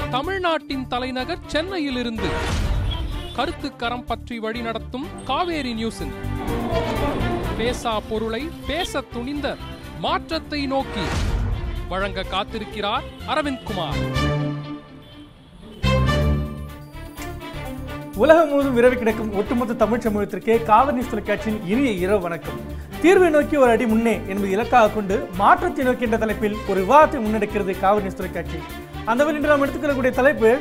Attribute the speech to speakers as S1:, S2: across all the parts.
S1: தமிழ்நாட்டின் தலைநகர் சென்னையிலிருந்து கருத்துக்கரம் பற்றி வழிநடத்தும் காவேரி நியூஸின் பேசா பொருளை பேச துணிந்த மாற்றத்தை நோக்கி வழங்க காத்திருக்கிறார் அரவிந்த் குமார்
S2: உலகம் முழுவதும் விரவி கிடக்கும் ஒட்டுமொத்த தமிழ் சமூகத்திற்கே காவிரி நியூஸ் தொலைக்காட்சியின் இனிய இரவு வணக்கம் தீர்வை நோக்கி ஒரு அடி முன்னே என்பது இலக்காக கொண்டு மாற்றத்தை நோக்கி என்ற தலைப்பில் ஒரு விவாதத்தை முன்னெடுக்கிறது காவிரி நியூஸ் தொலைக்காட்சி அந்த வகையில் இன்று நாம் எடுத்துக்கொள்ளக்கூடிய தலைப்பு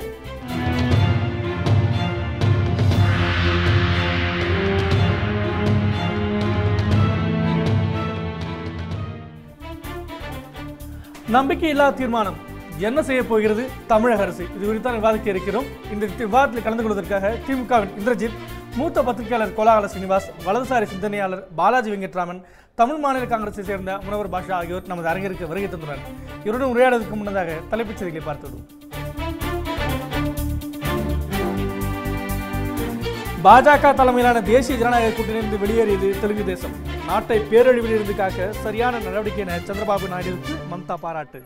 S2: நம்பிக்கையில்லா தீர்மானம் என்ன செய்ய போகிறது தமிழக அரசு இது குறித்து தான் விவாதிக்க இருக்கிறோம் இந்த விவாதத்தில் கலந்து கொள்வதற்காக திமுகவின் இந்திரஜித் மூத்த பத்திரிகையாளர் கோலாகல சீனிவாஸ் வலதுசாரி சிந்தனையாளர் பாலாஜி வெங்கட்ராமன் தமிழ் மாநில காங்கிரஸை சேர்ந்த முனவர் பாஷா ஆகியோர் நமது அரங்கிற்கு வருகை தந்துள்ளனர் இவருடன் உரையாடுவதற்கு முன்னதாக தலைப்புச் செய்திகளை பார்த்துவிடும் பாஜக தலைமையிலான தேசிய ஜனநாயக கூட்டணியிலிருந்து வெளியேறியது தெலுங்கு தேசம் நாட்டை பேரழிவில் இருந்து காக்க சரியான நடவடிக்கை என சந்திரபாபு நாயுடுவுக்கு மம்தா பாராட்டு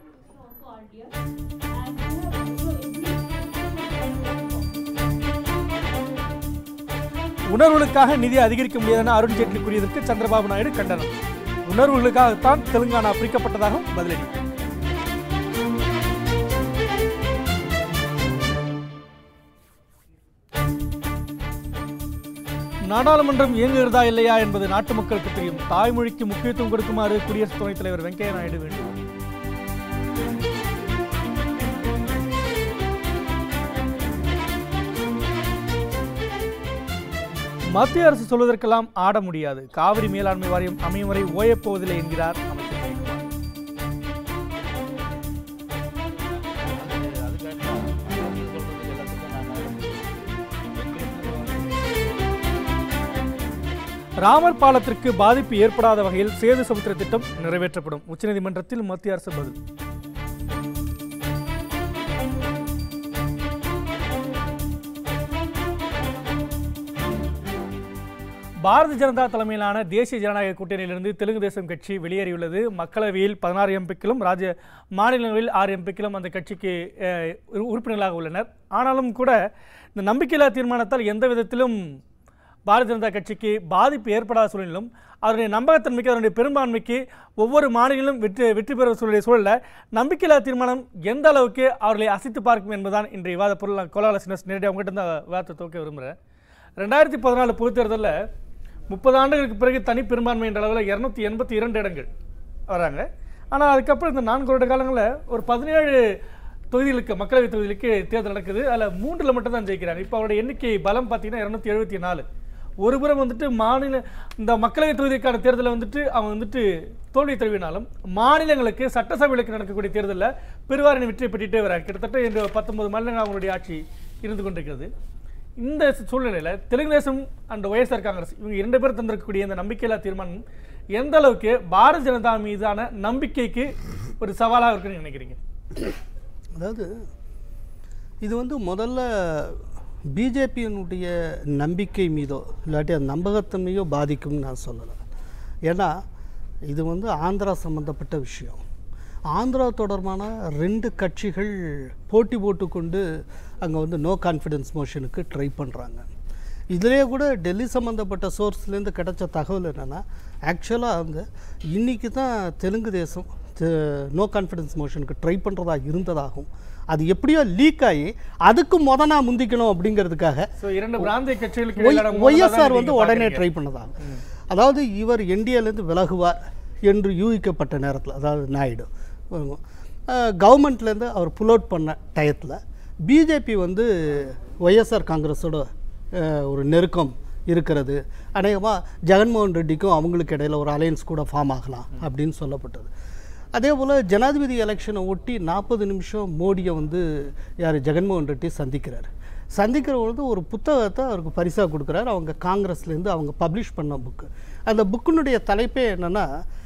S2: உணர்வுகளுக்காக நிதி அதிகரிக்க முடியாதென அருண் ஜேட்லி கூறியதற்கு சந்திரபாபு நாயுடு கண்டனம் உணர்வுகளுக்காகத்தான் தெலுங்கானா பிரிக்கப்பட்டதாகவும் பதிலடி நாடாளுமன்றம் இயங்குகிறதா இல்லையா என்பது நாட்டு மக்களுக்கு தெரியும் தாய்மொழிக்கு முக்கியத்துவம் கொடுக்குமாறு குடியரசு துணைத் தலைவர் வெங்கையா நாயுடு வேண்டும் மத்திய அரசு சொல்வதற்கெல்லாம் ஆட முடியாது காவிரி மேலாண்மை வாரியம் அமையும் வரை ஓயப் போவதில்லை என்கிறார் அமைச்சர் ஜெயக்குமார் ராமர் பாலத்திற்கு பாதிப்பு ஏற்படாத வகையில் சேது சமுத்திர திட்டம் நிறைவேற்றப்படும் உச்சநீதிமன்றத்தில் மத்திய அரசு பதில் பாரதிய ஜனதா தலைமையிலான தேசிய ஜனநாயக கூட்டணியிலிருந்து தெலுங்கு தேசம் கட்சி வெளியேறியுள்ளது மக்களவையில் பதினாறு எம்பிக்களும் ராஜ்ய மாநிலங்களில் ஆறு எம்பிக்களும் அந்த கட்சிக்கு அஹ், உறு- உறுப்பினர்களாக உள்ளனர் ஆனாலும் கூட இந்த நம்பிக்கையில்லா தீர்மானத்தால் எந்த விதத்திலும் பாரதிய ஜனதா கட்சிக்கு பாதிப்பு ஏற்படாத சூழலிலும் அதனுடைய நம்பகத்தன்மைக்கு அதனுடைய பெரும்பான்மைக்கு ஒவ்வொரு மாநிலங்களும் வெற்றி வெற்றி பெற சூழலிய சூழலில் நம்பிக்கையில்லா தீர்மானம் எந்த அளவுக்கு அவர்களை அசைத்து பார்க்கும் என்பதுதான் இன்றைய விவாத பொருள் கோலாலசினஸ் நேரடியாக உங்ககிட்ட தான் விவாதத்தை துவக்க விரும்புகிறேன் ரெண்டாயிரத்தி பதினாலு பொதுத் தேர்தலில் முப்பது ஆண்டுகளுக்கு பிறகு தனி பெரும்பான்மை என்ற அளவில் இரநூத்தி எண்பத்தி இரண்டு இடங்கள் வராங்க ஆனால் அதுக்கப்புறம் இந்த நான்கு வருட காலங்களில் ஒரு பதினேழு தொகுதிகளுக்கு மக்களவை தொகுதிகளுக்கு தேர்தல் நடக்குது அதில் மூன்றில் மட்டும் தான் ஜெயிக்கிறாங்க இப்போ அவருடைய எண்ணிக்கை பலம் பார்த்தீங்கன்னா இரநூத்தி எழுபத்தி நாலு ஒரு புறம் வந்துட்டு மாநில இந்த மக்களவை தொகுதிக்கான தேர்தலில் வந்துட்டு அவங்க வந்துட்டு தோல்வி தழுவினாலும் மாநிலங்களுக்கு சட்டசபைகளுக்கு நடக்கக்கூடிய தேர்தலில் பெருவாரின் வெற்றி பெற்றுட்டே வராங்க கிட்டத்தட்ட இந்த பத்தொன்பது மாநிலங்கள் அவங்களுடைய ஆட்சி இருந்து கொண்டிருக்கிறது இந்த சூழ்நிலையில் தெலுங்கு தேசம் அண்ட் ஒய்எஸ்ஆர் காங்கிரஸ் இவங்க இரண்டு பேர் தந்திருக்கக்கூடிய இந்த நம்பிக்கையில்லா தீர்மானம் எந்த அளவுக்கு பாரதிய ஜனதா மீதான நம்பிக்கைக்கு ஒரு சவாலாக இருக்குன்னு நினைக்கிறீங்க
S3: அதாவது இது வந்து முதல்ல பிஜேபியினுடைய நம்பிக்கை மீதோ இல்லாட்டி அந்த நம்பகத்தன்மையோ பாதிக்கும்னு நான் சொல்லலை ஏன்னா இது வந்து ஆந்திரா சம்மந்தப்பட்ட விஷயம் ஆந்திரா தொடர்பான ரெண்டு கட்சிகள் போட்டி போட்டுக்கொண்டு அங்கே வந்து நோ கான்ஃபிடன்ஸ் மோஷனுக்கு ட்ரை பண்ணுறாங்க இதிலே கூட டெல்லி சம்மந்தப்பட்ட சோர்ஸ்லேருந்து கிடைச்ச தகவல் என்னென்னா ஆக்சுவலாக வந்து இன்றைக்கி தான் தெலுங்கு தேசம் நோ கான்ஃபிடன்ஸ் மோஷனுக்கு ட்ரை பண்ணுறதா இருந்ததாகும் அது எப்படியோ லீக் ஆகி அதுக்கு முத நான் முந்திக்கணும் அப்படிங்கிறதுக்காக
S2: ஸோ இரண்டு பிராந்திய கட்சிகளுக்கு இடையிலான மோதலை தான்
S3: ஒய்எஸ்ஆர் வந்து
S2: நீங்க
S3: உடனே
S2: பார்க்கறீங்க.
S3: ட்ரை பண்ணதாகும் அதாவது இவர் என்டிஏலேருந்து விலகுவார் என்று யூகிக்கப்பட்ட நேரத்தில் அதாவது நாயுடு கவர்மெண்ட்லேருந்து அவர் புல் அவுட் பண்ண டயத்தில் பிஜேபி வந்து ஒய்எஸ்ஆர் காங்கிரஸோட அஹ், ஒரு நெருக்கம் இருக்கிறது அநேகமாக ஜெகன்மோகன் ரெட்டிக்கும் அவங்களுக்கு இடையில ஒரு அலையன்ஸ் கூட ஃபார்ம் ஆகலாம் அப்படின்னு சொல்லப்பட்டது அதே போல் ஜனாதிபதி எலெக்ஷனை ஒட்டி நாற்பது நிமிஷம் மோடியை வந்து யார் ஜெகன்மோகன் ரெட்டி சந்திக்கிறார் சந்திக்கிற பொழுது ஒரு புத்தகத்தை அவருக்கு பரிசாக கொடுக்குறாரு அவங்க காங்கிரஸ்லேருந்து அவங்க பப்ளிஷ் பண்ண புக்கு அந்த புக்கினுடைய தலைப்பே என்னென்னா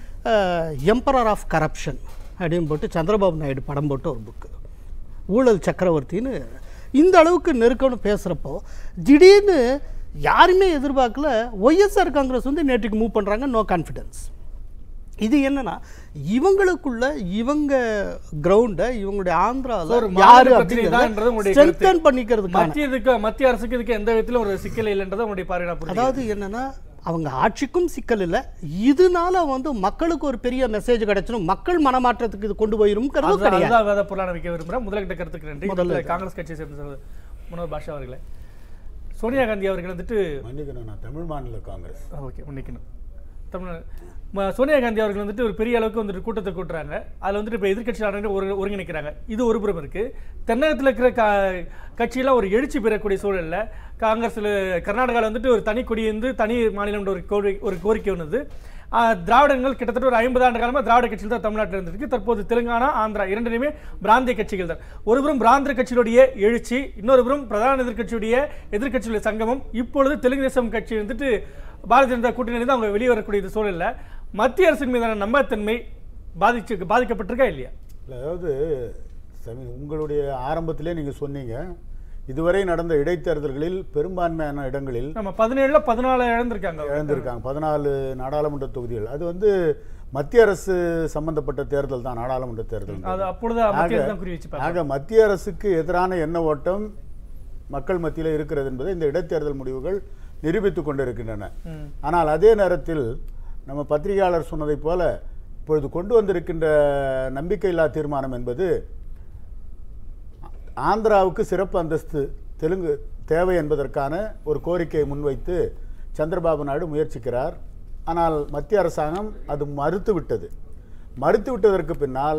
S3: எம்பரர் ஆஃப் கரப்ஷன் அப்படின்னு போட்டு சந்திரபாபு நாயுடு படம் போட்ட ஒரு புக்கு ஊழல் சக்கரவர்த்தின்னு இந்த அளவுக்கு நெருக்கம்னு பேசுகிறப்போ திடீர்னு யாருமே எதிர்பார்க்கல ஒய்எஸ்ஆர் காங்கிரஸ் வந்து நேற்றுக்கு மூவ் பண்ணுறாங்க நோ கான்ஃபிடன்ஸ் இது என்னன்னா இவங்களுக்குள்ள இவங்க கிரவுண்டை இவங்களுடைய
S2: So, ஒரு
S3: ஆந்திராவில்
S2: மாநில
S3: யாரு
S2: பிரச்சனை தான்ன்றது உங்களுடைய
S3: ஸ்ட்ரென்தன்
S2: கருத்து.
S3: பண்ணிக்கிறதுக்கான
S2: மத்திய இதுக்கு மத்திய அரசுக்கு இதுக்கு எந்த விதத்திலும் ஒரு சிக்கல் இல்லைன்றதை உங்களுடைய பார்வை நான் புரிஞ்சுக்கிறேன்.
S3: அதாவது என்னன்னா அவங்க ஆட்சிக்கும் சிக்கல் இல்லை இதனால வந்து மக்களுக்கு ஒரு பெரிய மெசேஜ் கிடைச்சிடும் மக்கள் மனமாற்றத்துக்கு இது கொண்டு போயிரும்ங்கிறது
S2: அதுதான்
S3: கிடையாது
S2: அதுதான் வேத பொருளான வைக்க விரும்புகிறேன் முதல்கிட்ட கருத்துக்கு நன்றி
S3: முதல்ல
S2: முதல்ல காங்கிரஸ் கட்சியை சேர்ந்த சகோதரர் மனோஜ் பாஷா அவர்களே சோனியா காந்தி அவர்கள் வந்துட்டு
S4: மன்னிக்கணும் நான் தமிழ் மாநில காங்கிரஸ்
S2: ஓகே மன்னிக்கணும் தமிழ் ம- சோனியா காந்தி அவர்கள் வந்துட்டு ஒரு பெரிய அளவுக்கு வந்துட்டு கூட்டத்தை கூட்டுறாங்க அதில் வந்துட்டு இப்போ எதிர்கட்சியாளர்கள் ஒரு ஒருங்கிணைக்கிறாங்க இது ஒரு புறம் இருக்கு தென்னகத்தில் இருக்கிற கா கட்சியெல்லாம் ஒரு எழுச்சி பெறக்கூடிய சூழல்ல காங்கிரஸில் கர்நாடகாவில் வந்துட்டு ஒரு தனி கொடி வந்து தனி மாநிலம்ன்ற ஒரு கோரி ஒரு கோரிக்கை வந்தது ஆஹ், திராவிடங்கள் கிட்டத்தட்ட ஒரு ஐம்பது ஆண்டு காலமாக திராவிட கட்சிகள் தான் தமிழ்நாட்டில் இருந்திருக்கு தற்போது தெலுங்கானா ஆந்திரா இரண்டுலையுமே பிராந்திய கட்சிகள் தான் ஒரு புறம் பிராந்திய கட்சிகளுடைய எழுச்சி இன்னொரு புறம் பிரதான எதிர்க்கட்சியுடைய எதிர்க்கட்சியுடைய சங்கமம் இப்பொழுது தெலுங்கு தேசம் கட்சி வந்துட்டு பாரதிய ஜனதா கூட்டணியிலிருந்து அவங்க வெளியே வரக்கூடிய இந்த சூழல்ல மத்திய அரசின் மீதான நம்பகத்தன்மை பாதிச்சு பாதிக்கப்பட்டிருக்கா இல்லையா
S4: இல்லை அதாவது சமீ உங்களுடைய ஆரம்பத்திலே நீங்கள் சொன்னீங்க இதுவரை நடந்த இடைத்தேர்தல்களில் பெரும்பான்மையான இடங்களில்
S2: நம்ம பதினேழுல பதினாலு இழந்திருக்காங்க
S4: இழந்திருக்காங்க பதினாலு நாடாளுமன்ற தொகுதிகள் அது வந்து மத்திய அரசு சம்பந்தப்பட்ட தேர்தல் தான் நாடாளுமன்ற தேர்தல்
S2: அது அப்பொழுது மத்திய அரசு தான் குறி வச்சு
S4: ஆக மத்திய அரசுக்கு எதிரான எண்ண ஓட்டம் மக்கள் மத்தியில் இருக்கிறது என்பதை இந்த இடைத்தேர்தல் முடிவுகள் நிரூபித்துக் கொண்டிருக்கின்றன
S2: ம்.
S4: ஆனால் அதே நேரத்தில் நம்ம பத்திரிகையாளர் சொன்னதைப் போல இப்பொழுது கொண்டு வந்திருக்கின்ற நம்பிக்கையில்லா தீர்மானம் என்பது ஆந்திராவுக்கு சிறப்பு அந்தஸ்து தெலுங்கு தேவை என்பதற்கான ஒரு கோரிக்கையை முன்வைத்து சந்திரபாபு நாயுடு முயற்சிக்கிறார் ஆனால் மத்திய அரசாங்கம் அது மறுத்து விட்டது மறுத்து விட்டதற்கு பின்னால்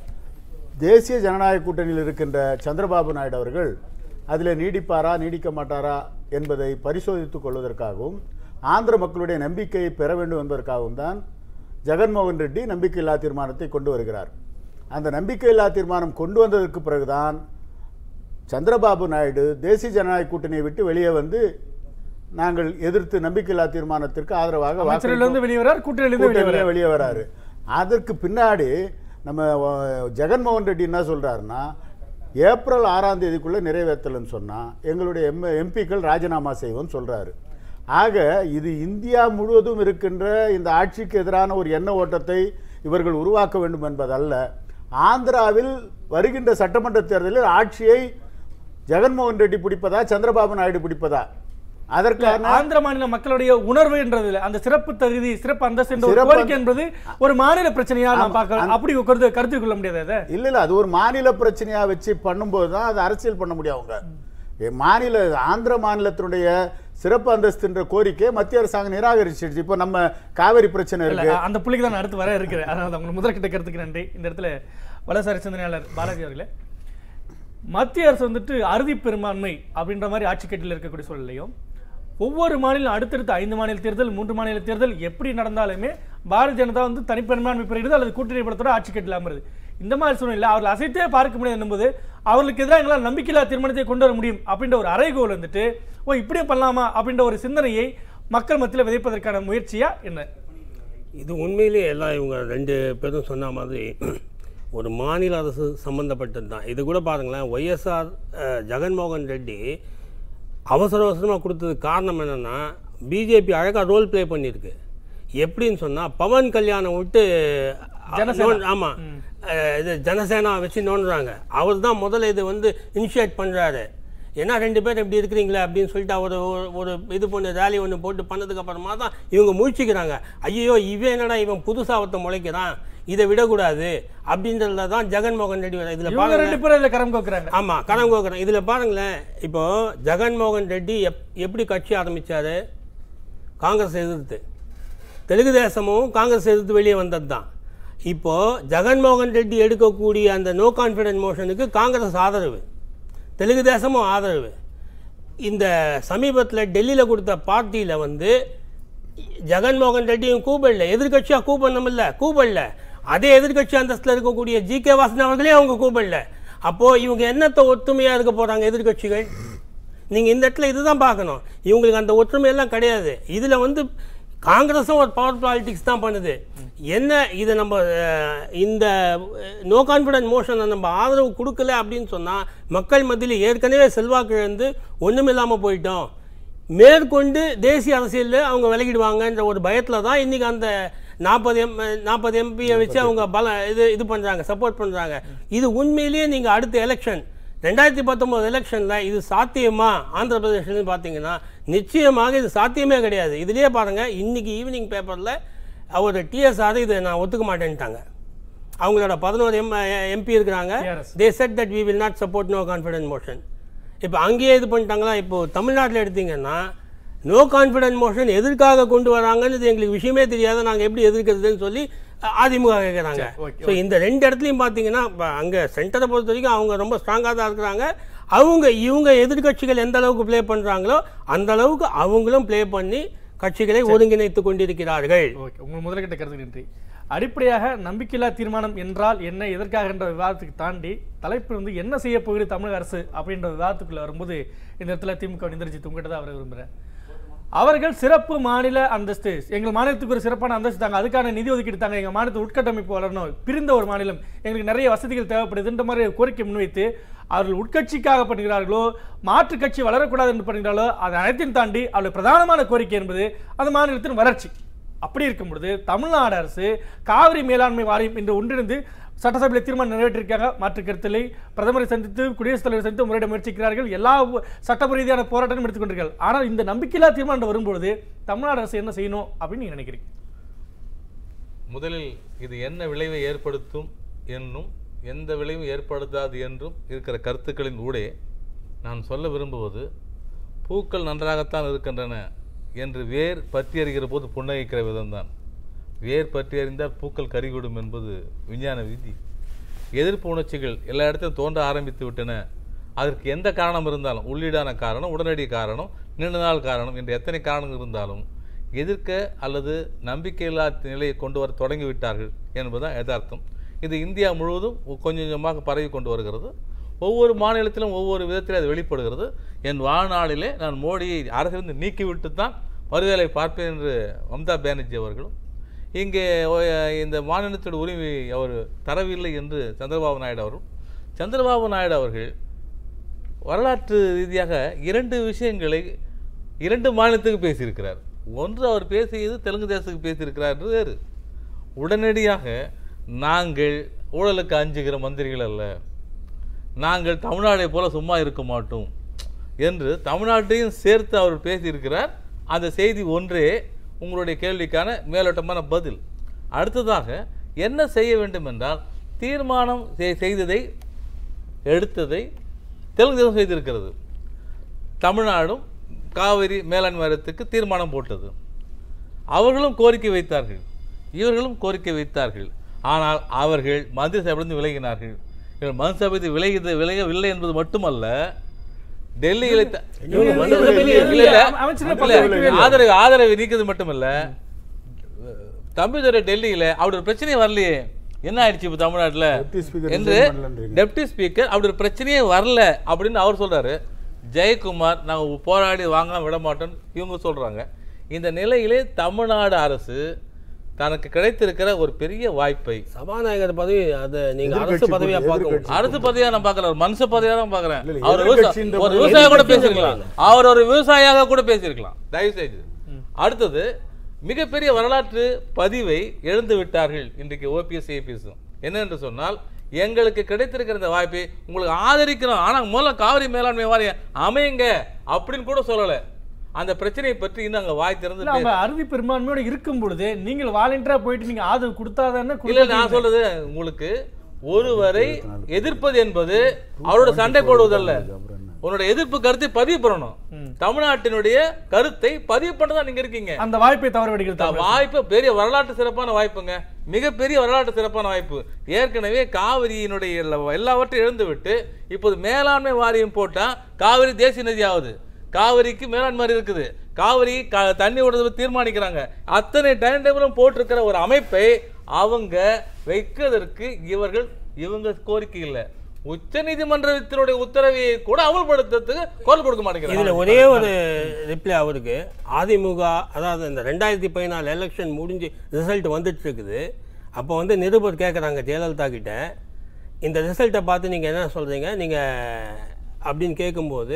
S4: தேசிய ஜனநாயக கூட்டணியில் இருக்கின்ற சந்திரபாபு நாயுடு அவர்கள் அதில் நீடிப்பாரா நீடிக்க மாட்டாரா என்பதை பரிசோதித்துக் கொள்வதற்காகவும் ஆந்திர மக்களுடைய நம்பிக்கையை பெற வேண்டும் என்பதற்காகவும் தான் ஜெகன்மோகன் ரெட்டி நம்பிக்கையில்லா தீர்மானத்தை கொண்டு வருகிறார் அந்த நம்பிக்கையில்லா தீர்மானம் கொண்டு வந்ததற்கு பிறகுதான் சந்திரபாபு நாயுடு தேசிய ஜனநாயக கூட்டணியை விட்டு வெளியே வந்து நாங்கள் எதிர்த்து நம்பிக்கையில்லா தீர்மானத்திற்கு ஆதரவாக
S2: அமைச்சரிலிருந்து
S4: வாக்களித்தோம்.
S2: வெளியே வரார் கூட்டணியிலிருந்து வெளியே
S4: கூட்டணியிலே
S2: வரார்
S4: வெளியே வராரு அதற்கு பின்னாடி நம்ம அஹ், ஜெகன்மோகன் ரெட்டி என்ன சொல்றாருன்னா ஏப்ரல் ஆறாம் தேதிக்குள்ள நிறைவேற்றலன்னு சொன்னா எங்களுடைய எம் எம்பிக்கள் ராஜினாமா செய்வோம்னு சொல்றாரு ஆக இது இந்தியா முழுவதும் இருக்கின்ற இந்த ஆட்சிக்கு எதிரான ஒரு எண்ண ஓட்டத்தை இவர்கள் உருவாக்க வேண்டும் என்பதல்ல ஆந்திராவில் வருகின்ற சட்டமன்ற தேர்தலில் ஆட்சியை ஜெகன்மோகன் ரெட்டி பிடிப்பதா சந்திரபாபு நாயுடு பிடிப்பதா அதற்கான
S2: ஆந்திர மாநில மக்களுடைய உணர்வுன்றதுல அந்த சிறப்பு தகுதி சிறப்பு அந்தஸ்து என்ற ஒரு
S4: சிறப்பு
S2: கோரிக்கை என்பது ஒரு மாநில பிரச்சனையா நான்
S4: ஆமா,
S2: பார்க்க அப்படி கருத்து கருத்தில் கொள்ள முடியாது அதை
S4: இல்ல இல்ல அது ஒரு மாநில பிரச்சனையா வச்சு பண்ணும்போது தான் அது அரசியல் பண்ண முடியும் அவங்க ஏ, மாநில ஆந்திர மாநிலத்தினுடைய சிறப்பு அந்தஸ்துன்ற கோரிக்கையை மத்திய அரசாங்கம் நிராகரிச்சிடுச்சு இப்போ நம்ம காவிரி பிரச்சனை
S2: இல்ல,
S4: இருக்கு
S2: அந்த புள்ளிக்கு தான் நான் அடுத்து வர இருக்கிறேன் அதனால தான் உங்களுக்கு முதற்கிட்ட கருத்துக்கு நன்றி இந்த இடத்துல வலசாரி சிந்தனையாளர் பாலாஜி அவர்களே மத்திய அரசு வந்துட்டு அறுதி பெரும்பான்மை அப்படின்ற மாதிரி ஆட்சி கட்டில் இருக்கக்கூடிய சூழலையும் ஒவ்வொரு மாநிலம் அடுத்தடுத்த ஐந்து மாநில தேர்தல் மூன்று மாநில தேர்தல் எப்படி நடந்தாலுமே பாரதிய ஜனதா வந்து தனிப்பெரும்பான்மை பெறுகிறது அல்லது கூட்டணி படத்தோட ஆட்சி கட்டில் அமருது இந்த மாதிரி சூழ்நிலை அவர்கள் அசைத்தே பார்க்க முடியாது என்பது அவர்களுக்கு எதிராக எங்களால் நம்பிக்கையில்லா தீர்மானத்தை கொண்டு வர முடியும் அப்படின்ற ஒரு அறைகோல் வந்துட்டு ஓ இப்படியே பண்ணலாமா அப்படின்ற ஒரு சிந்தனையை மக்கள் மத்தியில் விதைப்பதற்கான முயற்சியா என்ன
S5: இது உண்மையிலேயே எல்லாம் இவங்க ரெண்டு பேரும் சொன்ன மாதிரி ஒரு மாநில அரசு சம்மந்தப்பட்டது தான் இது கூட பாருங்களேன் ஒய்எஸ்ஆர் ஜெகன்மோகன் ரெட்டி அவசர அவசரமாக கொடுத்ததுக்கு காரணம் என்னென்னா பிஜேபி அழகாக ரோல் ப்ளே பண்ணியிருக்கு எப்படின்னு சொன்னால் பவன் கல்யாணம் விட்டு
S2: ஜனசேனா.
S5: ஆமாம் இது ஜனசேனா வச்சு நோண்டுறாங்க அவர் தான் முதல்ல இது வந்து இனிஷியேட் பண்ணுறாரு ஏன்னா ரெண்டு பேர் இப்படி இருக்கிறீங்களே அப்படின்னு சொல்லிட்டு அவர் ஒரு- ஒரு இது பண்ணி ரேலி ஒன்று போட்டு பண்ணதுக்கு அப்புறமா தான் இவங்க முழிச்சிக்கிறாங்க ஐயோ இவன் என்னடா இவன் புதுசாக ஒருத்தன் முளைக்கிறான் இதை விடக்கூடாது அப்படின்றதுல தான் ஜெகன்மோகன் ரெட்டி இதில்
S2: இவங்க
S5: பாருங்க
S2: ரெண்டு பேரும் இதுல கரம் கோக்குறாங்க
S5: ஆமா கடன் கோக்குறேன் இதுல பாருங்களேன் இப்போ ஜெகன்மோகன் ரெட்டி எப் எப்படி கட்சி ஆரம்பிச்சாரு காங்கிரஸ் எதிர்த்து தெலுங்கு தேசமும் காங்கிரஸ் எதிர்த்து வெளியே வந்தது தான் இப்போ ஜெகன்மோகன் ரெட்டி எடுக்கக்கூடிய அந்த நோ கான்ஃபிடன்ட் மோஷனுக்கு காங்கிரஸ் ஆதரவு தெலுங்கு தேசமும் ஆதரவு இந்த சமீபத்தில் டெல்லியில் கொடுத்த பார்ட்டியில் வந்து ஜெகன்மோகன் ரெட்டியும் கூப்பிடல எதிர்கட்சியாக கூப்பிடணுமில்ல கூப்பிடல அதே எதிர்கட்சி அந்தஸ்தில் இருக்கக்கூடிய ஜி கே வாசன் அவர்களே அவங்க கூப்பிடல அப்போது இவங்க என்னத்தை ஒத்துமையாக இருக்க போகிறாங்க எதிர்கட்சிகள் நீங்கள் இந்த இடத்துல இதுதான் பார்க்கணும் இவங்களுக்கு அந்த ஒற்றுமையெல்லாம் கிடையாது இதில் வந்து காங்கிரஸும் ஒரு பவர் பாலிடிக்ஸ் தான் பண்ணுது என்ன இதை நம்ம அஹ், இந்த நோ கான்ஃபிடன்ட் மோஷனை நம்ம ஆதரவு கொடுக்கல அப்படின்னு சொன்னால் மக்கள் மத்தியில் ஏற்கனவே செல்வாக்கு இழந்து ஒன்றுமில்லாமல் போயிட்டோம் மேற்கொண்டு தேசிய அரசியலில் அவங்க விலகிடுவாங்கன்ற ஒரு பயத்தில் தான் இன்றைக்கி அந்த நாற்பது எம் நாற்பது எம்பியை வச்சு அவங்க பல இது இது பண்ணுறாங்க சப்போர்ட் பண்ணுறாங்க இது உண்மையிலேயே நீங்கள் அடுத்த எலெக்ஷன் ரெண்டாயிரத்தி பத்தொம்போது எலெக்ஷனில் இது சாத்தியமா ஆந்திர பிரதேஷ்னு பார்த்தீங்கன்னா நிச்சயமாக இது சாத்தியமே கிடையாது இதுலேயே பாருங்கள் இன்னைக்கு ஈவினிங் பேப்பரில் அவர் டிஎஸ்ஆர் இதை நான் ஒத்துக்க மாட்டேன்ட்டாங்க அவங்களோட பதினோரு எம் எம்பி இருக்கிறாங்க
S2: TRS.
S5: They said that we will not support no confidence motion இப்போ அங்கேயே இது பண்ணிட்டாங்களா இப்போ தமிழ்நாட்டில் எடுத்தீங்கன்னா நோ கான்ஃபிடன்ட் மோஷன் எதற்காக கொண்டு வராங்கன்னு இது எங்களுக்கு விஷயமே தெரியாத நாங்கள் எப்படி எதிர்க்கிறதுன்னு சொல்லி அ- அதிமுக கேட்குறாங்க
S2: okay,
S5: ஸோ இந்த ரெண்டு இடத்துலையும் பார்த்தீங்கன்னா இப்போ அங்கே சென்டரை பொறுத்த வரைக்கும் அவங்க ரொம்ப ஸ்ட்ராங்காக தான் இருக்கிறாங்க அவங்க இவங்க எதிர்க்கட்சிகள் எந்த அளவுக்கு ப்ளே பண்ணுறாங்களோ அந்த அளவுக்கு அவங்களும் ப்ளே பண்ணி கட்சிகளை ஒருங்கிணைத்து கொண்டிருக்கிறார்கள்
S2: ஓகே உங்கள் முதல்கிட்ட கருத்து நன்றி அடிப்படையாக நம்பிக்கையில்லா தீர்மானம் என்றால் என்ன எதற்காக என்ற விவாதத்துக்கு தாண்டி தலைப்பு வந்து என்ன செய்ய போகுது தமிழக அரசு அப்படின்ற விவாதத்துக்குள்ள வரும்போது இந்த இடத்துல திமுக இந்திரஜித் உங்ககிட்ட தான் அவரை விரும்புகிறேன் அவர்கள் சிறப்பு மாநில அந்தஸ்து எங்கள் மாநிலத்துக்கு ஒரு சிறப்பான அந்தஸ்து தாங்க அதுக்கான நிதி ஒதுக்கீடு தாங்க எங்கள் மாநிலத்து உட்கட்டமைப்பு வளரணும் பிரிந்த ஒரு மாநிலம் எங்களுக்கு நிறைய வசதிகள் தேவைப்படுதுன்ற மாதிரி கோரிக்கை முன்வைத்து அவர்கள் உட்கட்சிக்காக பண்ணுகிறார்களோ மாற்றுக் கட்சி வளரக்கூடாது என்று பண்ணுகிறார்களோ அது அனைத்தையும் தாண்டி அவருடைய பிரதானமான கோரிக்கை என்பது அந்த மாநிலத்தின் வளர்ச்சி அப்படி இருக்கும் பொழுது தமிழ்நாடு அரசு காவிரி மேலாண்மை வாரியம் என்று ஒன்றிணைந்து சட்டசபையில் தீர்மானம் நிறைவேற்றிருக்காங்க மாற்று கருத்தில்லை பிரதமரை சந்தித்து குடியரசுத் தலைவரை சந்தித்து முறையிட முயற்சிக்கிறார்கள் எல்லா உ- சட்டப்ப ரீதியான போராட்டமும் எடுத்துக்கொண்டிருக்கிறார்கள் ஆனால் இந்த நம்பிக்கையில்லா தீர்மானம் வரும்பொழுது தமிழ்நாடு அரசு என்ன செய்யணும் அப்படின்னு நீங்க நினைக்கிறீங்க
S6: முதலில் இது என்ன விளைவை ஏற்படுத்தும் என்னும் எந்த விளைவும் ஏற்படுத்தாது என்றும் இருக்கிற கருத்துக்களின் ஊடே நான் சொல்ல விரும்புவது பூக்கள் நன்றாகத்தான் இருக்கின்றன என்று வேர் பற்றி அறிகிற போது புன்னகைக்கிற விதம்தான் வேர் பற்றி அறிந்தால் பூக்கள் கருகிவிடும் என்பது விஞ்ஞான விதி எதிர்ப்பு உணர்ச்சிகள் எல்லா இடத்திலும் தோன்ற ஆரம்பித்து விட்டன அதற்கு எந்த காரணம் இருந்தாலும் உள்ளீடான காரணம் உடனடி காரணம் நீண்ட நாள் காரணம் என்று எத்தனை காரணங்கள் இருந்தாலும் எதிர்க்க அல்லது நம்பிக்கையில்லா நிலையை கொண்டு வர தொடங்கிவிட்டார்கள் என்பதுதான் யதார்த்தம் இது இந்தியா முழுவதும் கொஞ்சம் கொஞ்சமாக பரவி கொண்டு வருகிறது ஒவ்வொரு மாநிலத்திலும் ஒவ்வொரு விதத்தில் அது வெளிப்படுகிறது என் வாழ்நாளிலே நான் மோடியை அரசிலிருந்து நீக்கிவிட்டு தான் மறுவேளை பார்ப்பேன் என்று மம்தா பானர்ஜி அவர்களும் இங்கே ஒ- இந்த மாநிலத்தோட உரிமை அவர் தரவில்லை என்று சந்திரபாபு நாயுடு அவரும் சந்திரபாபு நாயுடு அவர்கள் வரலாற்று ரீதியாக இரண்டு விஷயங்களை இரண்டு மாநிலத்துக்கு பேசியிருக்கிறார் ஒன்று அவர் பேசியது தெலுங்கு தேசத்துக்கு பேசியிருக்கிறார் என்று வேறு உடனடியாக நாங்கள் ஊழலுக்கு அஞ்சுகிற மந்திரிகள் அல்ல நாங்கள் தமிழ்நாடை போல சும்மா இருக்க மாட்டோம் என்று தமிழ்நாட்டையும் சேர்த்து அவர் பேசியிருக்கிறார் அந்த செய்தி ஒன்றே உங்களுடைய கேள்விக்கான மேலோட்டமான பதில் அடுத்ததாக என்ன செய்ய வேண்டும் என்றால் தீர்மானம் செய்- செய்ததை எடுத்ததை தெலுங்கு தேசம் செய்திருக்கிறது தமிழ்நாடும் காவிரி மேலாண்மை வாரியத்துக்கு தீர்மானம் போட்டது அவர்களும் கோரிக்கை வைத்தார்கள் இவர்களும் கோரிக்கை வைத்தார்கள் ஆனால் அவர்கள் மந்திரி சபையிலிருந்து விலகினார்கள் இவர்கள் மந்திரி சபை விலகியது விலகவில்லை என்பது மட்டுமல்ல டெல்லியில் த-
S5: இவங்க
S2: இல்ல,
S5: மந்திரி
S2: இல்ல,
S5: சபையில
S2: இல்ல,
S5: இல்ல,
S2: அம- அமைச்சரவை
S6: இல்ல,
S2: பதவி வைக்கவே இல்லை.
S6: ஆதரவு ஆதரவு நீக்கிறது மட்டுமல்ல தம்பிதுரை டெல்லியில அப்படி ஒரு பிரச்சனையே வரலையே என்ன ஆயிடுச்சு இப்போ தமிழ்நாட்டுல
S4: Deputy speaker
S6: என்று
S4: resign பண்ணலன்றீங்க.
S6: டெப்டி ஸ்பீக்கர் அப்படி ஒரு பிரச்சனையே வரல அப்படின்னு அவர் சொல்றாரு ஜெயக்குமார் நாங்க போராடி வாங்காம விட மாட்டோம் இவங்க சொல்றாங்க இந்த நிலையிலே தமிழ்நாடு அரசு தனக்கு கிடைத்திருக்கிற ஒரு பெரிய வாய்ப்பை
S5: சபாநாயகர் பதவி அதை நீங்க அரசு
S4: எதிர்க்கட்சி
S5: பதவியா
S4: எதிர்க்கட்சி.
S5: பார்க்க முடியும்.
S6: அரசு பதவியா நான் பார்க்கல ஒரு மனுஷ பதவியா தான் பார்க்கறேன்
S4: இல்ல,
S6: அவர்
S4: எதிர்க்கட்சின்ற
S6: விவசாய- ஒரு
S4: முறையில்
S6: விவசாய கூட
S5: எதிர்க்கட்சின்ற
S6: பேசியிருக்கலாம் அவர் ஒரு விவசாயியாக கூட பேசியிருக்கலாம் தயவு செய்து அடுத்தது மிகப்பெரிய வரலாற்று பதிவை எழுந்து விட்டார்கள் இன்றைக்கு ஓபிஎஸ் ஏபிஎஸ் என்னென்று சொன்னால் எங்களுக்கு கிடைத்திருக்கிற இந்த வாய்ப்பை உங்களுக்கு ஆதரிக்கிறோம் ஆனா முதல்ல காவிரி மேலாண்மை வாரியம் அமையுங்க அப்படின்னு கூட சொல்லல அந்த பிரச்சனையை பற்றி இன்னும் அங்க வாய் திறந்து
S2: இல்ல, அவங்க அறுதி பெரும்பான்மையோட இருக்கும் பொழுது நீங்கள் வாலண்டியரா போயிட்டு நீங்க ஆதரவு கொடுத்தாதானே
S6: இல்ல நான் சொல்றது உங்களுக்கு ஒருவரை எதிர்ப்பது என்பது அவரோட சண்டை போடுவதல்ல உன்னோட எதிர்ப்பு கருத்தை பதிவு பண்ணணும் தமிழ்நாட்டினுடைய கருத்தை பதிவு பண்ணதான் நீங்க இருக்கீங்க
S2: அந்த வாய்ப்பை தவற விடுகிறது
S6: இந்த வாய்ப்பு பெரிய வரலாற்று சிறப்பான வாய்ப்புங்க மிகப்பெரிய வரலாற்று சிறப்பான வாய்ப்பு ஏற்கனவே காவிரியினுடைய எல்லா- எல்லாவற்றையும் இழந்து விட்டு இப்போது மேலாண்மை வாரியம் போட்டா காவிரி தேசிய நதி ஆகுது காவிரிக்கு மேலாண்மை வாரியம் இருக்குது காவிரி க- தண்ணி விடுறது தீர்மானிக்கிறாங்க அத்தனை டைம் டேபிளும் போட்டிருக்கிற ஒரு அமைப்பை அவங்க வைக்கிறதற்கு இவர்கள் இவங்க கோரிக்கை இல்லை உச்ச நீதிமன்றத்தினுடைய உத்தரவை கூட அமல்படுத்துறதுக்கு குரல் கொடுக்க
S5: இதுல
S6: மாட்டேங்கிறாங்க
S5: ஒரே ஒரு ரிப்ளை அவருக்கு அதிமுக அதாவது இந்த ரெண்டாயிரத்தி பதினாலு எலெக்ஷன் முடிஞ்சு ரிசல்ட் வந்துட்டு இருக்குது அப்போ வந்து நிருபர் கேட்குறாங்க ஜெயலலிதா கிட்ட இந்த ரிசல்ட்டை பார்த்து நீங்கள் என்ன சொல்கிறீங்க நீங்கள் அப்படின்னு கேட்கும்போது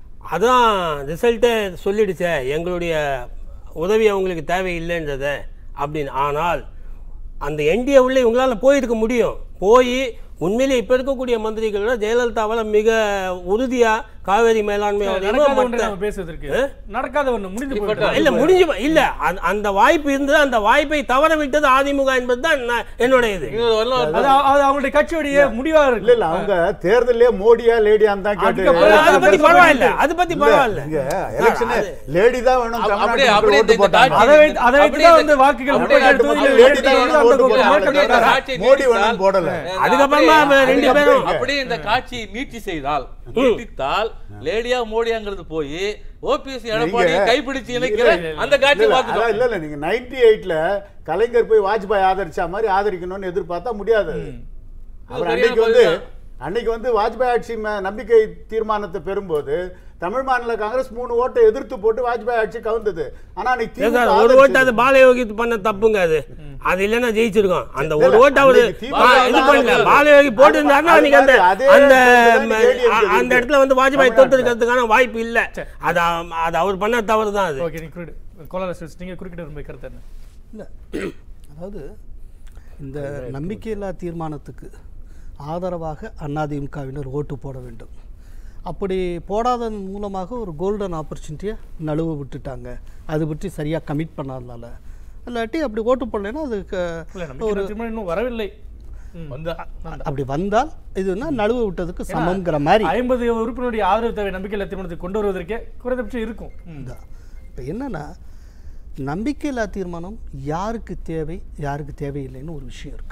S5: அதான் ரிசல்ட்டே சொல்லிடுச்சே எங்களுடைய உதவி அவங்களுக்கு தேவையில்லைன்றத அப்படின்னு ஆனால் அந்த என்டிஏ உள்ள இவங்களால போயிருக்க முடியும் போய் உண்மையிலே இப்ப இருக்கக்கூடிய மந்திரிகளோட ஜெயலலிதாவால மிக உறுதியா காவேரி மேலாண்மை வாரியமோ
S2: நடக்காத ஒன்று
S5: மற்ற
S2: நம்ம பேசுவதற்கு நடக்காத ஒன்று முடிந்து
S6: இப்ப
S2: போயிட்டு
S5: இல்ல முடிஞ்சு போ- இல்ல அந்த- அந்த வாய்ப்பு இருந்தது அந்த வாய்ப்பை தவற விட்டது அதிமுக என்பதுதான் நான் என்னுடைய இது
S6: இன்னொரு வரலாறு
S2: அது அது அவங்களுடைய கட்சியுடைய முடிவா
S4: இல்ல
S2: இருக்கு
S4: இல்ல அவங்க தேர்தலே மோடியா லேடியான்னு தான் கேட்டு
S2: அதுக்கப்புறம்
S5: அதை பத்தி பரவாயில்ல அது பத்தி பரவாயில்ல
S4: இங்க எலெக்ஷன் லேடி தான் வேணும்
S6: அப்ப-
S4: தமிழ்நாட்டுல
S6: அப்படியே-
S4: ஓட்டு
S6: அப்படியே
S4: போட்டாங்க
S6: இந்த
S2: அதை வைத்து அதை வைத்து
S6: அப்படியே
S2: தான்
S6: இந்த-
S2: வந்து வாக்குகள்
S6: அப்படியே
S2: முப்பத்தி
S6: இந்த
S2: தொகுதியில்
S4: லேடி தான்
S2: அந்த
S4: வேணும் ஓட்டு
S2: ஒரு
S4: போட்டாங்க.
S2: மாற்றம்
S6: அப்படியே இந்த
S2: இருக்காது.
S6: ஆட்சியை
S4: மோடி
S6: நீட்டித்தால்,
S4: வேணும் போடல
S5: அதுக்கப்புறமா
S6: அப்படியே-
S5: அவ ரெண்டு பேரும்
S6: அப்படியே இந்த காட்சியை நீட்டி செய்தால் நீட்டித்தால் லேடியா மோடியாங்கிறது போய் ஓபிஎஸ் எடப்பாடி
S4: நீங்க-
S6: கைப்பிடிச்சு இணைக்கிற அந்த
S4: இல்ல,
S6: காட்சியை
S4: இல்ல,
S6: பார்த்துட்டோம்
S4: அதான் இல்ல இல்ல நீங்க 98 ல கலைஞர் போய் வாஜ்பாய் ஆதரிச்சா மாதிரி ஆதரிக்கணும்னு எதிர்பார்த்தா முடியாது அது. அவர்
S6: சரியான
S4: அன்னைக்கு வந்து
S6: பதில்
S4: அன்னைக்கு வந்து வாஜ்பாய் ஆட்சி ம- நம்பிக்கை தீர்மானத்தை பெறும்போது தமிழ் மாநில காங்கிரஸ் மூணு ஓட்டை எதிர்த்து போட்டு வாஜ்பாய் ஆட்சி கவுந்தது ஆனா அன்னைக்கு
S5: ஏன்
S4: திமுக
S5: சார், ஒரு
S4: ஆதரிச்சது.
S5: ஓட்டு அது பாலயோகி பண்ண தப்புங்க அது அது இல்லைன்னா ஜெயிச்சிருக்கோம் அந்த ஒரு
S4: இல்ல,
S5: ஓட்டு அவரு
S4: அன்னைக்கு திமுக
S5: ஆ, இது
S4: தான்
S5: பண்ணல
S4: ஆதரிச்சது.
S5: பாலயோகி போட்டிருந்தாருன்னா
S4: அது
S5: அன்னைக்கு அந்த
S4: அதே
S5: அந்த
S4: இடத்துல தான்
S5: ம,
S4: ADMK
S5: அ- அந்த
S4: இருக்கு.
S5: இடத்துல வந்து வாஜ்பாய்
S4: தமிழ்நாட்டுல.
S5: தோத்துருக்கிறதுக்கான வாய்ப்பு இல்ல அது அ- அது அவர் பண்ண தவறு தான் அது
S2: ஓகே நீங்க குறிப்பிட்டு கோலார் ஸ்வீட்ஸ் நீங்க குறுக்கிட்டு விரும்ப கருத்து என்ன
S3: இல்லை அதாவது இந்த நம்பிக்கையில்லா தீர்மானத்துக்கு ஆதரவாக அதிமுகவினர் ஓட்டு போட வேண்டும் அப்படி போடாதன் மூலமாக ஒரு கோல்டன் ஆப்பர்ச்சுனிட்டியை நழுவ விட்டுட்டாங்க அது பற்றி சரியாக கமிட் பண்ணாதனால இல்லாட்டி அப்படி ஓட்டு போடலைன்னா அதுக்கு
S2: இல்ல நம்பிக்கை தீர்மானம் இன்னும் வரவில்லை ம்.
S6: வந்தா
S3: அப்படி வந்தால் இதுனா நழுவ விட்டதுக்கு சமம்ங்கிற மாதிரி
S2: ஐம்பது உறுப்பினருடைய ஆதரவு தேவை நம்பிக்கையில்லா தீர்மானத்தை கொண்டு வருவதற்கே குறைந்தபட்சம் இருக்கும் ம்.
S3: தான் இப்போ என்னன்னா நம்பிக்கையில்லா தீர்மானம் யாருக்கு தேவை யாருக்கு தேவையில்லைன்னு ஒரு விஷயம் இருக்குது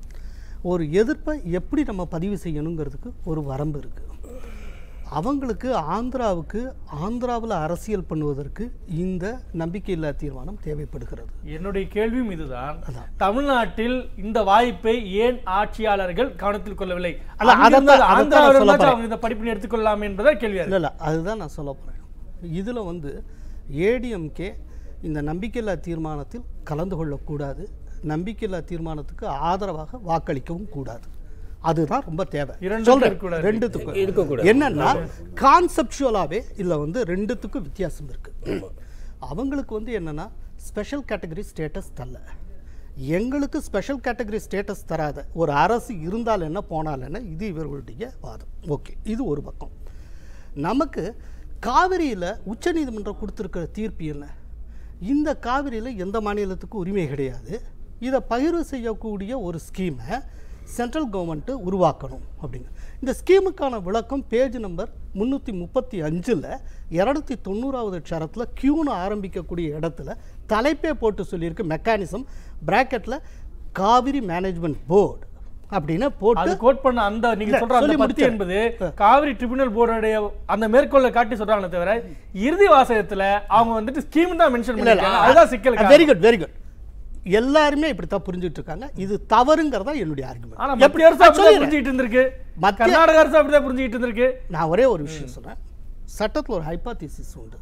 S3: ஒரு எதிர்ப்பை எப்படி நம்ம பதிவு செய்யணுங்கிறதுக்கு ஒரு வரம்பு இருக்குது அவங்களுக்கு ஆந்திராவுக்கு ஆந்திராவில் அரசியல் பண்ணுவதற்கு இந்த நம்பிக்கையில்லா தீர்மானம் தேவைப்படுகிறது
S2: என்னுடைய கேள்வியும் இதுதான் தமிழ்நாட்டில் இந்த வாய்ப்பை ஏன் ஆட்சியாளர்கள் கவனத்தில் கொள்ளவில்லை
S3: அல்ல,
S2: அங்கிருந்து
S3: அதைத்தான் அதைத்தான் நான்
S2: ஆந்திராவில்
S3: சொல்ல
S2: இருந்தாச்சும்
S3: போறேன்.
S2: அவங்க இந்த படிப்பினை எடுத்துக்கொள்ளலாம் என்பதா கேள்வியா
S3: இல்லை இல்லை அதுதான் நான் சொல்ல போகிறேன் இதில் வந்து ஏடிஎம்கே இந்த நம்பிக்கையில்லா தீர்மானத்தில் கலந்து கொள்ளக்கூடாது நம்பிக்கையில்லா தீர்மானத்துக்கு ஆதரவாக வாக்களிக்கவும் கூடாது அதுதான் ரொம்ப தேவை
S2: இரண்டுக்கும்
S3: சொல்றேன்
S2: இருக்கக்கூடாது.
S3: ரெண்டுத்துக்கும்
S5: இருக்கக்கூடாது.
S3: என்னன்னா கான்செப்சுவலாகவே இதில் வந்து ரெண்டுத்துக்கும் வித்தியாசம் இருக்கு அவங்களுக்கு வந்து என்னன்னா ஸ்பெஷல் கேட்டகரி ஸ்டேட்டஸ் தரல எங்களுக்கு ஸ்பெஷல் கேட்டகரி ஸ்டேட்டஸ் தராத ஒரு அரசு இருந்தால் என்ன போனால் என்ன இது இவர்களுடைய வாதம் ஓகே இது ஒரு பக்கம் நமக்கு காவிரியில் உச்சநீதிமன்றம் கொடுத்துருக்கிற தீர்ப்பு என்ன இந்த காவிரியில் எந்த மாநிலத்துக்கும் உரிமை கிடையாது இதை பகிர்வு செய்யக்கூடிய ஒரு ஸ்கீமை சென்ட்ரல் கவர்மெண்ட்டு உருவாக்கணும் அப்படிங்க இந்த ஸ்கீமுக்கான விளக்கம் பேஜ் நம்பர் முந்நூற்றி முப்பத்தி அஞ்சில் இரநூத்தி தொண்ணூறாவது ஷரத்தில் கியூன்னு ஆரம்பிக்கக்கூடிய இடத்துல தலைப்பே போட்டு சொல்லியிருக்கு மெக்கானிசம் பிராக்கெட்டில் காவிரி மேனேஜ்மெண்ட் போர்டு அப்படின்னு போட்டு
S2: அது கோட் பண்ண அந்த நீங்க
S3: இல்ல,
S2: சொல்ற அந்த
S3: சொல்லி
S2: பத்தி
S3: முடிச்சேன்.
S2: என்பது காவிரி ட்ரிபியூனல் போர்டுடைய அந்த மேற்கோளை காட்டி சொல்றாங்களே தவிர இறுதி வாசகத்துல அவங்க வந்துட்டு ஸ்கீம் தான் மென்ஷன்
S3: இல்ல, இல்ல.
S2: பண்ணிருக்காங்க அதுதான் சிக்கல்
S3: வெரி குட் வெரி குட் எல்லாருமே இப்படித்தான் புரிஞ்சுட்டு இருக்காங்க இது தவறுங்கிறதா என்னுடைய
S2: ஆனா
S3: ஆர்குமெண்ட்
S2: மத்திய அரசு அப்படிதான் புரிஞ்சுக்கிட்டு இருந்திருக்கு
S3: மத்திய-
S2: கர்நாடக அரசு அப்படிதான் புரிஞ்சுக்கிட்டு இருந்திருக்கு
S3: நான் ஒரே ஒரு விஷயம் சொல்றேன் சட்டத்தில் ஒரு ஹைபாதிசிஸ் உண்டு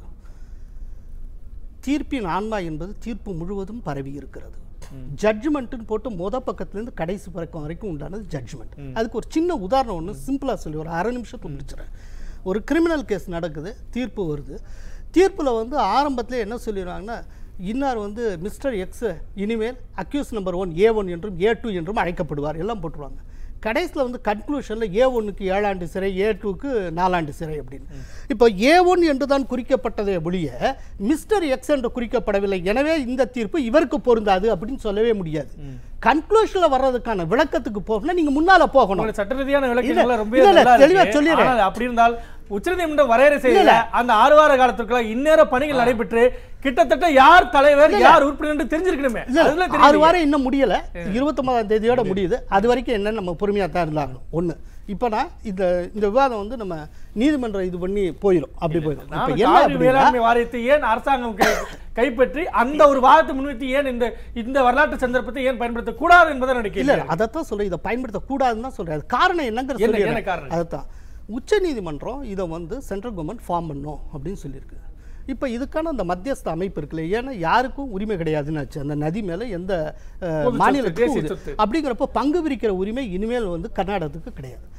S3: தீர்ப்பின் ஆன்மா என்பது தீர்ப்பு முழுவதும் பரவி இருக்கிறது ஜட்ஜ்மெண்ட்னு போட்டு மொத பக்கத்துலேருந்து கடைசி பக்கம் வரைக்கும் உண்டானது ஜட்ஜ்மெண்ட் அதுக்கு ஒரு சின்ன உதாரணம் ஒன்று சிம்பிளாக சொல்லி ஒரு அரை நிமிஷத்துல முடிச்சிடறேன் ஒரு கிரிமினல் கேஸ் நடக்குது தீர்ப்பு வருது தீர்ப்பில் வந்து ஆரம்பத்தில் என்ன சொல்லிடுறாங்கன்னா இன்னார் வந்து மிஸ்டர் எக்ஸ் இனிமேல் accuse number one A one என்றும் ஏ டூ என்றும் அழைக்கப்படுவார் எல்லாம் போட்டுருவாங்க கடைசியில் வந்து கன்க்ளூஷனில் ஏ ஒன்றுக்கு ஏழாண்டு சிறை ஏ டூக்கு நாலாண்டு சிறை அப்படின்னு இப்போ ஏ ஒன் என்று தான் குறிக்கப்பட்டதே ஒழிய மிஸ்டர் எக்ஸ் என்று குறிக்கப்படவில்லை எனவே இந்த தீர்ப்பு இவருக்கு பொருந்தாது அப்படின்னு சொல்லவே முடியாது கன்க்ளூஷனில் வர்றதுக்கான விளக்கத்துக்கு போகணும்னா நீங்கள் முன்னால் போகணும்
S2: உங்களுடைய சட்ட ரீதியான
S3: இல்ல,
S2: விளக்கங்கள் ரொம்ப
S3: இல்ல, இல்ல,
S2: நல்லா
S3: தெளிவா
S2: இருக்கு.
S3: சொல்லிடுறேன்.
S2: ஆனால் அப்படி இருந்தால் உச்சநீதிமன்றம் வரையறை செய்யல
S3: இல்ல.
S2: அந்த ஆறு வார காலத்துக்குள்ள இந்நேர பணிகள் நடைபெற்று கிட்டத்தட்ட யார் தலைவர் யார் உறுப்பினர் என்று தெரிஞ்சிருக்கணுமே
S3: இல்ல,
S2: அதுல
S3: ஆறு
S2: தெரியலையே.
S3: வாரம் இன்னும் முடியல இருபத்தொன்பதாம் தேதியோட முடியுது அது வரைக்கும் என்ன நம்ம பொறுமையாக தான் இருந்தாகணும் ஒன்று இப்போ நான் இந்த இந்த விவாதம் வந்து நம்ம நீதிமன்றம் இது பண்ணி போயிடும் அப்படி போயிடும் இப்போ
S2: நானும்
S3: என்ன
S2: காவிரி
S3: அப்படின்னா
S2: வேளாண்மை வாரியத்தை ஏன் அரசாங்கம் கை- கைப்பற்றி அந்த ஒரு வாதத்தை முன்வைத்து ஏன் இந்த இந்த வரலாற்று சந்தர்ப்பத்தை ஏன் பயன்படுத்த கூடாது என்பதை
S3: இல்ல
S2: நினைக்கிறேன்
S3: இல்ல, அதைத்தான் சொல்றேன் இதை பயன்படுத்தக்கூடாதுன்னு தான் சொல்றேன் அது காரணம் என்னங்கிற
S2: என்ன-
S3: சொல்லிடுறேன்.
S2: என்ன காரணம்?
S3: அதுதான் உச்ச நீதிமன்றம் இதை வந்து சென்ட்ரல் கவர்மெண்ட் ஃபார்ம் பண்ணும் அப்படின்னு சொல்லியிருக்கு இப்போ இதுக்கான அந்த மத்தியஸ்த அமைப்பு இருக்குல்ல ஏன்னா யாருக்கும் உரிமை கிடையாதுன்னு ஆச்சு அந்த நதி மேல எந்த அஹ்,
S2: பொது சொத்து,
S3: மாநிலத்துக்கும்
S2: தேசிய
S3: உரி-
S2: சொத்து.
S3: அப்படிங்கிறப்ப பங்கு பிரிக்கிற உரிமை இனிமேல் வந்து கர்நாடகத்துக்கு கிடையாது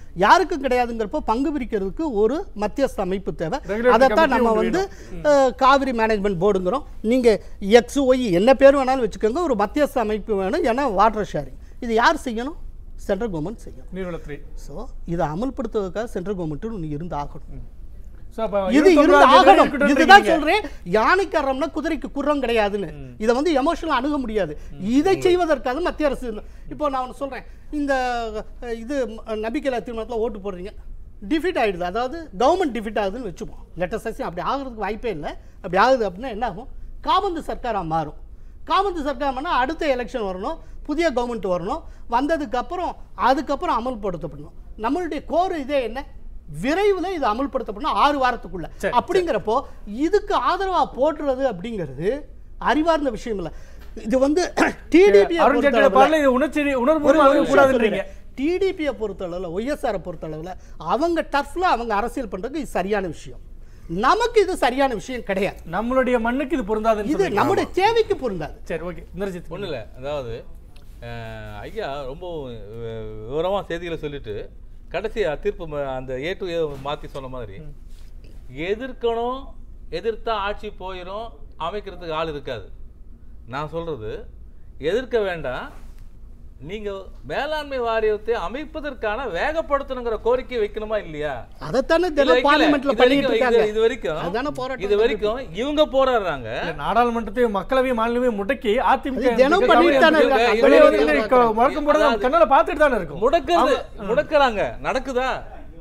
S3: யாருக்கும் கிடையாதுங்கிறப்போ பங்கு பிரிக்கிறதுக்கு ஒரு மத்தியஸ்த அமைப்பு தேவை
S2: Regulatory
S3: அதைத்தான்
S2: committee
S3: நம்ம
S2: ஒன்று
S3: வந்து அஹ், காவிரி மேனேஜ்மெண்ட் போர்டுங்கிறோம் நீங்கள் எக்ஸ் ஒய் என்ன பேர் வேணாலும் வச்சுக்கோங்க ஒரு மத்தியஸ்த அமைப்பு வேணும் ஏன்னா வாட்டர் ஷேரிங் இது யார் செய்யணும் சென்ட்ரல் கவர்மெண்ட் செய்யணும்
S2: நீர்வளத்துறை
S3: ஸோ இதை அமல்படுத்துவதற்காக சென்ட்ரல் கவர்மெண்ட் ஒன்று இருந்து ஆகணும்
S2: ஸோ அப்போ
S3: இது இருந்து
S2: இருபத்தொன்பதாம் தேதி
S3: ஆகணும்
S2: இருக்கட்டும்
S3: இதுதான்
S2: இருக்கீங்க.
S3: சொல்றேன் யானைக்கு அறம்னா குதிரைக்கு குர்ரம் கிடையாதுன்னு இதை வந்து எமோஷனல் அணுக முடியாது இதை செய்வதற்காக மத்திய அரசு இல்லை. இப்போ நான் ஒண்ணு சொல்றேன் இந்த அஹ், இது அஹ், நபிக்கலா தீர்மானத்தில் ஓட்டு போடுறீங்க டிஃபீட் ஆயிடுது அதாவது கவர்மெண்ட் டிஃபீட் ஆகுதுன்னு வச்சுப்போம் லெட்டர் சசி அப்படி ஆகிறதுக்கு வாய்ப்பே இல்லை அப்படி ஆகுது அப்படின்னா என்ன ஆகும் காபந்து சர்க்காரா மாறும் காபந்து சர்க்கார் பண்ணால் அடுத்த எலெக்ஷன் வரணும் புதிய கவர்மெண்ட் வரணும் வந்ததுக்கு அப்புறம் அதுக்கப்புறம் அமல்படுத்தப்படணும் நம்மளுடைய கோர் இதே என்ன விரைவில் இது அமல்படுத்தப்படணும் ஆறு வாரத்துக்குள்ள
S2: சரி,
S3: அப்படிங்கிறப்போ இதுக்கு ஆதரவா போடுறது அப்படிங்கிறது அறிவார்ந்த விஷயம் இல்லை இது வந்து டிடிபி
S2: அருண் ஜேட்லியோட பாடல இது உணர்ச்சி உணர்வு கூடாதுன்றீங்க
S3: டிடிபியை பொறுத்தளவில் ஒய்எஸ்ஆரை பொறுத்தளவில் அவங்க டஃப்ல அவங்க அரசியல் பண்றதுக்கு இது சரியான விஷயம் நமக்கு இது சரியான விஷயம் கிடையாது
S2: நம்மளுடைய மண்ணுக்கு இது பொருந்தாதுன்னு
S3: இது
S2: சொல்றீங்க.
S3: நம்முடைய தேவைக்கு பொருந்தாது
S2: சரி ஓகே இந்திரஜித்
S6: ஒன்றும் இல்லை அதாவது அஹ், ஐயா ரொம்ப விவரமாக செய்திகளை சொல்லிட்டு கடைசி தீர்ப்பு ம- அந்த ஏ டு ஏ மாற்றி சொன்ன மாதிரி எதிர்க்கணும் எதிர்த்தா ஆட்சி போயிடும் அமைக்கிறதுக்கு ஆள் இருக்காது நான் சொல்றது எதிர்க்க வேண்டாம் நீங்க மேலாண்மை வாரியத்தை அமைப்பதற்கான வேகப்படுத்தணுங்கிற கோரிக்கை வைக்கணுமா இல்லையா
S3: அதைத்தானே
S6: இது
S3: தினம்
S6: வைக்கல.
S3: பார்லிமெண்ட்ல
S6: இது
S3: பண்ணிட்டு
S6: வரைக்கும்
S3: இருக்காங்க
S6: இது- இது வரைக்கும்
S3: அதானே போராட்டம்
S6: இது வரைக்கும் இவங்க போராடுறாங்க
S2: இல்ல, நாடாளுமன்றத்தையும் மக்களவையும் மாநிலவையும் முடக்கி அதிமுக
S3: அது தினம் பண்ணிட்டு தானே இருக்காங்க.
S6: இது
S2: வெளியே
S6: வரைக்கும்
S2: வந்து க- முழக்கம் போட நம்ம கண்ணால பார்த்துட்டு தானே இருக்கும்
S6: முடக்கிறது முடக்குறாங்க நடக்குதா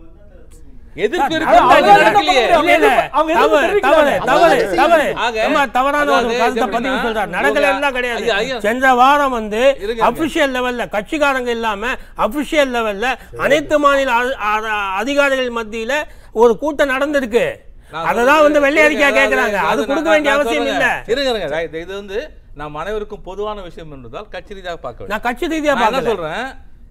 S6: எதிர்ப்பு
S2: அது
S6: இருக்கு
S2: அவங்க
S6: அது
S2: என்ன
S6: நடக்கலையே
S2: பண்ண முடியும்?
S5: இல்ல, இல்ல.
S2: அவங்க எதுவும்
S5: தவறு,
S2: தெரிவிக்கல.
S5: தவறு, தவறு,
S3: அவங்க
S5: தவறு.
S6: ஆக,
S5: ரொம்ப தவறான ஒரு
S6: அதாவது
S5: கருத்தை
S6: எப்படின்னா,
S5: பதிவு சொல்றார்.
S6: இவங்க-
S5: நடக்கலைன்னா கிடையாது.
S6: ஐயா, ஐயா.
S5: சென்ற வாரம் வந்து
S6: இருங்க.
S5: அபிஷியல் லெவல்ல கட்சிக்காரங்க இல்லாம அபிஷியல் லெவல்ல அனைத்து மாநில அ- அ- அதிகாரிகள் மத்தியில ஒரு கூட்டம் நடந்திருக்கு
S6: நான்
S5: அததான் வந்து
S6: சொல்றது-
S5: வெள்ளை அறிக்கையா
S6: இருங்க,
S5: கேக்குறாங்க
S6: அதாவது
S5: அது
S6: நான்
S5: கொடுக்க
S6: நான்
S5: வேண்டிய
S6: நான்
S5: அவசியம் இல்ல
S6: சொல்றேன். இருங்க இருங்க right. இது வந்து நாம் அனைவருக்கும் பொதுவான விஷயம் என்பதால் கட்சி ரீதியாக பார்க்க வேண்டும்
S5: நான் கட்சி ரீதியா
S6: நான் என்ன
S5: பார்க்கல
S6: சொல்றேன்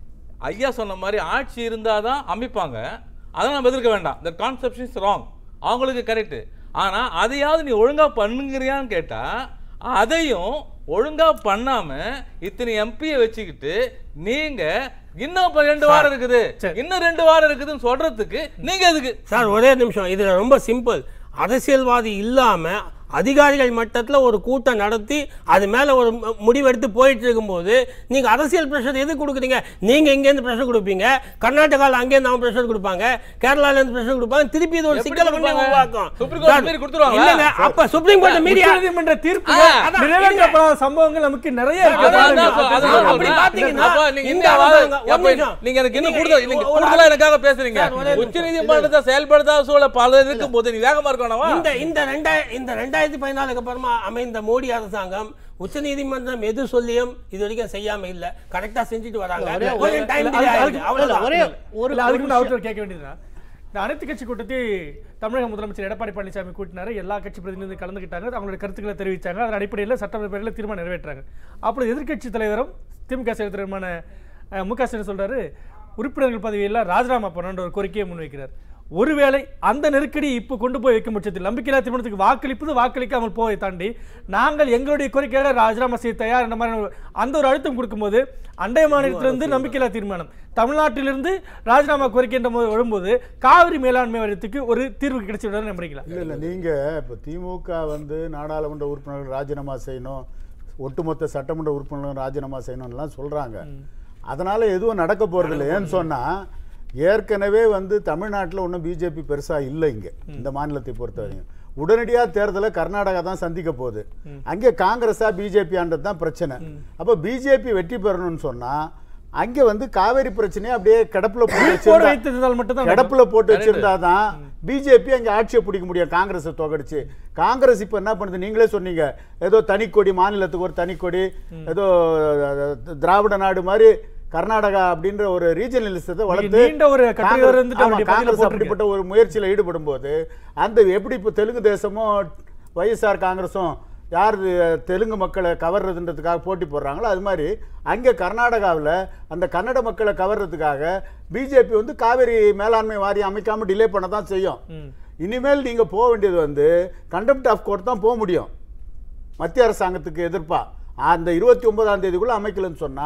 S6: ஐயா சொன்ன மாதிரி ஆட்சி இருந்தாதான் அமைப்பாங்க அதை நம்ம எதிர்க்க வேண்டாம் the conception is wrong அவங்களுக்கு கரெக்ட் ஆனா அதையாவது நீ ஒழுங்கா பண்ணுங்கிறியான்னு கேட்டா அதையும் ஒழுங்கா பண்ணாம இத்தனை எம்பியை வச்சுக்கிட்டு நீங்க இன்னும் இப்ப ரெண்டு வாரம் இருக்குது இன்னும் ரெண்டு வாரம் இருக்குதுன்னு சொல்றதுக்கு நீங்க எதுக்கு
S5: சார் ஒரே நிமிஷம் இதுல ரொம்ப சிம்பிள் அரசியல்வாதி இல்லாம அதிகாரிகள் மட்டத்துல ஒரு கூட்டம் நடத்தி அது மேல ஒரு மு- முடிவெடுத்து போயிட்டு இருக்கும்போது நீங்க அரசியல் பிரஷர் எது கொடுக்குறீங்க நீங்க இங்க இருந்து பிரஷர் கொடுப்பீங்க கர்நாடகால அங்கே இருந்து அவங்க பிரஷர் கொடுப்பாங்க கேரளால இருந்து பிரஷர் கொடுப்பாங்க திருப்பி இது ஒரு
S6: எப்படி
S5: சிக்கலை கொண்டு
S6: கொடுப்பாங்க?
S5: உருவாக்கும்
S6: சுப்ரீம் கோர்ட்
S5: சார்,
S6: மீறி கொடுத்துருவாங்களா?
S5: இல்லைங்க அப்ப சுப்ரீம் கோர்ட் மீறியா
S2: உச்சநீதிமன்ற தீர்ப்பு
S6: ஆ,
S5: அதான்,
S2: நிறைவேற்றப்படாத சம்பவங்கள் நமக்கு நிறைய இருக்கு
S6: அதான்
S2: பாருங்க.
S6: நான் சொ- அதான்
S5: அப்படி
S6: சொல்றேன்.
S5: பாத்தீங்கன்னா,
S6: அப்ப நீங்க
S5: இந்த
S6: இந்த வாரம்
S5: அரசாங்கம்,
S6: அப்ப
S5: ஒரு நிமிஷம்.
S6: நீங்க எனக்கு இன்னும்
S5: நீங்க
S6: கூடுதல் நீங்க
S5: ஒரு-
S6: கூடுதலா எனக்காக பேசுறீங்க
S5: சார், ஒரே
S6: உச்ச நீதிமன்றத்தை செயல்படுத்தாத சூழல் பல இருக்கும் போது நீ வேகமா இருக்கணுமா
S5: இந்த இந்த ரெண்டாய இந்த ரெண்டாயிரத்தி பதினாலுக்கு அப்புறமா அமைந்த மோடி அரசாங்கம் உச்சநீதிமன்றம் எது சொல்லியும் இது வரைக்கும் செய்யாம இல்ல கரெக்டா செஞ்சுட்டு வராங்க
S3: ஒரே-
S5: கொஞ்சம் time
S2: இல்ல,
S5: delay
S2: அதுக்கு-
S5: ஆயிடுச்சு.
S3: இல்ல,
S5: அவ்வளவுதான்.
S3: ஒரே ஒரு
S2: இல்ல, அதுக்கு
S3: ஒரு
S2: முன்ன அவர்கிட்ட கேட்க வேண்டியதுதான் இந்த அனைத்து கட்சி கூட்டத்தை தமிழக முதலமைச்சர் எடப்பாடி பழனிசாமி கூட்டினாரு எல்லா கட்சி பிரதிநிதிகளும் கலந்துக்கிட்டாங்க அவங்களுடைய கருத்துக்களை தெரிவித்தாங்க அதன் அடிப்படையில் சட்டப்பேரவையில் தீர்மானம் நிறைவேற்றாங்க அப்பொழுது எதிர்க்கட்சி தலைவரும் திமுக செயல்தலைவருமான அஹ், மு க ஸ்டாலின் சொல்றாரு உறுப்பினர்கள் பதவியெல்லாம் ராஜினாமா பண்ணணுன்ற ஒரு கோரிக்கையை முன்வைக்கிறார் ஒருவேளை அந்த நெருக்கடி இப்போ கொண்டு போய் வைக்கும் பட்சத்தில் நம்பிக்கையில்லா தீர்மானத்துக்கு வாக்களிப்பது வாக்களிக்காமல் போவதை தாண்டி நாங்கள் எங்களுடைய கோரிக்கையாக ராஜினாமா செய்ய தயார் என்ற மாதிரி ஒரு- அந்த ஒரு அழுத்தம் கொடுக்கும்போது அண்டை மாநிலத்திலிருந்து நம்பிக்கையில்லா தீர்மானம் தமிழ்நாட்டிலிருந்து ராஜினாமா கோரிக்கை என்ற போது வரும்போது காவிரி மேலாண்மை வாரியத்துக்கு ஒரு தீர்வு கிடைச்சி விட நம்புறீங்களா
S4: இல்லை இல்லை நீங்கள் இப்போ திமுக வந்து நாடாளுமன்ற உறுப்பினர்கள் ராஜினாமா செய்யணும் ஒட்டுமொத்த சட்டமன்ற உறுப்பினர்கள் ராஜினாமா செய்யணும்லாம் சொல்கிறாங்க அதனால் எதுவும் நடக்க போகிறதில்ல ஏன்னு சொன்னால் ஏற்கனவே வந்து தமிழ்நாட்டில் ஒன்றும் பிஜேபி பெருசாக இல்லை இங்கே இந்த மாநிலத்தை பொறுத்தவரைக்கும் உடனடியாக தேர்தலை கர்நாடகா தான் சந்திக்க போகுது அங்கே காங்கிரஸா பிஜேபியான்றது தான் பிரச்சனை அப்போ பிஜேபி வெற்றி பெறணும்னு சொன்னால் அங்கே வந்து காவேரி பிரச்சனையை அப்படியே கிடப்பில் போட்டு
S2: போட
S4: வச்சிருந்தா-
S2: வைத்திருந்தால் மட்டும்தான்
S4: கிடப்புல போட்டு வச்சிருந்தாதான் பிஜேபி அங்க ஆட்சியை பிடிக்க முடியும் காங்கிரஸை தோக்கடிச்சு காங்கிரஸ் இப்ப என்ன பண்ணுது நீங்களே சொன்னீங்க ஏதோ தனிக்கொடி மாநிலத்துக்கு ஒரு தனிக்கொடி ஏதோ அஹ், திராவிட நாடு மாதிரி கர்நாடகா அப்படின்ற ஒரு ரீஜனலிசத்தை வளர்த்து
S2: நீண்ட ஒரு கட்டுரை
S4: காங்கிரஸ்-
S2: இருந்துட்டு
S4: ஆமா,
S2: அவருடைய பதில
S4: காங்கிரஸ்
S2: போட்டிருக்கு.
S4: அப்படிப்பட்ட ஒரு முயற்சியில ஈடுபடும் போது அந்த எப்படி இப்போ தெலுங்கு தேசமும் ஒய்எஸ்ஆர் காங்கிரஸும் யார் தெலுங்கு மக்களை கவர்றதுன்றதுக்காக போட்டி போடுறாங்களோ அது மாதிரி அங்கே கர்நாடகாவில் அந்த கன்னட மக்களை கவர்றதுக்காக பிஜேபி வந்து காவேரி மேலாண்மை வாரியம் அமைக்காம டிலே பண்ண தான் செய்யும் இனிமேல் நீங்க போக வேண்டியது வந்து கண்டெம்ட் ஆஃப் கோர்ட் தான் போக முடியும் மத்திய அரசாங்கத்துக்கு எதிர்ப்பா அந்த இருபத்தி ஒன்பதாம் தேதிக்குள்ள அமைக்கலன்னு சொன்னா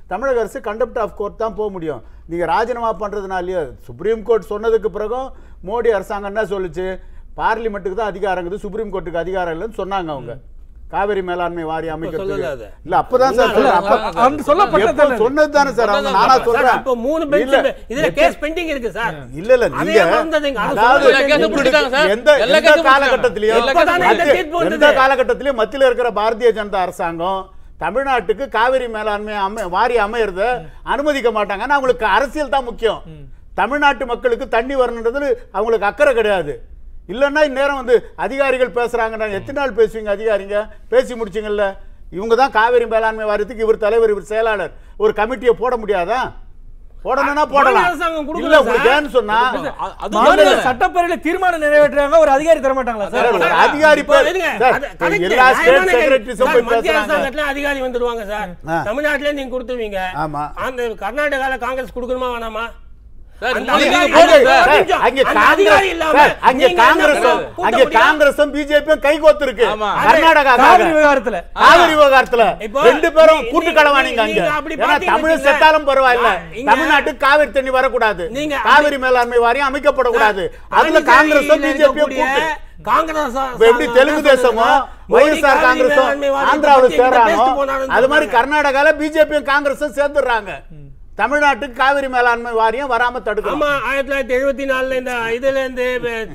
S4: தமிழக அரசு கண்டப்ட் ஆஃப் கோர்ட் தான் போக முடியும் நீங்க ராஜினாமா பண்றதுனாலயே சுப்ரீம் கோர்ட் சொன்னதுக்கு பிறகும் மோடி அரசாங்கம் என்ன சொல்லுச்சு பார்லிமெண்ட்டுக்கு தான் அதிகாரம் இருக்குது சுப்ரீம் கோர்ட்டுக்கு அதிகாரம் இல்லைன்னு சொன்னாங்க அவங்க காவிரி மேலாண்மை வாரியம்
S5: சொல்லல
S4: அமைக்கிறது
S5: அது.
S4: இல்ல அப்பதான் சார் சொல்றேன். அப்ப-
S2: அந்த சொல்லப்பட்டது
S4: எப்போ
S2: தானே.
S4: சொன்னது தானே சார் அவங்க நானா
S5: சார்,
S4: சொல்றேன்
S5: அப்போ மூணு பெஞ்ச்
S4: இல்ல,
S5: இதுல கேஸ் பெண்டிங் இருக்கு சார்
S4: இல்ல இல்ல
S5: அதே
S4: நீங்க
S5: மறந்துடுங்க. அதை
S4: அதாவது
S5: சொல்லுங்க.
S6: எல்லா கேஸும்
S4: உங்களுக்கு
S6: பிடிச்சிட்டாங்க சார்.
S4: எந்த
S6: எல்லா
S4: எந்த
S6: கேஸும்
S4: காலகட்டத்திலயும்
S6: பிடிச்சிட்டாங்க.
S5: இப்பதானே இந்த
S4: மத்திய-
S5: தீர்ப்பு வந்தது.
S4: எந்த காலகட்டத்திலயும் மத்தியில இருக்கிற பாரதிய ஜனதா அரசாங்கம் தமிழ்நாட்டுக்கு காவிரி மேலாண்மை அமை வாரி அமையறத அனுமதிக்க மாட்டாங்க ஆனா அவங்களுக்கு அரசியல் தான் முக்கியம் தமிழ்நாட்டு மக்களுக்கு தண்ணி வரணுன்றது அவங்களுக்கு அக்கறை கிடையாது இல்லைன்னா இந்நேரம் வந்து அதிகாரிகள் பேசுறாங்க எத்தனை நாள் பேசுவீங்க அதிகாரிங்க பேசி முடிச்சிங்கல்ல இவங்க தான் காவிரி மேலாண்மை வாரியத்துக்கு இவர் தலைவர் இவர் செயலாளர் ஒரு கமிட்டியை போட முடியாதா போடணும்னா போடலாம்
S5: மாநில அரசாங்கம் கொடுக்கல
S4: இல்ல உங்களுக்கு
S5: சார்.
S4: ஏன்னு சொன்னா
S2: மாநில சட்டப்பேரவையில தீர்மானம் நிறைவேற்றுறாங்க ஒரு அதிகாரி தர மாட்டாங்களா
S4: சார்,
S2: சார்
S4: ஒரு அதிகாரி
S5: இப்போ
S4: பேர்
S5: இருங்க.
S4: சார்,
S5: அது correct.
S4: எல்லா ஸ்டேட்
S5: நியாயமான கேள்வி.
S4: செக்ரட்டரிஸும்
S5: சார்,
S4: போய்
S5: மத்திய
S4: பேசுறாங்க
S5: அரசாங்கத்துல அதிகாரி வந்துடுவாங்க சார்
S4: ஆ.
S5: தமிழ்நாட்டுல நீங்க கொடுத்துருவீங்க
S4: ஆமா.
S5: அந்த கர்நாடகால காங்கிரஸ் கொடுக்கணுமா வேணாமா
S6: சார்,
S5: அந்த
S6: நீங்க
S5: அதிகாரி-
S6: போடுங்க
S5: அந்த-
S6: சார்.
S5: ஒரு நிமிஷம்.
S4: அங்க
S5: அந்த
S4: காங்கிரஸ்
S5: அதிகாரி இல்லாம
S4: சார், அங்க
S5: நீங்க என்ன
S4: காங்கிரஸும்
S5: கூட்ட
S4: அங்க
S5: முடியும்?
S4: காங்கிரஸும் பிஜேபியும் கைகோத்து இருக்கு
S6: ஆமா.
S4: கர்நாடகா
S2: காவிரி விவகாரத்துல
S4: காவிரி விவகாரத்துல
S5: இப்போ
S4: ரெண்டு பேரும்
S5: நீ-
S4: கூட்டு
S5: நீ-
S4: களவாணிங்க அங்க
S5: நீங்க அப்படி
S4: ஏன்னா
S5: பாத்தீங்கன்னு
S4: தமிழ்
S5: வச்சுக்கோங்களேன்.
S4: செத்தாலும் பரவாயில்ல
S5: இங்க-
S4: தமிழ்நாட்டுக்கு காவிரி தண்ணி வரக்கூடாது
S5: நீங்க
S4: காவிரி மேலாண்மை வாரியம் அமைக்கப்படக்கூடாது அதுல
S5: அணிகளில்
S4: காங்கிரஸும் பிஜேபியும்
S5: இருக்கக்கூடிய
S4: கூட்டு
S5: காங்கிரஸ்
S4: இப்ப எப்படி தெலுங்கு தேசமோ ஒய்எஸ்ஆர் காங்கிரஸும் ஆந்திராவில் சேர்றாங்க அது மாதிரி கர்நாடகால பிஜேபியும் காங்கிரஸும் சேர்ந்துடுறாங்க தமிழ்நாட்டுக்கு காவிரி மேலாண்மை வாரியம் வராம தடுக்கணும்
S5: ஆமா ஆயிரத்தி தொள்ளாயிரத்தி எழுபத்தி நாலுல இந்த இதுல இருந்து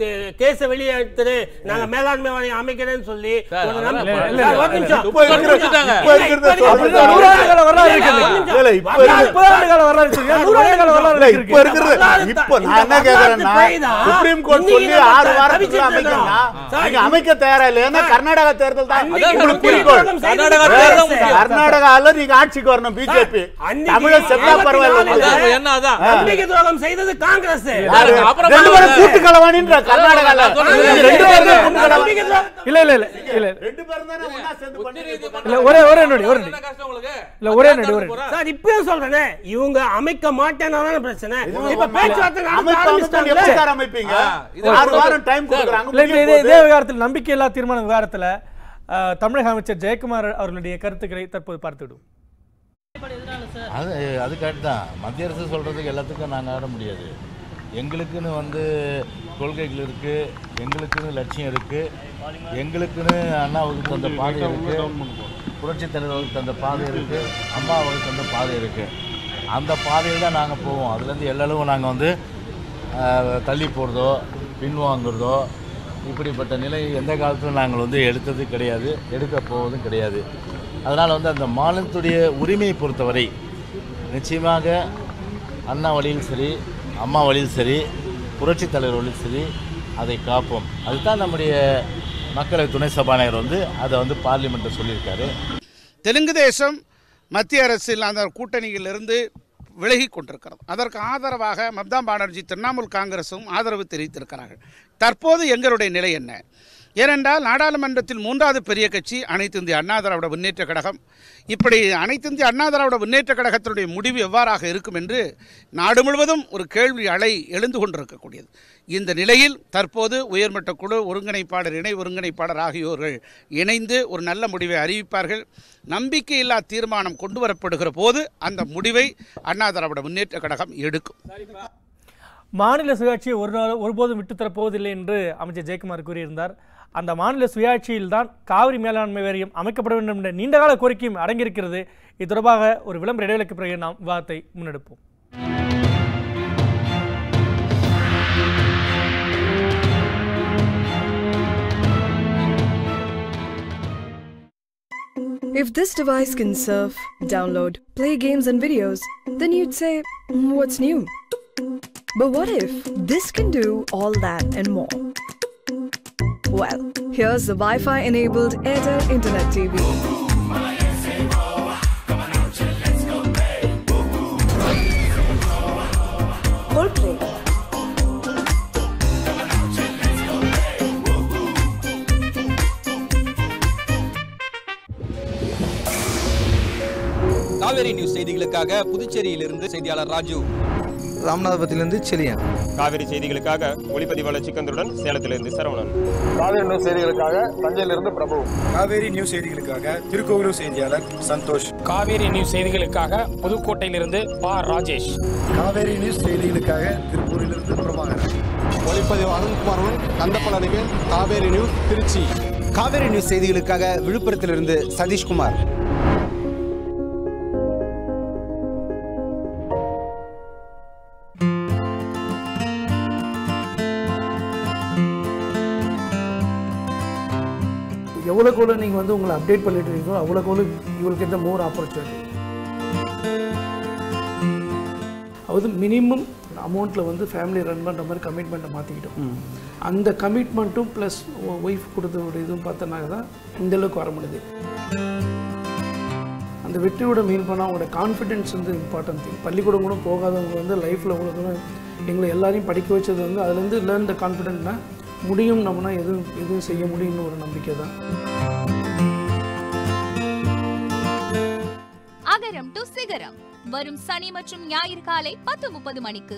S5: கேஸ வெளியே எடுத்துட்டு நாங்க மேலாண்மை வாரியம் அமைக்கிறேன்னு சொல்லி
S6: சார்,
S5: ஒரு
S6: அதெல்லாம்
S5: நம்ப-
S6: இல்ல,
S5: சார், ஒரு நிமிஷம்.
S4: இப்ப இருக்கிற-
S6: கொடுத்துட்டாங்க.
S4: இப்ப இருக்கிறத சொல்றேன்
S2: அப்படிதான்
S4: சார்.
S2: நூறாண்டு கால வரலாறு இருக்குது.
S5: ஒரு நிமிஷம்.
S4: இல்ல, இப்ப
S5: வரலாறு-
S4: இருக்கிற-
S2: முப்பதாண்டு கால வரலாறு இருக்கு நூறாண்டு கால வரலாறு
S4: இல்ல,
S2: இருக்கு
S4: இப்ப இருக்கிறது
S5: வரலாறு
S4: இப்ப
S5: தான்.
S4: நான் என்ன
S5: இந்த
S4: கேக்குறேன்னா
S5: வரலாற்று பிழைதான்.
S4: சுப்ரீம் கோர்ட்
S5: இன்னைக்கு
S4: சொல்லி
S5: நம்ம
S4: ஆறு வாரத்துக்குள்ள
S5: தவிச்சிட்டு
S4: அமைக்கணும்னா
S5: இருக்கோம். சார்,
S4: நீங்க அமைக்க தயாரா இல்லையா கர்நாடகா தேர்தல் தான்
S5: அன்னைக்கு
S4: உங்களுக்கு
S5: முக்கிய
S4: குறிக்கோள்
S5: துரோகம் செய்தது
S6: கர்நாடகா
S5: காங்கிரஸ்.
S6: தேர்தல் முக்கியம்.
S4: கர்நாடகால நீங்க ஆட்சிக்கு வரணும் பிஜேபி
S5: அன்னைக்கு
S4: தமிழ செத்தா
S5: ஐம்பத்தி
S4: பரவாயில்ல
S5: நாலுல
S6: அதான் என்ன அதான்
S5: நம்பிக்கை துரோகம் செய்தது காங்கிரஸ்
S4: யாரு?
S6: அப்புறம்
S4: ரெண்டு பேரும்
S6: பாருங்க.
S4: கூட்டு களவாணின்ற கர்நாடகால
S6: நான் சொல்றேன்.
S4: நீங்க ரெண்டு பேரும் தான் கூட்டு களவாணி.
S5: நம்பிக்கை துரோகம்
S2: இல்ல இல்ல இல்ல இல்ல
S4: ரெண்டு பேரும் தானே ஒண்ணா சேர்ந்து பண்றீங்க.
S2: இல்ல ஒரே ஒரே நொடி ஒரே நொடி
S6: என்ன கஷ்டம் உங்களுக்கு
S2: இல்ல ஒரே நொடி ஒரே நொடி.
S5: சார் இப்பயும் சொல்றேனே இவங்க அமைக்க மாட்டேன்னா பிரச்சனை இப்ப பேச்சுவார்த்தை நடத்த
S4: அமைப்பு அமைப்பு
S5: ஆரம்பிச்சிட்டாங்கல்ல.
S4: எப்படி சார் அமைப்பீங்க
S6: ஆ, இது
S4: ஆறு வாரம் டைம் கொடுக்குறாங்க
S2: இல்ல,
S4: முடிய
S2: இதே இதே
S4: போகுது.
S2: விவகாரத்தில் நம்பிக்கையில்லா தீர்மான விவகாரத்துல அஹ், தமிழக அமைச்சர் ஜெயக்குமார் அவர்களுடைய கருத்துக்களை தற்போது பார்த்துவிடும்
S7: அது அது கரெக்ட் தான் மத்திய அரசு சொல்கிறதுக்கு எல்லாத்துக்கும் நாங்கள் ஆட முடியாது எங்களுக்குன்னு வந்து கொள்கைகள் இருக்குது எங்களுக்குன்னு லட்சியம் இருக்குது எங்களுக்குன்னு அண்ணாவுக்கு தந்த பாதை இருக்குது புரட்சித் தலைவருக்கு தந்த பாதை இருக்குது அம்மாவுக்கு தந்த பாதை இருக்குது அந்த பாதையில் தான் நாங்கள் போவோம் அதுலேருந்து எல்லாரும் நாங்கள் வந்து ஆஹ், தள்ளி போகிறதோ பின்வாங்குறதோ இப்படிப்பட்ட நிலை எந்த காலத்திலும் நாங்கள் வந்து எடுத்தது கிடையாது எடுக்க போவதும் கிடையாது அதனால் வந்து அந்த மாநிலத்துடைய உரிமையை பொறுத்தவரை நிச்சயமாக அண்ணா வழியில் சரி அம்மா வழியில் சரி புரட்சித் தலைவர் வழியில் சரி அதை காப்போம் அதுதான் நம்முடைய மக்களவை துணை சபாநாயகர் வந்து அதை வந்து பார்லிமெண்ட்டில் சொல்லியிருக்காரு
S8: தெலுங்கு தேசம் மத்திய அரசில் அந்த கூட்டணியிலிருந்து விலகி கொண்டிருக்கிறது அதற்கு ஆதரவாக மம்தா பானர்ஜி திரிணாமுல் காங்கிரஸும் ஆதரவு தெரிவித்திருக்கிறார்கள் தற்போது எங்களுடைய நிலை என்ன ஏனென்றால் நாடாளுமன்றத்தில் மூன்றாவது பெரிய கட்சி அனைத்து இந்திய அண்ணா திராவிட முன்னேற்ற கழகம் இப்படி அனைத்து இந்திய அண்ணா திராவிட முன்னேற்ற கழகத்தினுடைய முடிவு எவ்வாறாக இருக்கும் என்று நாடு முழுவதும் ஒரு கேள்வி அலை எழுந்து கொண்டிருக்கக்கூடியது இந்த நிலையில் தற்போது உயர்மட்ட குழு ஒருங்கிணைப்பாளர் இணை ஒருங்கிணைப்பாளர் ஆகியோர்கள் இணைந்து ஒரு நல்ல முடிவை அறிவிப்பார்கள் நம்பிக்கையில்லா தீர்மானம் கொண்டு வரப்படுகிற போது அந்த முடிவை அண்ணா திராவிட முன்னேற்ற கழகம் எடுக்கும்
S2: மாநில சுயாட்சியை ஒரு நாள் ஒருபோதும் விட்டுத்தரப் போவதில்லை என்று அமைச்சர் ஜெயக்குமார் கூறியிருந்தார் அந்த மாநில சுயாட்சியில் தான் காவிரி மேலாண்மை வாரியம் அமைக்கப்பட வேண்டும் என்ற நீண்டகால கோரிக்கையும் அடங்கியிருக்கிறது இது தொடர்பாக ஒரு விளம்பர இடைவெளிக்கு பிறகு நாம் விவாதத்தை முன்னெடுப்போம்
S9: If this device can surf, download, play games and videos, then you'd say, "Mm, what's new? But what if this can do all that and more? Well, here's the Wi Fi enabled Airtel Internet TV. Hold play.
S10: Kaveri news செய்திகளுக்காக புதுச்சேரியிலிருந்து செய்தியாளர் ராஜு ராமநாதபுரத்திலிருந்து செலியன்
S11: காவிரி செய்திகளுக்காக ஒளிப்பதிவாளர் சிக்கந்தருடன் சேலத்திலிருந்து Saravanan
S12: Kaveri news செய்திகளுக்காக தஞ்சையிலிருந்து பிரபு Kaveri news செய்திகளுக்காக திருக்கோவிலூர் செய்தியாளர் Santhosh
S13: Kaveri news செய்திகளுக்காக புதுக்கோட்டையிலிருந்து பா ராஜேஷ்
S12: காவேரி நியூஸ் செய்திகளுக்காக திருப்பூரிலிருந்து பிரபாகரன்
S14: ஒளிப்பதிவு அருண்குமாருடன் கந்தப்பலனுக்கு காவேரி நியூஸ் திருச்சி காவேரி நியூஸ் செய்திகளுக்காக விழுப்புரத்திலிருந்து சதீஷ்குமார்
S15: எவ்வளோக்கு எவ்வளோ நீங்கள் வந்து உங்களை அப்டேட் பண்ணிட்டு இருக்கீங்களோ அவ்வளோக்கு எவ்வளோ you get the more opportunity அதாவது மினிமம் அமௌண்ட்டில் வந்து ஃபேமிலி ரன் பண்ணுற மாதிரி கமிட்மெண்ட்டை மாற்றிக்கிட்டோம் அந்த கமிட்மெண்ட்டும் ப்ளஸ் ஒய்ஃப் கொடுத்தோட இதுவும் பார்த்தோன்னாக்க தான் இந்த அளவுக்கு வர முடியுது அந்த வெற்றியோட மீன் பண்ணால் அவங்களோட கான்ஃபிடென்ஸ் வந்து இம்பார்ட்டன்ட் திங் பள்ளிக்கூடம் கூட போகாதவங்க வந்து லைஃப்பில் இவ்வளோ தூரம் எங்களை எல்லாரையும் படிக்க வச்சது வந்து அதுலேருந்து லேர்ன் த கான்ஃபிடென்ட்னா முடியும் நம்மனா எதுவும் எதுவும் செய்ய முடியும்னு ஒரு நம்பிக்கை தான்
S16: அகரம் டு சிகரம் வரும் சனி மற்றும் ஞாயிறு காலை பத்து முப்பது மணிக்கு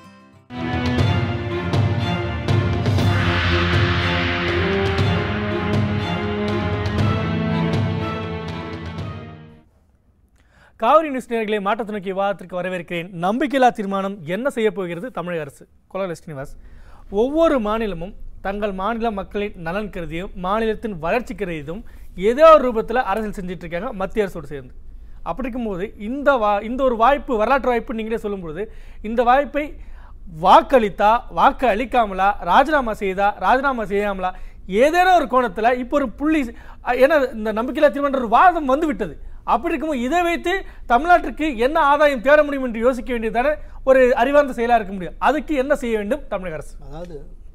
S2: காவிரி நியூஸ் நேர்களை மாற்றத்தை நோக்கிய விவாதத்திற்கு வரவேற்கிறேன் நம்பிக்கையில்லா தீர்மானம் என்ன செய்ய போகிறது தமிழக அரசு கொலகல ஸ்ரீனிவாஸ் ஒவ்வொரு மாநிலமும் தங்கள் மாநில மக்களின் நலன் கருதியும் மாநிலத்தின் வளர்ச்சி கருதியும் ஏதோ ஒரு ரூபத்தில் அரசியல் செஞ்சுட்டு இருக்காங்க மத்திய அரசோடு சேர்ந்து அப்படி இருக்கும்போது இந்த வா இந்த ஒரு வாய்ப்பு வரலாற்று வாய்ப்பு நீங்களே சொல்லும்பொழுது இந்த வாய்ப்பை வாக்களித்தா வாக்கு அளிக்காமலா ராஜினாமா செய்தா ராஜினாமா செய்யாமலா ஏதேனும் ஒரு கோணத்தில் இப்போ ஒரு புள்ளி ஏன்னா இந்த நம்பிக்கையில்லா தீர்மானம் ஒரு வாதம் வந்து விட்டது அப்படி இருக்கும்போது இதை வைத்து தமிழ்நாட்டிற்கு என்ன ஆதாயம் தேட முடியும் என்று யோசிக்க வேண்டியதான ஒரு அறிவார்ந்த செயலாக இருக்க முடியும் அதுக்கு என்ன செய்ய வேண்டும் தமிழக அரசு
S3: அதாவது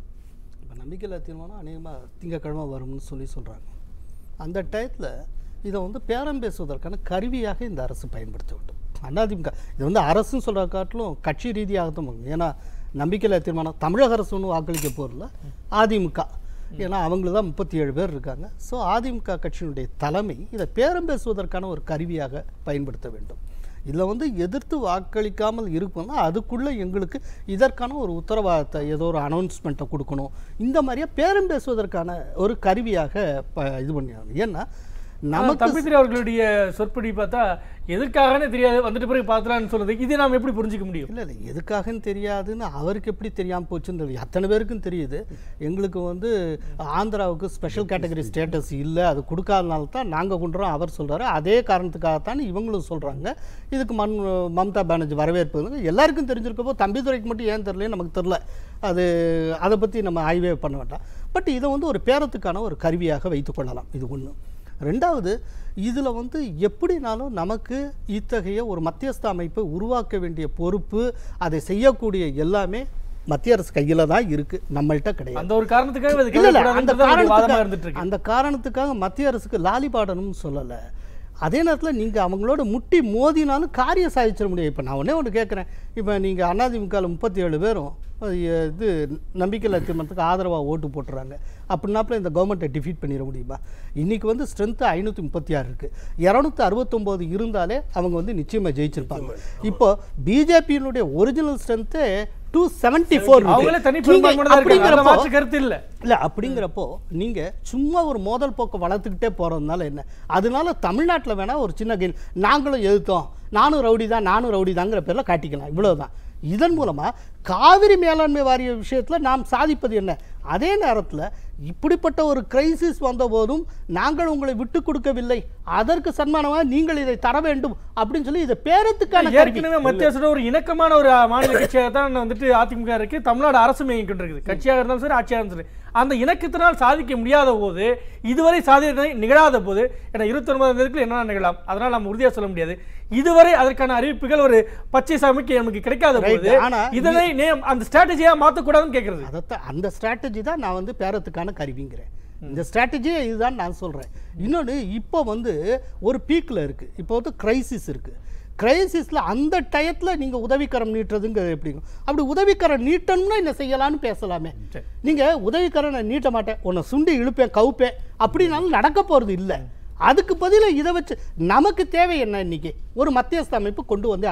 S3: இப்போ நம்பிக்கையில்லா தீர்மானம் அநேகமாக திங்கக்கிழமை வரும்னு சொல்லி சொல்கிறாங்க அந்த டயத்தில் இதை வந்து பேரம் பேசுவதற்கான கருவியாக இந்த அரசு பயன்படுத்த வேண்டும் அதிமுக இது வந்து அரசுன்னு சொல்கிற காட்டிலும் கட்சி ரீதியாகத்தான் பார்க்கணும். ஏன்னா நம்பிக்கையில்லா தீர்மானம் தமிழக அரசு ஒன்றும் வாக்களிக்க போகிறல அதிமுக ஏன்னா அவங்களுக்கு தான் முப்பத்தி ஏழு பேர் இருக்காங்க ஸோ அதிமுக கட்சியினுடைய தலைமை இதை பேரம் பேசுவதற்கான ஒரு கருவியாக பயன்படுத்த வேண்டும் இதில் வந்து எதிர்த்து வாக்களிக்காமல் இருக்கணும்னா அதுக்குள்ளே எங்களுக்கு இதற்கான ஒரு உத்தரவாதத்தை ஏதோ ஒரு அனௌன்ஸ்மெண்ட்டை கொடுக்கணும் இந்த மாதிரியே பேரம் பேசுவதற்கான ஒரு கருவியாக ப இது பண்ணியாங்க ஏன்னா
S2: நமக்கு தம்பித்திரி அவர்களுடைய சொற்படி பார்த்தா எதற்காகனே தெரியாது வந்துட்டு பிறகு பார்த்துலான்னு சொல்றது இதை நாம் எப்படி புரிஞ்சுக்க முடியும்
S3: இல்லை இல்லை எதுக்காகன்னு தெரியாதுன்னு அவருக்கு எப்படி தெரியாமல் போச்சுன்னு தெரியும் அத்தனை பேருக்கும் தெரியுது எங்களுக்கு வந்து ஆந்திராவுக்கு ஸ்பெஷல் கேட்டகரி ஸ்டேட்டஸ் இல்லை அது கொடுக்காதனால தான் நாங்கள் கொண்டுறோம் அவர் சொல்கிறாரு அதே காரணத்துக்காகத்தான் இவங்களும் சொல்கிறாங்க இதுக்கு மண் மம்தா பானர்ஜி வரவேற்பு எல்லாருக்கும் தெரிஞ்சிருக்கப்போ தம்பிதுரைக்கு மட்டும் ஏன் தெரியலன்னு நமக்கு தெரில அது அதை பற்றி நம்ம ஆய்வே பண்ண வேண்டாம் பட் இதை வந்து ஒரு பேரத்துக்கான ஒரு கருவியாக வைத்துக்கொள்ளலாம் இது ஒன்று ரெண்டாவது இதில் வந்து எப்படினாலும் நமக்கு இத்தகைய ஒரு மத்தியஸ்த அமைப்பை உருவாக்க வேண்டிய பொறுப்பு அதை செய்யக்கூடிய எல்லாமே மத்திய அரசு கையில தான் இருக்கு நம்மள்ட்ட கிடையாது
S2: அந்த ஒரு காரணத்துக்காக இது
S3: இல்ல, இல்ல,
S2: கேட்கக்கூடாதுன்றது
S3: அந்த
S2: அவருடைய வாதமா
S3: காரணத்துக்காக
S2: இருந்துட்டு இருக்கு
S3: அந்த காரணத்துக்காக மத்திய அரசுக்கு லாலி பாடணும்னு சொல்லலை அதே நேரத்தில் நீங்கள் அவங்களோட முட்டி மோதினாலும் காரியம் சாதிச்சிட முடியும் இப்போ நான் ஒன்றே ஒன்று கேட்குறேன் இப்போ நீங்கள் அதிமுகவில் முப்பத்தி ஏழு பேரும் அது, இது நம்பிக்கையில் தீர்மானத்துக்கு ஆதரவாக ஓட்டு போட்டுறாங்க அப்படின்னாப்புல இந்த கவர்மெண்ட்டை டிஃபீட் பண்ணிட முடியுமா இன்றைக்கி வந்து ஸ்ட்ரென்த்து ஐநூற்றி முப்பத்தி ஆறு இருக்குது இரநூத்தி அறுபத்தொம்போது இருந்தாலே அவங்க வந்து நிச்சயமாக ஜெயிச்சிருப்பாங்க இப்போ பிஜேபியினுடைய original strength two seventy four
S2: அவங்களே தனி பெரும்பான்மையோட தான் இருக்காங்க. அதுல மாற்று கருத்து இல்ல.
S3: இல்லை அப்படிங்கிறப்போ நீங்கள் சும்மா ஒரு மோதல் போக்கை வளர்த்துக்கிட்டே போகிறதுனால என்ன அதனால தமிழ்நாட்டில் வேணால் ஒரு சின்ன கெயின் நாங்களும் எதிர்த்தோம் நானும் ரவுடி தான் நானும் ரவுடி தாங்கிற பேரில் காட்டிக்கலாம் இவ்வளவுதான் இதன் மூலமாக காவிரி மேலாண்மை வாரிய விஷயத்தில் நாம் சாதிப்பது என்ன அதே நேரத்தில் இப்படிப்பட்ட ஒரு கிரைசிஸ் வந்தபோதும் நாங்கள் உங்களை விட்டு கொடுக்கவில்லை அதற்கு சன்மானமாக நீங்கள் இதை தர வேண்டும் அப்படின்னு சொல்லி இதை பேரத்துக்கான கருவி.
S2: ஏற்கனவே மத்திய அரசோட ஒரு இணக்கமான ஒரு மாநில கட்சியாக தான் வந்துட்டு அதிமுக இருக்கு தமிழ்நாடு அரசு இயங்கிட்டு இருக்குது கட்சியாக இருந்தாலும் சரி ஆட்சியாக இருந்தாலும் சரி அந்த இணக்கத்தினால் சாதிக்க முடியாத போது இதுவரை சாதனை நிகழாத போது ஏன்னா இருபத்தி ஒன்பதாம் தேதிக்குள்ள என்ன நிகழலாம் அதனால் நம்ம உறுதியாக சொல்ல முடியாது இதுவரை அதற்கான அறிவிப்புகள் ஒரு பச்சை சாமிக்கு நமக்கு கிடைக்காத
S3: Right.
S2: போது
S3: ஆனா
S2: இதனை நேம் அந்த ஸ்ட்ராட்டஜியா மாற்றக்கூடாதுன்னு கேட்கறது
S3: அதைத்தான் அந்த ஸ்ட்ராட்டஜி தான் நான் வந்து பேரத்துக்கான கருவிங்கிறேன் இந்த ஸ்ட்ராட்டஜியே இதுதான் நான் சொல்கிறேன் இன்னொன்று இப்போ வந்து ஒரு பீக்கில் இருக்குது இப்போ வந்து கிரைசிஸ் இருக்குது கிரைசிஸில் அந்த டயத்தில் நீங்கள் உதவிக்கரம் நீட்டுறதுங்கிறது எப்படிங்க அப்படி உதவிக்கரம் நீட்டணும்னா என்ன செய்யலாம்னு பேசலாமே நீங்கள் உதவிக்கரம் நான் நீட்ட மாட்டேன் உன்னை சுண்டி இழுப்பேன் கவுப்பேன் அப்படின்னாலும் நடக்க போகிறது இல்லை அதுக்கு பதிலாக இதை வச்சு நமக்கு தேவை என்ன இன்னைக்கு ஒரு மத்தியஸ்த அமைப்பு கொண்டு வந்தே ஆகணும்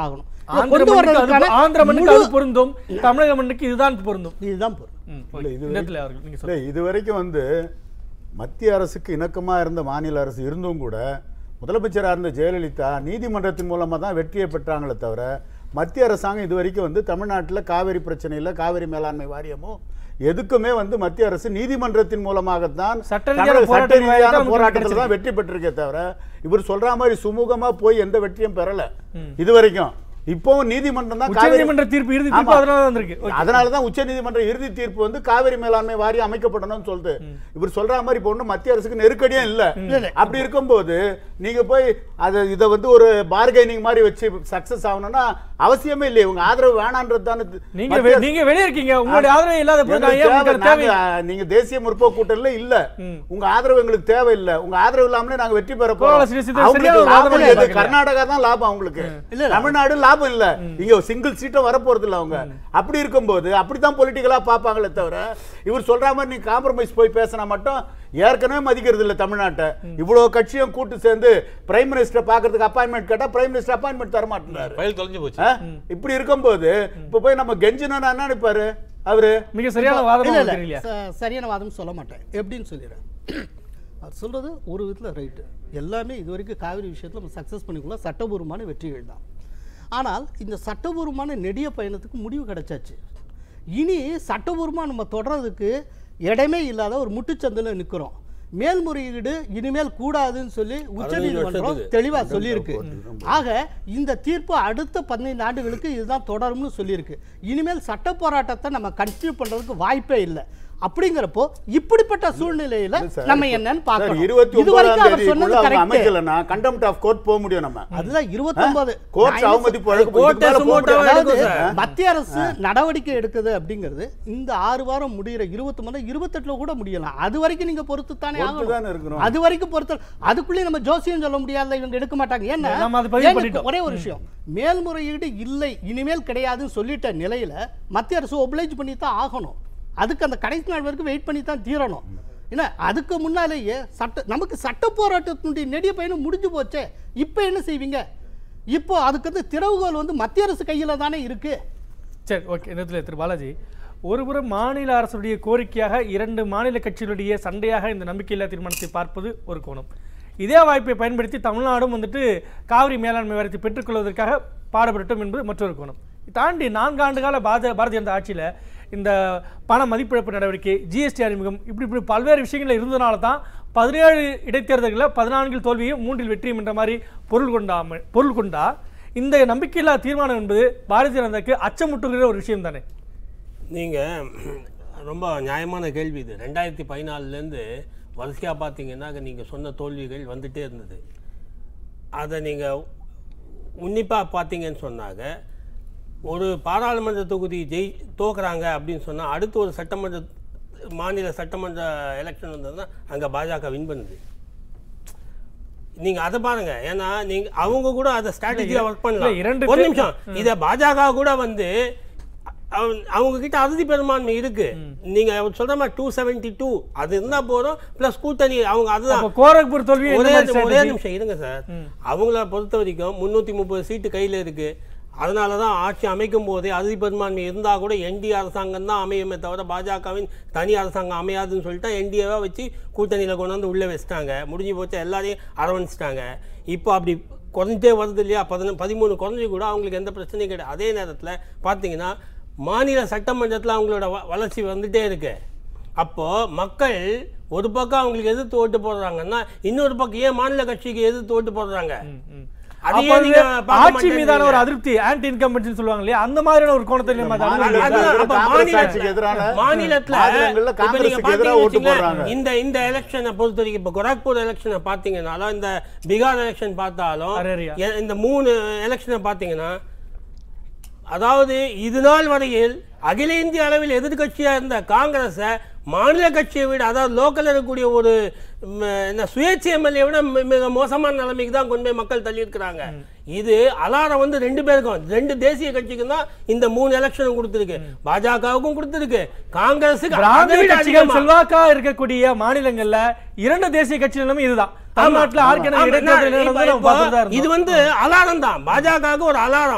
S2: ஆந்திர
S3: கொண்டு
S2: மண்ணுக்கு அது
S3: வர்றதுக்கான
S2: ஆந்திர மண்ணுக்கு
S3: முழு-
S2: அது பொருந்தும் தமிழக மண்ணுக்கு இதுதான் பொருந்தும்
S3: இதுதான் பொருந்தும்
S2: ம்,
S4: இல்ல,
S2: ஓகே.
S4: இது
S2: இந்த இடத்துல அவர்கள் நீங்க
S4: இல்லை
S2: சொல்லுங்க
S4: இது வரைக்கும் வந்து மத்திய அரசுக்கு இணக்கமாக இருந்த மாநில அரசு இருந்தும் கூட முதலமைச்சராக இருந்த ஜெயலலிதா நீதிமன்றத்தின் மூலமாக தான் வெற்றியை பெற்றாங்களே தவிர மத்திய அரசாங்கம் இது வரைக்கும் வந்து தமிழ்நாட்டில் காவிரி பிரச்சனையில் காவிரி மேலாண்மை வாரியமோ எதுக்குமே வந்து மத்திய அரசு நீதிமன்றத்தின் மூலமாகத்தான்
S2: சட்ட ரீதியான
S4: தமிழக சட்ட
S2: போராட்டத்தின் வாயிலா
S4: ரீதியான
S2: தான்
S4: போராட்டத்தில் தான்
S2: கிடைச்சிருக்கு.
S4: வெற்றி பெற்றிருக்கே தவிர இவர் சொல்ற மாதிரி சுமூகமா போய் எந்த வெற்றியும் பெறல இது வரைக்கும் இப்பவும் நீதிமன்றம் தான் காவிரி-
S2: உச்சநீதிமன்ற தீர்ப்பு இறுதி தீர்ப்பு
S4: ஆமா.
S2: அதனால தான் வந்திருக்கு ஓகே.
S4: அதனால தான் உச்சநீதிமன்ற இறுதி தீர்ப்பு வந்து காவிரி மேலாண்மை வாரியம் அமைக்கப்படணும்னு சொல்லுது இவர் சொல்ற மாதிரி இப்போ ஒன்றும் மத்திய அரசுக்கு நெருக்கடியும் இல்ல அப்படி இருக்கும்போது நீங்க போய் அதை இதை வந்து ஒரு பார்கெனிங் மாதிரி வச்சு சக்சஸ் ஆகணும்னா அவசியமே இல்லை உங்க ஆதரவு வேணான்றது தானே
S2: நீங்க
S4: மத்திய
S2: வெ-
S4: அரசு-
S2: நீங்க வெளியே இருக்கீங்க உங்களுடைய ஆதரவு இல்லாத போது நான்
S4: எங்களுக்கு
S2: ஏன் உங்களுக்கு
S4: தேவை-
S2: தேவை
S4: நாங்க, நீங்க தேசிய முற்போக்கு கூட்டணில இல்ல உங்க ஆதரவு எங்களுக்கு தேவை இல்ல உங்க ஆதரவு இல்லாமலே நாங்க வெற்றி பெற
S2: பரவாயில்ல,
S4: போறோம்
S2: சரி, சரி,
S4: அவங்களுக்கு
S2: சரியா ஒரு
S4: லாபம்
S2: வாதம்
S4: எது?
S2: பார்க்கலையா?
S4: கர்நாடகா தான் லாபம் அவங்களுக்கு தமிழ்நாடு லாபம் இல்ல இங்க சிங்கிள் சீட்டும் வர போறது இல்ல அவங்க அப்படி இருக்கும்போது அப்படித்தான் பொலிட்டிக்கலா பாப்பாங்களே தவிர இவர் சொல்ற மாதிரி நீ காம்ப்ரமைஸ் போய் பேசினா மட்டும் ஏற்கனவே மதிக்கிறது இல்ல தமிழ்நாட்டை இவ்வளவு கட்சியும் கூட்டு சேர்ந்து பிரைம் மினிஸ்டர் பாக்குறதுக்கு அப்பாயின்மெண்ட் கேட்டா பிரைம் மினிஸ்டர் அப்பாயின்மெண்ட் தர மாட்டேங்கிறாரு
S6: ஃபைல் தொலைஞ்சு போச்சு
S4: ஆ? இப்படி இருக்கும்போது இப்ப போய் நம்ம கெஞ்சினா என்ன நினைப்பாரு அவரு
S2: மிக சரியான வாதமா
S3: இல்ல, இல்ல,
S2: உங்களுக்கு தெரியலையா?
S3: ச- சரியான வாதம் சொல்ல மாட்டேன் எப்படின்னு சொல்லிடுறேன் அவர் சொல்றது ஒரு விதத்தில் ரைட்டு எல்லாமே இது வரைக்கும் காவிரி விஷயத்தில் நம்ம சக்ஸஸ் பண்ணிக்குள்ள சட்டபூர்வமான வெற்றிகள் தான் ஆனால் இந்த சட்டபூர்வமான நெடிய பயணத்துக்கு முடிவு கிடைச்சாச்சு இனி சட்டபூர்வமாக நம்ம தொடர்றதுக்கு இடமே இல்லாத ஒரு முட்டுச்சந்தில் நிற்கிறோம் மேல்முறையீடு இனிமேல் கூடாதுன்னு சொல்லி உச்சநீதிமன்றம்
S5: வருஷத்துக்கு.
S3: தெளிவாக சொல்லியிருக்கு ஆக இந்த தீர்ப்பு அடுத்த பதினைந்து ஆண்டுகளுக்கு இதுதான் தொடரும்னு சொல்லியிருக்கு இனிமேல் சட்ட போராட்டத்தை நம்ம கண்டினியூ பண்றதுக்கு வாய்ப்பே இல்லை அப்படிங்கிறப்போ இப்படிப்பட்ட சூழ்நிலையில
S4: சார்,
S3: நம்ம என்னன்னு
S4: சார்,
S3: பார்க்கணும்
S4: இருபத்தி
S3: இது வரைக்கும் அவர்
S4: ஒன்பதாம்
S3: சொன்னது
S4: தேதிக்குள்ள அவங்க
S3: correct.
S4: அமைக்கலன்னா கண்டெம்ட் ஆஃப் கோர்ட் போக முடியும் நம்ம
S3: அதுதான் இருபத்தொன்பது
S4: கோர்ட்
S3: நான்
S4: அவமதிப்பு
S3: என்ன
S4: வழக்கு
S5: கோர்ட்டை
S4: இதுக்கு மேல போக
S5: சுமோட்டோவா
S4: முடியாது.
S3: அதாவது
S5: எடுக்கும் சார்.
S3: மத்திய அரசு நடவடிக்கை எடுக்குது அப்படிங்கிறது இந்த ஆறு வாரம் முடிகிற இருபத்தி மூணு இருபத்தெட்டுல கூட முடியலாம் அது வரைக்கும் நீங்க பொறுத்து தானே
S4: பொறுத்து தானே
S3: ஆகணும்
S4: இருக்கணும்.
S3: அது வரைக்கும் பொறுத்து அதுக்குள்ளே நம்ம ஜோசியம் சொல்ல முடியாத இவங்க எடுக்க மாட்டாங்க ஏன்னா
S2: நம்ம அதை பதிவு
S3: ஏங்க,
S2: பண்ணிட்டோம்.
S3: ஒரே ஒரு விஷயம் மேல்முறையீடு இல்லை இனிமேல் கிடையாதுன்னு சொல்லிட்ட நிலையில மத்திய அரசு ஒப்ளைஜ் பண்ணி தான் ஆகணும் அதுக்கு அந்த கடைசி நாள் வரைக்கும் வெயிட் பண்ணி தான் தீரணும் என்ன அதுக்கு முன்னாலேயே சட்ட நமக்கு சட்ட போராட்டத்தினுடைய நெடிய பயணம் முடிஞ்சு போச்சே இப்போ என்ன செய்வீங்க இப்போ அதுக்கு வந்து திறவுகோல் வந்து மத்திய அரசு கையில தானே இருக்கு
S2: சரி ஓகே இந்த இடத்துல திரு பாலாஜி ஒருபுறம் மாநில அரசுடைய கோரிக்கையாக இரண்டு மாநில கட்சிகளுடைய சண்டையாக இந்த நம்பிக்கையில்லா தீர்மானத்தை பார்ப்பது ஒரு கோணம் இதே வாய்ப்பை பயன்படுத்தி தமிழ்நாடும் வந்துட்டு காவிரி மேலாண்மை வாரியத்தை பெற்றுக்கொள்வதற்காக பாடுபடட்டும் என்பது மற்றொரு கோணம் தாண்டி நான்கு ஆண்டு கால பாஜ பாரதிய ஜனதா ஆட்சியில் இந்த பண மதிப்பிழப்பு நடவடிக்கை ஜிஎஸ்டி அறிமுகம் இப்படி இப்படி பல்வேறு விஷயங்கள் இருந்தனால தான் பதினேழு இடைத்தேர்தல்களில் பதினான்கில் தோல்வியும் மூன்றில் வெற்றியும் என்ற மாதிரி பொருள் கொண்டாம பொருள் கொண்டா இந்த நம்பிக்கையில்லா தீர்மானம் என்பது பாரதிய ஜனதாக்கு அச்சமுட்டுகிற ஒரு விஷயம் தானே
S5: நீங்கள் ரொம்ப நியாயமான கேள்வி இது ரெண்டாயிரத்தி பதினாலுலேருந்து வரிசையாக பார்த்தீங்கன்னா நீங்கள் சொன்ன தோல்விகள் வந்துட்டே இருந்தது அதை நீங்கள் உன்னிப்பாக பார்த்தீங்கன்னு சொன்னாங்க ஒரு பாராளுமன்ற தொகுதி ஜெய் தோக்குறாங்க அப்படின்னு சொன்னால் அடுத்து ஒரு சட்டமன்ற மாநில சட்டமன்ற எலெக்ஷன் வந்ததுன்னா அங்கே பாஜக வின் பண்ணுது நீங்க அதை பாருங்க ஏன்னா நீங்க அவங்க கூட அதை ஸ்ட்ராட்டஜியா ஒர்க்
S2: இல்ல,
S5: பண்ணலாம்
S2: இரண்டு
S5: ஒரு
S2: தே-
S5: நிமிஷம் இத பாஜக கூட வந்து அவன்- அவங்க கிட்ட அறுதி பெரும்பான்மை இருக்கு நீங்க அவர் சொல்ற மாதிரி டூ செவன்டி டூ அது இருந்தா போதும் பிளஸ் கூட்டணி அவங்க அதுதான்
S2: அப்ப கோரக்பூர் தோல்வி என்ன
S5: ஒரே
S2: மாதிரி
S5: ஒரே
S2: strategy?
S5: நிமிஷம் இருங்க சார் அவங்கள பொறுத்த வரைக்கும் முன்னூத்தி முப்பது சீட்டு கையில இருக்கு அதனால தான் ஆட்சி அமைக்கும் போதே அறுதி பெரும்பான்மை இருந்தா கூட என்டி அரசாங்கம் தான் அமையுமே தவிர பாஜகவின் தனி அரசாங்கம் அமையாதுன்னு சொல்லிட்டு என்டிஏவா வச்சு கூட்டணியில கொண்டு வந்து உள்ள வச்சிட்டாங்க முடிஞ்சு போச்சு எல்லாரையும் அரவணைச்சிட்டாங்க இப்போ அப்படி குறைஞ்சே வருது இல்லையா பதின பதிமூணு குறைஞ்சி கூட அவங்களுக்கு எந்த பிரச்சனையும் கிடையாது அதே நேரத்தில் பார்த்தீங்கன்னா மாநில சட்டமன்றத்தில் அவங்களோட வ- வளர்ச்சி வந்துட்டே இருக்கு அப்போ மக்கள் ஒரு பக்கம் அவங்களுக்கு எதிர்த்து ஓட்டு போடுறாங்கன்னா இன்னொரு பக்கம் ஏன் மாநில கட்சிக்கு எதிர்த்து ஓட்டு போடுறாங்க அதையே
S2: அப்ப
S5: நீங்க
S2: அது
S5: பார்க்க
S2: ஆட்சி மீதான ஒரு
S5: மாட்டேன்றீங்க.
S2: அதிருப்தி ஆன்டி இன்கம்பன்சி சொல்லுவாங்க இல்லையா அந்த மாதிரியான ஒரு கோணத்தை நம்ம அதை
S4: மாநில
S2: அனுமதிக்கலாம்.
S5: அதுதான், அப்ப
S4: காங்கிரஸ்
S5: மாநிலத்துல-
S4: ஆட்சிக்கு எதிரான
S5: மாநிலத்துல
S4: மாநிலங்கள்ல
S5: இப்ப நீங்க
S4: காங்கிரஸுக்கு எதிராக ஓட்டு
S5: பாத்தீங்கன்னு
S4: போடுறாங்க
S5: வச்சுங்களேன், இந்த இந்த எலெக்ஷனை பொறுத்த வரைக்கும் இப்ப கோரக்பூர் எலெக்ஷனை பாத்தீங்கன்னாலும் இந்த பீகார் எலெக்ஷன் பார்த்தாலும்
S2: அரேரியா.
S5: எ- இந்த மூணு எலெக்ஷனை பாத்தீங்கன்னா அதாவது இது நாள் வரையில் அகில இந்திய அளவில் எதிர்க்கட்சியா இருந்த காங்கிரஸை மாநில கட்சியை விட அதாவது லோக்கல் இருக்கக்கூடிய ஒரு ம், என்ன சுயேட்சை எம்எல்ஏ விட மி- மிக மோசமான நிலைமைக்கு தான் கொண்டு போய் மக்கள் தள்ளியிருக்கிறாங்க இது அலாரம் வந்து ரெண்டு பேருக்கும் ரெண்டு தேசிய கட்சிக்கும் தான் இந்த மூணு எலெக்ஷனும் கொடுத்திருக்கு பாஜகவுக்கும் கொடுத்திருக்கு காங்கிரஸுக்கு அதை
S2: பிராந்திய
S5: விட
S2: கட்சிகள்
S5: அதிகமா.
S2: செல்வாக்கா இருக்கக்கூடிய மாநிலங்கள்ல இரண்டு தேசிய கட்சி நிலைமை இதுதான்
S5: ஆமா.
S2: தமிழ்நாட்டுல
S5: ஆமா.
S2: ஆர்கனை
S5: ஆமா.
S2: இடைத்தேர்தல்
S5: நான்
S2: நடந்ததை
S5: இப்ப
S2: நம்ம பார்த்துட்டு தான்
S5: இது
S2: இருந்தோம்.
S5: வந்து அலாரம் தான் பாஜகவுக்கு ஒரு அலாரம்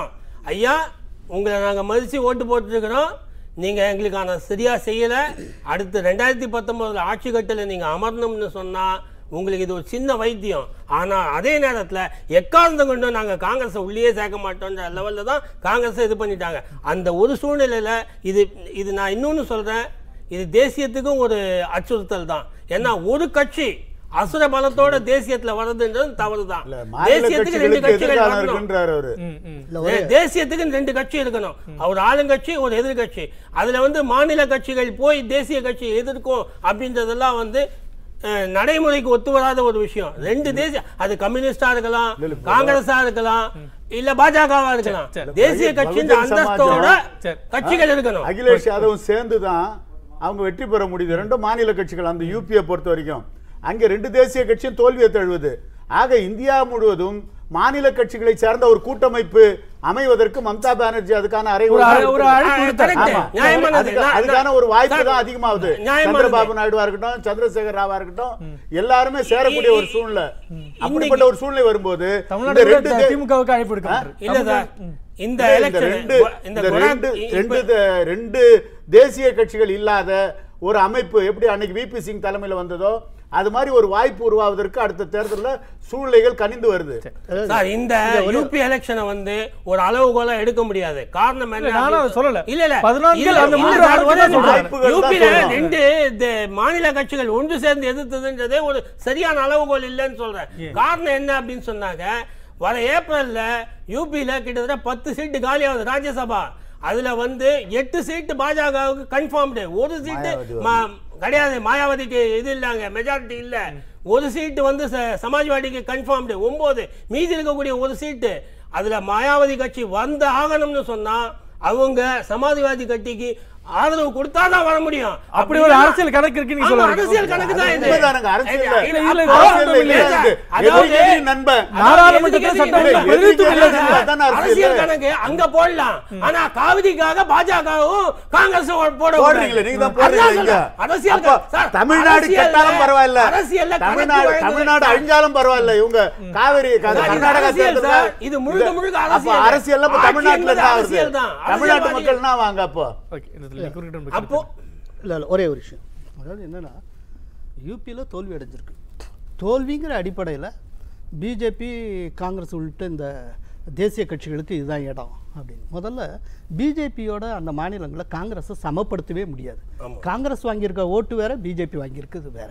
S5: ஐயா உங்களை நாங்கள் மதித்து ஓட்டு போட்டுருக்கிறோம் நீங்கள் எங்களுக்கான சரியாக செய்யலை அடுத்து ரெண்டாயிரத்தி பத்தொம்போதில் ஆட்சி கட்டில் நீங்கள் அமரணும்னு சொன்னால் உங்களுக்கு இது ஒரு சின்ன வைத்தியம் ஆனால் அதே நேரத்தில் எக்காரணம் கொண்டு நாங்கள் காங்கிரஸை உள்ளே சேர்க்க மாட்டோன்ற லெவலில் தான் காங்கிரஸை இது பண்ணிட்டாங்க அந்த ஒரு சூழ்நிலையில் இது இது நான் இன்னொன்று சொல்கிறேன் இது தேசியத்துக்கும் ஒரு அச்சுறுத்தல் தான் ஏன்னா ஒரு கட்சி அசுர பலத்தோட தேசியத்துல வர்றதுன்றது தவறுதான்
S4: மாநில
S5: தேசியத்துக்கு ரெண்டு
S4: கட்சிகளுக்கு
S5: கட்சிகள்
S4: எதிராக
S5: வரணும்.
S4: இருக்கின்றார் அவரு
S5: தே- தேசியத்துக்கு ரெண்டு கட்சி இருக்கணும் ஒரு ஆளுங்கட்சி ஒரு எதிர்கட்சி அதுல வந்து மாநில கட்சிகள் போய் தேசிய கட்சி எதிர்க்கும் அப்படின்றதெல்லாம் வந்து அஹ், நடைமுறைக்கு ஒத்து வராத ஒரு விஷயம் ரெண்டு தேசிய அது கம்யூனிஸ்டா இருக்கலாம் காங்கிரஸா இருக்கலாம் இல்ல பாஜகவா இருக்கலாம் தேசிய கட்சியின்
S4: பகுஜன்
S5: அந்தஸ்தோட
S4: சமாஜம்,
S5: கட்சிகள் இருக்கணும்
S4: அகிலேஷ் யாதவும் சேர்ந்து தான் அவங்க வெற்றி பெற முடியுது ரெண்டும் மாநில கட்சிகள் அந்த யூபியை பொறுத்த வரைக்கும் அங்கே ரெண்டு தேசிய கட்சியும் தோல்வியை தழுவுது ஆக இந்தியா முழுவதும் மாநில கட்சிகளை சேர்ந்த ஒரு கூட்டமைப்பு அமைவதற்கு மம்தா பானர்ஜி அதுக்கான அறை
S2: ஒரு அழை- ஒரு அழைப்பு விடுத்தார்.
S4: ஆமா.
S5: நியாயமானது.
S4: அதுக்கு-
S5: நான்-
S4: அதுக்கான ஒரு வாய்ப்பு
S5: சார்,
S4: தான் அதிகமாகுது
S5: நியாயமானது.
S4: சந்திரபாபு நாயுடுவா இருக்கட்டும் சந்திரசேகர் ராவா இருக்கட்டும் எல்லாருமே சேரக்கூடிய ஒரு சூழ்நிலை அப்படிப்பட்ட ஒரு சூழ்நிலை வரும்போது இந்த
S2: தமிழ்நாடு
S4: ரெண்டு தே-
S2: திமுகவுக்கு அழைப்பு எடுக்க
S5: இல்ல சார் இந்த
S4: இந்த
S5: எலெக்ஷன்
S4: ரெண்டு
S5: இந்த
S4: இந்த
S5: குணா-
S4: ரெண்டு
S5: இப்ப-
S4: ரெண்டு தே- ரெண்டு தேசிய கட்சிகள் இல்லாத ஒரு அமைப்பு எப்படி அன்னைக்கு விபி சிங் தலைமையில வந்ததோ அது மாதிரி ஒரு வாய்ப்பு உருவாவதற்கு அடுத்த தேர்தலில் சூழ்நிலைகள் கனிந்து வருது
S5: சார் இந்த யூபி எலெக்ஷனை வந்து ஒரு அளவுகோலா எடுக்க முடியாது காரணம் என்ன
S2: இல்ல, நானும் அதை சொல்லல.
S5: இல்ல இல்ல
S2: பதினான்கு
S5: இல்ல,
S2: அந்த
S5: இல்ல,
S2: மூன்று
S5: நான்
S2: ஆட்கள் தான்
S5: ஒரே
S2: சொல்றேன்.
S5: நிமிஷம். யூபில
S4: சொல்றோம்.
S5: ரெண்டு இந்த மாநில கட்சிகள் ஒன்று சேர்ந்து எதிர்த்ததுன்றதே ஒரு சரியான அளவுகோல் இல்லைன்னு சொல்றேன் காரணம் என்ன அப்படின்னு சொன்னாங்க வர ஏப்ரல்ல யூபியில கிட்டத்தட்ட பத்து சீட்டு காலியாகுது ராஜ்யசபா அதுல வந்து எட்டு சீட்டு பாஜகவுக்கு கன்ஃபார்ம்டு ஒரு சீட்டு மா- கிடையாது மாயாவதிக்கு இது இல்லாங்க மெஜாரிட்டி இல்ல ஒரு சீட்டு வந்து ச- சமாஜ்வாடிக்கு கன்ஃபார்ம்டு ஒன்பது மீதி இருக்கக்கூடிய ஒரு சீட்டு அதுல மாயாவதி கட்சி வந்து ஆகணும்னு சொன்னா அவங்க சமாஜ்வாதி கட்சிக்கு ஆதரவு கொடுத்தாதான் வர முடியும்
S2: அப்படி ஒரு அரசியல் கணக்கு இருக்கு நீங்க
S5: ஆமா,
S2: சொல்ல
S5: அரசியல் கணக்கு தான் இது
S4: உண்மைதானுங்க, அரசியல்ல.
S5: இல்ல,
S2: இல்ல,
S5: அப்போ-
S2: அரசியல்ல இல்ல,
S5: இல்ல,
S4: இது.
S5: அதாவது-
S4: எதிரி நண்பன்.
S2: நாடாளுமன்றத்தில்
S5: எதிரி
S2: சட்டம்
S5: நண்பன்.
S2: பதினெட்டு
S4: எதிரி
S2: பிள்ளை
S4: நண்பன். அதான அரசியல்.
S5: அரசியல் கணக்கு அங்க போடலாம் ஆனா காவிரிக்காக பாஜகவும் காங்கிரஸ் போட
S4: போடுறீங்களே, நீங்க தான் போடுறீங்க இங்க.
S5: அரசியல்
S4: அப்போ
S5: கணக்கு. சார்,
S4: தமிழ்நாடு
S5: அரசியல்ல-
S4: கெட்டாலும் பரவாயில்ல
S5: அரசியல்ல கணக்கு
S4: தமிழ்நாடு
S5: வழங்குறது
S4: தமிழ்நாடு
S5: சார்.
S4: அழிஞ்சாலும் பரவாயில்ல இவங்க காவிரி க-
S5: சார், இது
S4: கர்நாடகா
S5: அரசியல்
S4: தேர்தல்ல
S5: சார். இது முழுக்க
S4: இது-
S5: முழுக்க
S4: அப்போ
S5: அரசியல்.
S4: அரசியல்ல இப்ப
S5: ஆட்சி
S4: தமிழ்நாட்டுல
S5: என்பது
S4: என்ன ஆகுது
S5: அரசியல் தான்.
S4: தமிழ்நாட்டு
S5: அரசியல்வாதி-
S4: மக்கள் என்ன வாங்க அப்போ
S2: ஓகே இந்த இடத்துல குறுக்கிட்டு
S5: அப்போ
S3: இல்லை இல்லை ஒரே ஒரு விஷயம் அதாவது என்னென்னா யூபியில் தோல்வி அடைஞ்சிருக்கு தோல்விங்கிற அடிப்படையில் பிஜேபி காங்கிரஸ் உள்ளிட்ட இந்த தேசிய கட்சிகளுக்கு இதுதான் இடம் அப்படின்னு முதல்ல பிஜேபியோட அந்த மாநிலங்களை காங்கிரஸை சமப்படுத்தவே முடியாது காங்கிரஸ் வாங்கியிருக்க ஓட்டு வேற பிஜேபி வாங்கியிருக்கிறது வேற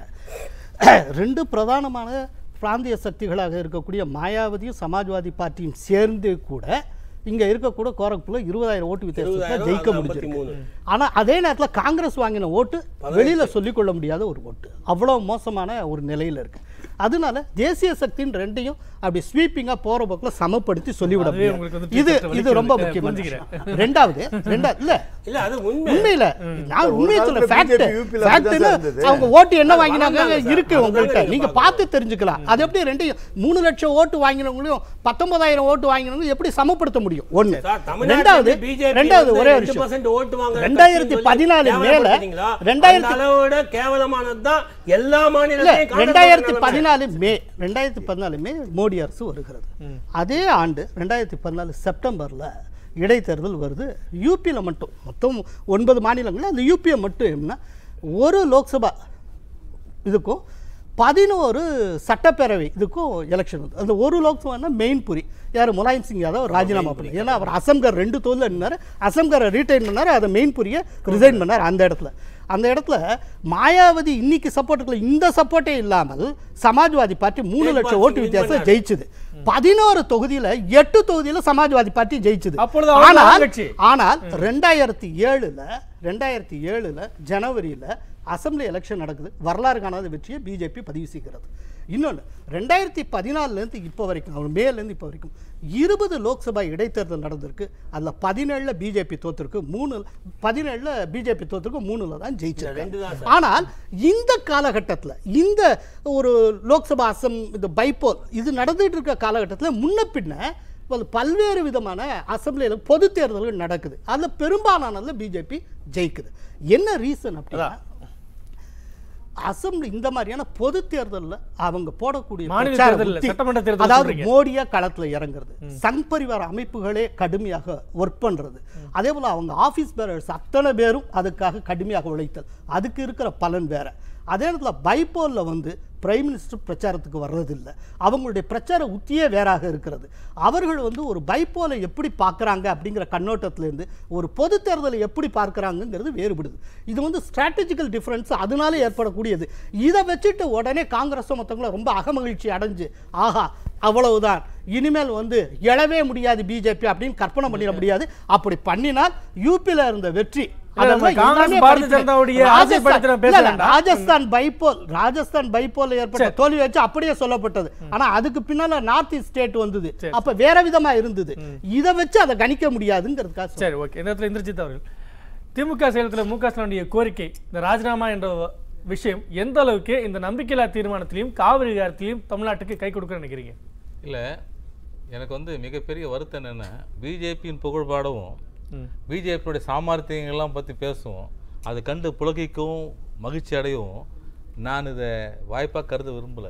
S3: ரெண்டு பிரதானமான பிராந்திய சக்திகளாக இருக்கக்கூடிய மாயாவதியும் சமாஜ்வாதி பார்ட்டியும் சேர்ந்து கூட இங்கே இருக்கக்கூட கோரக்பூர்ல இருபதாயிரம் ஓட்டு வித்தியாசத்தை
S5: இருபதாயிரம்,
S3: ஜெயிக்க
S5: அது
S3: முடிஞ்சிருக்கு
S5: 53.
S3: ஆனா அதே நேரத்துல காங்கிரஸ் வாங்கின ஓட்டு வெளியில சொல்லிக்கொள்ள முடியாத ஒரு ஓட்டு அவ்வளவு மோசமான ஒரு நிலையில இருக்கு அதனால தேசிய சக்தின்னு ரெண்டையும் அப்படி ஸ்வீப்பிங்கா போற போக்குல சமப்படுத்தி சொல்லிவிட
S2: அதுவே உங்களுக்கு வந்து
S3: முடியாது இது
S2: சற்று
S3: இது ரொம்ப
S2: வலிக்குது.
S3: முக்கியமான
S2: புரிஞ்சுக்கிறேன்.
S3: விஷயம். ரெண்டாவது ரெண்டாவது இல்ல
S5: இல்ல அது உண்மை
S3: உண்மையில நான்
S4: ஒரு
S3: உண்மையை
S4: காலத்துல
S3: சொல்ல ஃபேக்ட்
S4: BJP UP ல அப்படிதான்
S3: ஃபேக்ட்னு
S4: இருந்தது.
S3: அவங்க ஓட்டு என்ன
S5: அது
S3: வாங்கினாங்க
S5: வளர்ந்தாங்க சார்.
S3: இருக்கு
S5: அதுதான்
S3: உங்கள்கிட்ட
S5: நீங்க
S3: நீங்க பார்த்து தெரிஞ்சுக்கலாம் அது எப்படி ரெண்டையும் மூணு லட்சம் ஓட்டு வாங்கினவங்களையும் பத்தொன்பதாயிரம் ஓட்டு வாங்கினவங்களையும் எப்படி சமப்படுத்த முடியும் ஒண்ணு
S5: சார், தமிழ்நாட்டுல
S3: ரெண்டாவது
S5: வந்து BJP
S3: ரெண்டாவது
S5: வந்து
S3: ஒரே ஒரு
S5: 2%
S3: விஷயம்
S5: ஓட்டு வாங்குற
S3: ரெண்டாயிரத்தி
S5: கட்சின்னு
S3: பதினாலு
S5: சொல்லி
S3: மேல
S5: கேவலப்படுத்தீங்களா?
S3: ரெண்டாயிரத்தி
S5: அந்த அளவோட கேவலமானதுதான் எல்லா
S3: இல்ல
S5: மாநிலத்தையும் காங்கிரஸ்
S3: ரெண்டாயிரத்தி
S5: நிலைமை.
S3: பதினாலு மே ரெண்டாயிரத்தி பதினாலு மே மோடி அரசு வருகிறது அதே ஆண்டு ரெண்டாயிரத்தி பதினாலு செப்டம்பர்ல இடைத்தேர்தல் வருது யூபியில் மட்டும் மொத்தம் ஒன்பது மாநிலங்களில் அந்த யூபியை மட்டும் என்ன ஒரு லோக்சபா இதுக்கும் பதினோரு சட்டப்பேரவை இதுக்கும் எலெக்ஷன் வந்து அந்த ஒரு லோக்சபானா மெயின்புரி யார் முலாயம் சிங் யாதவ் ராஜினாமா பண்ணி ஏன்னா அவர் அசம்கர் ரெண்டு தொழில் நின்னார் அசம்கரை ரீட்டைன் பண்ணார் அதை மெயின்புரியை ரிசைன் பண்ணார் அந்த இடத்துல அந்த இடத்துல மாயாவதி இன்னைக்கு சப்போர்ட்டுக்குள்ள இந்த சப்போர்ட்டே இல்லாமல் சமாஜ்வாதி பார்ட்டி மூணு லட்சம் ஓட்டு
S5: win
S3: வித்தியாசம்
S5: பண்ணாரு.
S3: ஜெயிச்சது பதினோரு தொகுதியில எட்டு தொகுதியில சமாஜ்வாதி பார்ட்டி ஜெயிச்சது
S2: அப்பொழுது அவங்க
S3: ஆனால்
S2: ஆளுங்கட்சி.
S3: ஆனால் ரெண்டாயிரத்தி ஏழுல ரெண்டாயிரத்தி ஏழுல ஜனவரியில அசெம்பிளி எலெக்ஷன் நடக்குது வரலாறு காணாத வெற்றியை பிஜேபி பதிவு செய்கிறது இன்னொன்று ரெண்டாயிரத்தி பதினாலுலேருந்து இப்போ வரைக்கும் அவர் மேலேருந்து இப்போ வரைக்கும் இருபது லோக்சபா இடைத்தேர்தல் நடந்திருக்கு அதில் பதினேழில் பிஜேபி தோத்துருக்கு மூணு பதினேழில் பிஜேபி தோத்துருக்கு மூணுல தான்
S5: ரெண்டு தான்
S3: ஜெயிச்சிருக்கு ஆனால் இந்த காலகட்டத்தில் இந்த ஒரு லோக்சபா அசம் இந்த பைப்போல் இது நடந்துட்டு இருக்க காலகட்டத்தில் முன்ன பின்ன பல்- பல்வேறு விதமான அசம்பிளியில் பொது தேர்தல்கள் நடக்குது அதில் பெரும்பாலானதில் பிஜேபி ஜெயிக்குது என்ன ரீசன் அப்படின்னா அசம்பிளி இந்த மாதிரியான பொது தேர்தல்ல அவங்க போடக்கூடிய
S2: மாநில
S3: பிரச்சார
S2: தேர்தல்ல,
S3: உத்தி,
S2: சட்டமன்ற தேர்தல்
S3: அதாவது
S2: சொல்றீங்க.
S3: மோடியா களத்துல இறங்குறது சங் பரிவார அமைப்புகளே கடுமையாக ஒர்க் பண்றது அதே போல அவங்க ஆபீஸ் பேரர்ஸ் அத்தனை பேரும் அதுக்காக கடுமையாக உழைத்தல் அதுக்கு இருக்கிற பலன் வேற அதே நேரத்தில் பைப்போல்ல வந்து பிரைம் மினிஸ்டர் பிரச்சாரத்துக்கு வர்றதில்லை அவங்களுடைய பிரச்சார உத்தியே வேறாக இருக்கிறது அவர்கள் வந்து ஒரு பைப்போலை எப்படி பார்க்குறாங்க அப்படிங்கிற கண்ணோட்டத்திலேருந்து ஒரு பொது தேர்தலை எப்படி பார்க்குறாங்கங்கிறது வேறுபடுது இது வந்து ஸ்ட்ராட்டஜிக்கல் டிஃப்ரென்ஸ் அதனால ஏற்படக்கூடியது இதை வச்சுட்டு உடனே காங்கிரஸும் மற்றவங்களும் ரொம்ப அகமகிழ்ச்சி அடைஞ்சு ஆஹா அவ்வளவுதான் இனிமேல் வந்து எழவே முடியாது பிஜேபி அப்படின்னு கற்பனை பண்ணிட முடியாது அப்படி பண்ணினால் யூபியில் இருந்த வெற்றி
S2: இல்ல, நம்ம
S3: அதெல்லாம்
S2: காங்கிரஸ்
S3: எல்லாமே
S2: பாரதிய
S3: படித்து-
S2: ஜனதாவுடைய
S3: ராஜஸ்தான்
S2: ஆசைப்படுத்தின பேச
S3: இல்ல, இல்ல,
S2: வேண்டாம்.
S3: ராஜஸ்தான் பைப்போல் ராஜஸ்தான் பைப்போல் ஏற்பட்ட தோல்வி வச்சு அப்படியே சொல்லப்பட்டது ஆனா அதுக்கு பின்னால நார்த் ஈஸ்ட் ஸ்டேட் வந்தது அப்ப வேற விதமா இருந்தது இதை வச்சு அதை கணிக்க முடியாதுங்கிறதுக்காக சொல்றேன்.
S2: சரி ஓகே இந்த இடத்துல இந்திரஜித் அவர்கள் திமுக செயலத்தில் மு க ஸ்டாலினுடைய கோரிக்கை இந்த ராஜினாமா என்ற விஷயம் எந்த அளவுக்கு இந்த நம்பிக்கையில்லா தீர்மானத்திலையும் காவிரி விவகாரத்திலையும் தமிழ்நாட்டுக்கு கை கொடுக்க நினைக்கிறீங்க
S6: இல்லை எனக்கு வந்து மிகப்பெரிய வருத்தம் என்னென்னா பிஜேபியின் புகழ் பாடவும் பிஜேபியோடைய சாமர்த்தியங்கள்லாம் பற்றி பேசுவோம் அதை கண்டு புலகிக்கவும் மகிழ்ச்சி அடையவும் நான் இதை வாய்ப்பாக கருத விரும்பலை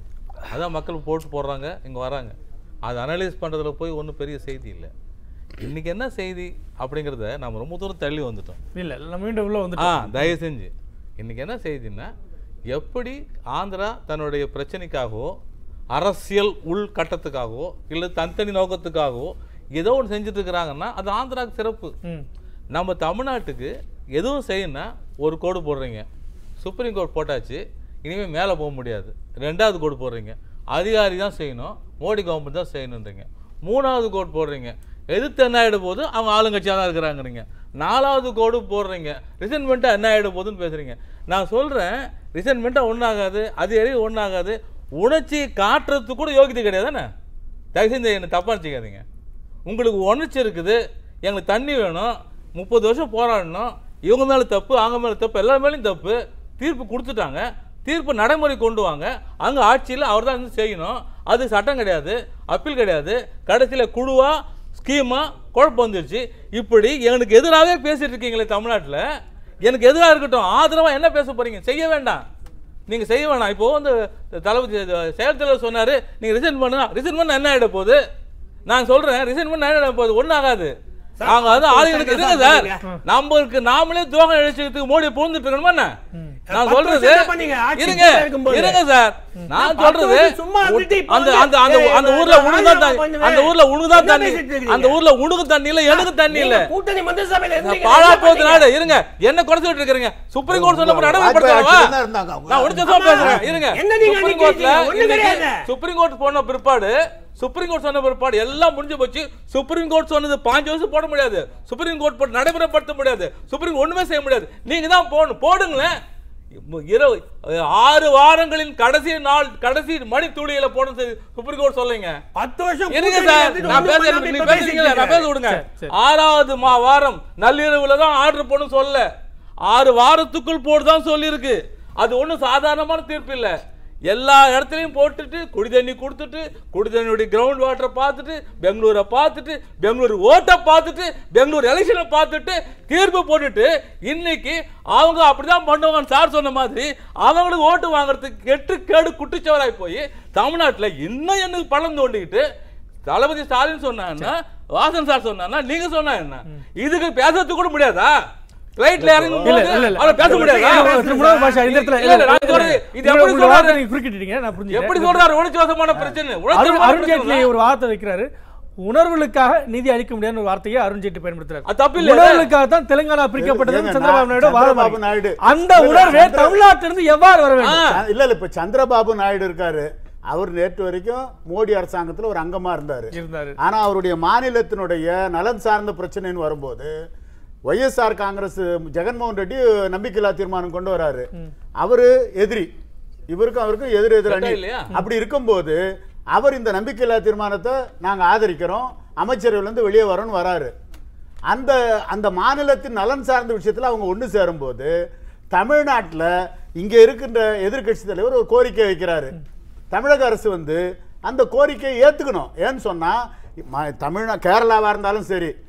S6: அதான் மக்கள் போட்டு போடுறாங்க இங்கே வராங்க அதை அனலைஸ் பண்ணுறதுல போய் ஒன்றும் பெரிய செய்தி இல்லை இன்றைக்கி என்ன செய்தி அப்படிங்கிறத நம்ம ரொம்ப தூரம் தள்ளி வந்துட்டோம்
S2: இல்ல நம்ம மீண்டும் உள்ள
S6: ஆ
S2: வந்துட்டோம்
S6: தயவு செஞ்சு இன்னைக்கு என்ன செய்தின்னா எப்படி ஆந்திரா தன்னுடைய பிரச்சனைக்காகவோ அரசியல் உள்கட்டத்துக்காகவோ இல்லை தனித்தனி நோக்கத்துக்காகவோ ஏதோ ஒன்று செஞ்சுட்டு இருக்கிறாங்கன்னா அது ஆந்திராவுக்கு சிறப்பு நம்ம தமிழ்நாட்டுக்கு எதுவும் செய்யணும்னா ஒரு கோடு போடுறீங்க சுப்ரீம் கோர்ட் போட்டாச்சு இனிமேல் மேலே போக முடியாது ரெண்டாவது கோடு போடுறீங்க அதிகாரி தான் செய்யணும் மோடி கவர்மெண்ட் தான் செய்யணுன்றீங்க மூணாவது கோடு போடுறீங்க எதிர்த்து என்ன ஆகிட போது அவங்க ஆளுங்கட்சியாக தான் இருக்கிறாங்கிறீங்க நாலாவது கோடு போடுறீங்க ரிசன்மெண்ட்டாக என்ன ஆகிட போகுதுன்னு பேசுகிறீங்க நான் சொல்கிறேன் ரிசன்மெண்ட்டாக ஒன்றாகாது அது எரிய ஒன்றாகாது உணர்ச்சி காட்டுறதுக்கு கூட யோகியதை கிடையாதானே தயவு செஞ்சு என்னை தப்பாக வச்சுக்காதீங்க உங்களுக்கு உணர்ச்சி இருக்குது எங்களுக்கு தண்ணி வேணும் முப்பது வருஷம் போராடணும் இவங்க மேலே தப்பு அவங்க மேலே தப்பு எல்லார் மேலேயும் தப்பு தீர்ப்பு கொடுத்துட்டாங்க தீர்ப்பு நடைமுறை கொண்டு வாங்க அங்கே ஆட்சியில் அவர் தான் இருந்து செய்யணும் அது சட்டம் கிடையாது அப்பீல் கிடையாது கடைசியில் குழுவா ஸ்கீமா குழப்பம் வந்துருச்சு இப்படி எனக்கு எதிராகவே பேசிட்டு இருக்கீங்களே தமிழ்நாட்டில் எனக்கு எதிராக இருக்கட்டும் ஆதரவாக என்ன பேச போறீங்க செய்ய வேண்டாம் நீங்க செய்ய வேணாம் இப்போ வந்து தளபதி செயல் தலைவர் சொன்னாரு நீங்க ரிசைன் பண்ணுங்க ரிசைன் பண்ண என்ன ஆயிட போகுது நான் சொல்றேன் ரிசைன் பண்ண என்ன ஆயிட போகுது ஒன்றும் ஆகாது நாங்க வந்து ஆளுங்களுக்கு இருங்க சார் நம்மளுக்கு நாமளே துரோகம் இழைச்சதுக்கு மோடி புகுந்துட்டு இருக்கணுமா என்ன நான்
S5: பத்து
S6: சொல்றது
S5: வருஷம் என்ன பண்ணீங்க? ஆட்சி
S6: இருங்க
S5: கீழே இருக்கும்போது.
S6: இருங்க சார் நான்
S5: பத்து
S6: சொல்றது
S5: வருஷம் சும்மா இருந்துட்டு இப்ப
S6: அந்த
S5: வந்து,
S6: அந்த அந்த
S5: ஏய்,
S6: அந்த ஊர்ல
S5: ராஜினாமா
S6: உணுகுதான் தண்ணி
S5: பண்ணுவேன்.
S6: அந்த ஊர்ல உணுகுதான்
S5: என்ன
S6: தண்ணி
S5: பேசிட்டு இருக்கீங்க?
S6: அந்த ஊர்ல உணுகு தண்ணி இல்ல எனக்கு தண்ணி இல்ல
S5: நீங்க கூட்டணி மந்திரிசபையில இருந்தீங்க,
S6: பாழா
S5: என்ன
S6: போகுது
S5: பண்ணீங்க?
S6: நாடு இருங்க என்ன குறைச்சிட்டு இருக்கிறீங்க சுப்ரீம் கோர்ட் சொன்ன
S4: வாஜ்பாய்
S6: நடைமுறைப்படுத்தவா
S4: ஆட்சியில தான் இருந்தாங்க அவங்க.
S6: நான் ஒடிச்ச சொல்ல பேசுறேன்
S5: ஆமா.
S6: இருங்க
S5: என்ன நீங்க
S6: சுப்ரீம்
S5: அன்னைக்கு
S6: கோர்ட்ல
S5: கேட்டீங்க? ஒண்ணும்
S6: இன்னைக்கு
S5: கிடையாது.
S6: சுப்ரீம் கோர்ட் போன பிற்பாடு சுப்ரீம் கோர்ட் சொன்ன பிற்பாடு எல்லாம் முடிஞ்சு போச்சு சுப்ரீம் கோர்ட் சொன்னது பாஞ்சு வருஷம் போட முடியாது சுப்ரீம் கோர்ட் போட்டு நடைமுறைப்படுத்த முடியாது சுப்ரீம் ஒண்ணுமே செய்ய முடியாது நீங்க தான் போகணும் போடுங்களேன் இரவு ஆறு வாரங்களின் கடைசி நாள் கடைசி மணி துளியில போன சுப்ரீம் கோர்ட் சொல்லுங்க
S5: பத்து வருஷம்
S6: இருங்க
S5: கூட்டணி
S6: சார்
S5: நடத்திட்டு
S6: நான்
S5: ஒண்ணும்
S6: பேசுறேன்
S5: பண்ணாம
S6: நீங்க
S5: இப்ப
S6: பேசுறீங்களா நான்
S5: பேசிட்டு
S6: பேச விடுங்க
S2: சரி, சரி.
S6: ஆறாவது மா வாரம் நள்ளிரவுல தான் ஆர்டர் போடணும் சொல்ல ஆறு வாரத்துக்குள் போடுதான் சொல்லியிருக்கு அது ஒண்ணும் சாதாரணமான தீர்ப்பு இல்ல எல்லா இடத்துலையும் போட்டுட்டு குடி தண்ணி கொடுத்துட்டு குடி தண்ணியுடைய கிரவுண்ட் வாட்டரை பார்த்துட்டு பெங்களூரை பார்த்துட்டு பெங்களூர் ஓட்டை பார்த்துட்டு பெங்களூர் எலெக்ஷனை பார்த்துட்டு தீர்ப்பு போட்டுட்டு இன்னைக்கு அவங்க அப்படிதான் பண்ணுவாங்கன்னு சார் சொன்ன மாதிரி அவங்களுக்கு ஓட்டு வாங்குறதுக்கு கெட்டு கேடு குட்டிச்சவராய் போய் தமிழ்நாட்டுல இன்னும் எனக்கு பழம் தோண்டிக்கிட்டு தளபதி ஸ்டாலின் சொன்னாங்கன்னா வாசன் சார் சொன்னாங்கன்னா நீங்க சொன்னா என்ன இதுக்கு பேசுறதுக்கு கூட முடியாதா ஃபிளைட்ல இறங்கும்
S2: இல்ல,
S6: போது
S2: இல்ல, இல்ல.
S6: அவரை பேச முடியாதா
S2: இல்ல, திரு முனவர் பாஷா, இந்த இடத்துல-
S6: இல்ல, இல்ல, நான்
S2: இல்ல,
S6: சொல்றது,
S2: இல்ல.
S6: இது எப்படி
S2: உங்களோட வார்த்தை
S6: சொல்றாரு
S2: நீங்க குறுக்கிட்டீங்க, நான் புரிஞ்சுக்கிறேன்.
S6: எப்படி சொல்றாரு உணர்ச்சிவசமான பிரச்சனை
S2: அருண்
S6: உணர்ச்சிவசமான
S2: அருண் ஜேட்லி
S6: பிரச்சனை
S2: ஒரு வார்த்தை வைக்கிறாரு உணர்வுகளுக்காக நிதி அளிக்க முடியாதுன்னு ஒரு வார்த்தையை அருண் ஜேட்லி பயன்படுத்துறாரு
S6: அது தப்பு இல்லையே.
S2: உணர்வுகளுக்காக தான் தெலுங்கானா பிரிக்கப்பட்டது
S4: ஏங்க,
S2: சந்திரபாபு நாயுடு
S4: சந்திரபாபு
S2: வாதம்
S4: நாயுடு.
S2: அந்த
S4: இல்ல,
S2: உணர்வே
S4: சந்திர-
S2: தமிழ்நாட்டிலிருந்து எவ்வாறு வர வேண்டும்
S4: ச- இல்ல இல்ல இப்ப சந்திரபாபு நாயுடு இருக்காரு அவர் நேற்று வரைக்கும் மோடி அரசாங்கத்துல ஒரு அங்கமா இருந்தாரு
S2: இருந்தாரு
S4: ஆனா அவருடைய மாநிலத்தினுடைய நலன் சார்ந்த பிரச்சனைன்னு வரும்போது ஒய்எஸ்ஆர் காங்கிரஸ் ஜெகன்மோகன் ரெட்டி நம்பிக்கையில்லா தீர்மானம் கொண்டு வராரு அவரு எதிரி இவருக்கும் அவருக்கும் எதிர் எதிர் அணி
S6: சட்டம் இல்லையா?
S4: அப்படி இருக்கும்போது அவர் இந்த நம்பிக்கையில்லா தீர்மானத்தை நாங்க ஆதரிக்கிறோம் அமைச்சரவையில இருந்து வெளியே வரோம்னு வராரு அந்த அந்த மாநிலத்தின் நலன் சார்ந்த விஷயத்துல அவங்க ஒன்று சேரும்போது தமிழ்நாட்டுல இங்க இருக்கின்ற எதிர்க்கட்சி தலைவர் ஒரு கோரிக்கை வைக்கிறாரு தமிழக அரசு வந்து அந்த கோரிக்கையை ஏத்துக்கணும் ஏன்னு சொன்னா ம- தமிழ்நா கேரளாவா இருந்தாலும் சரி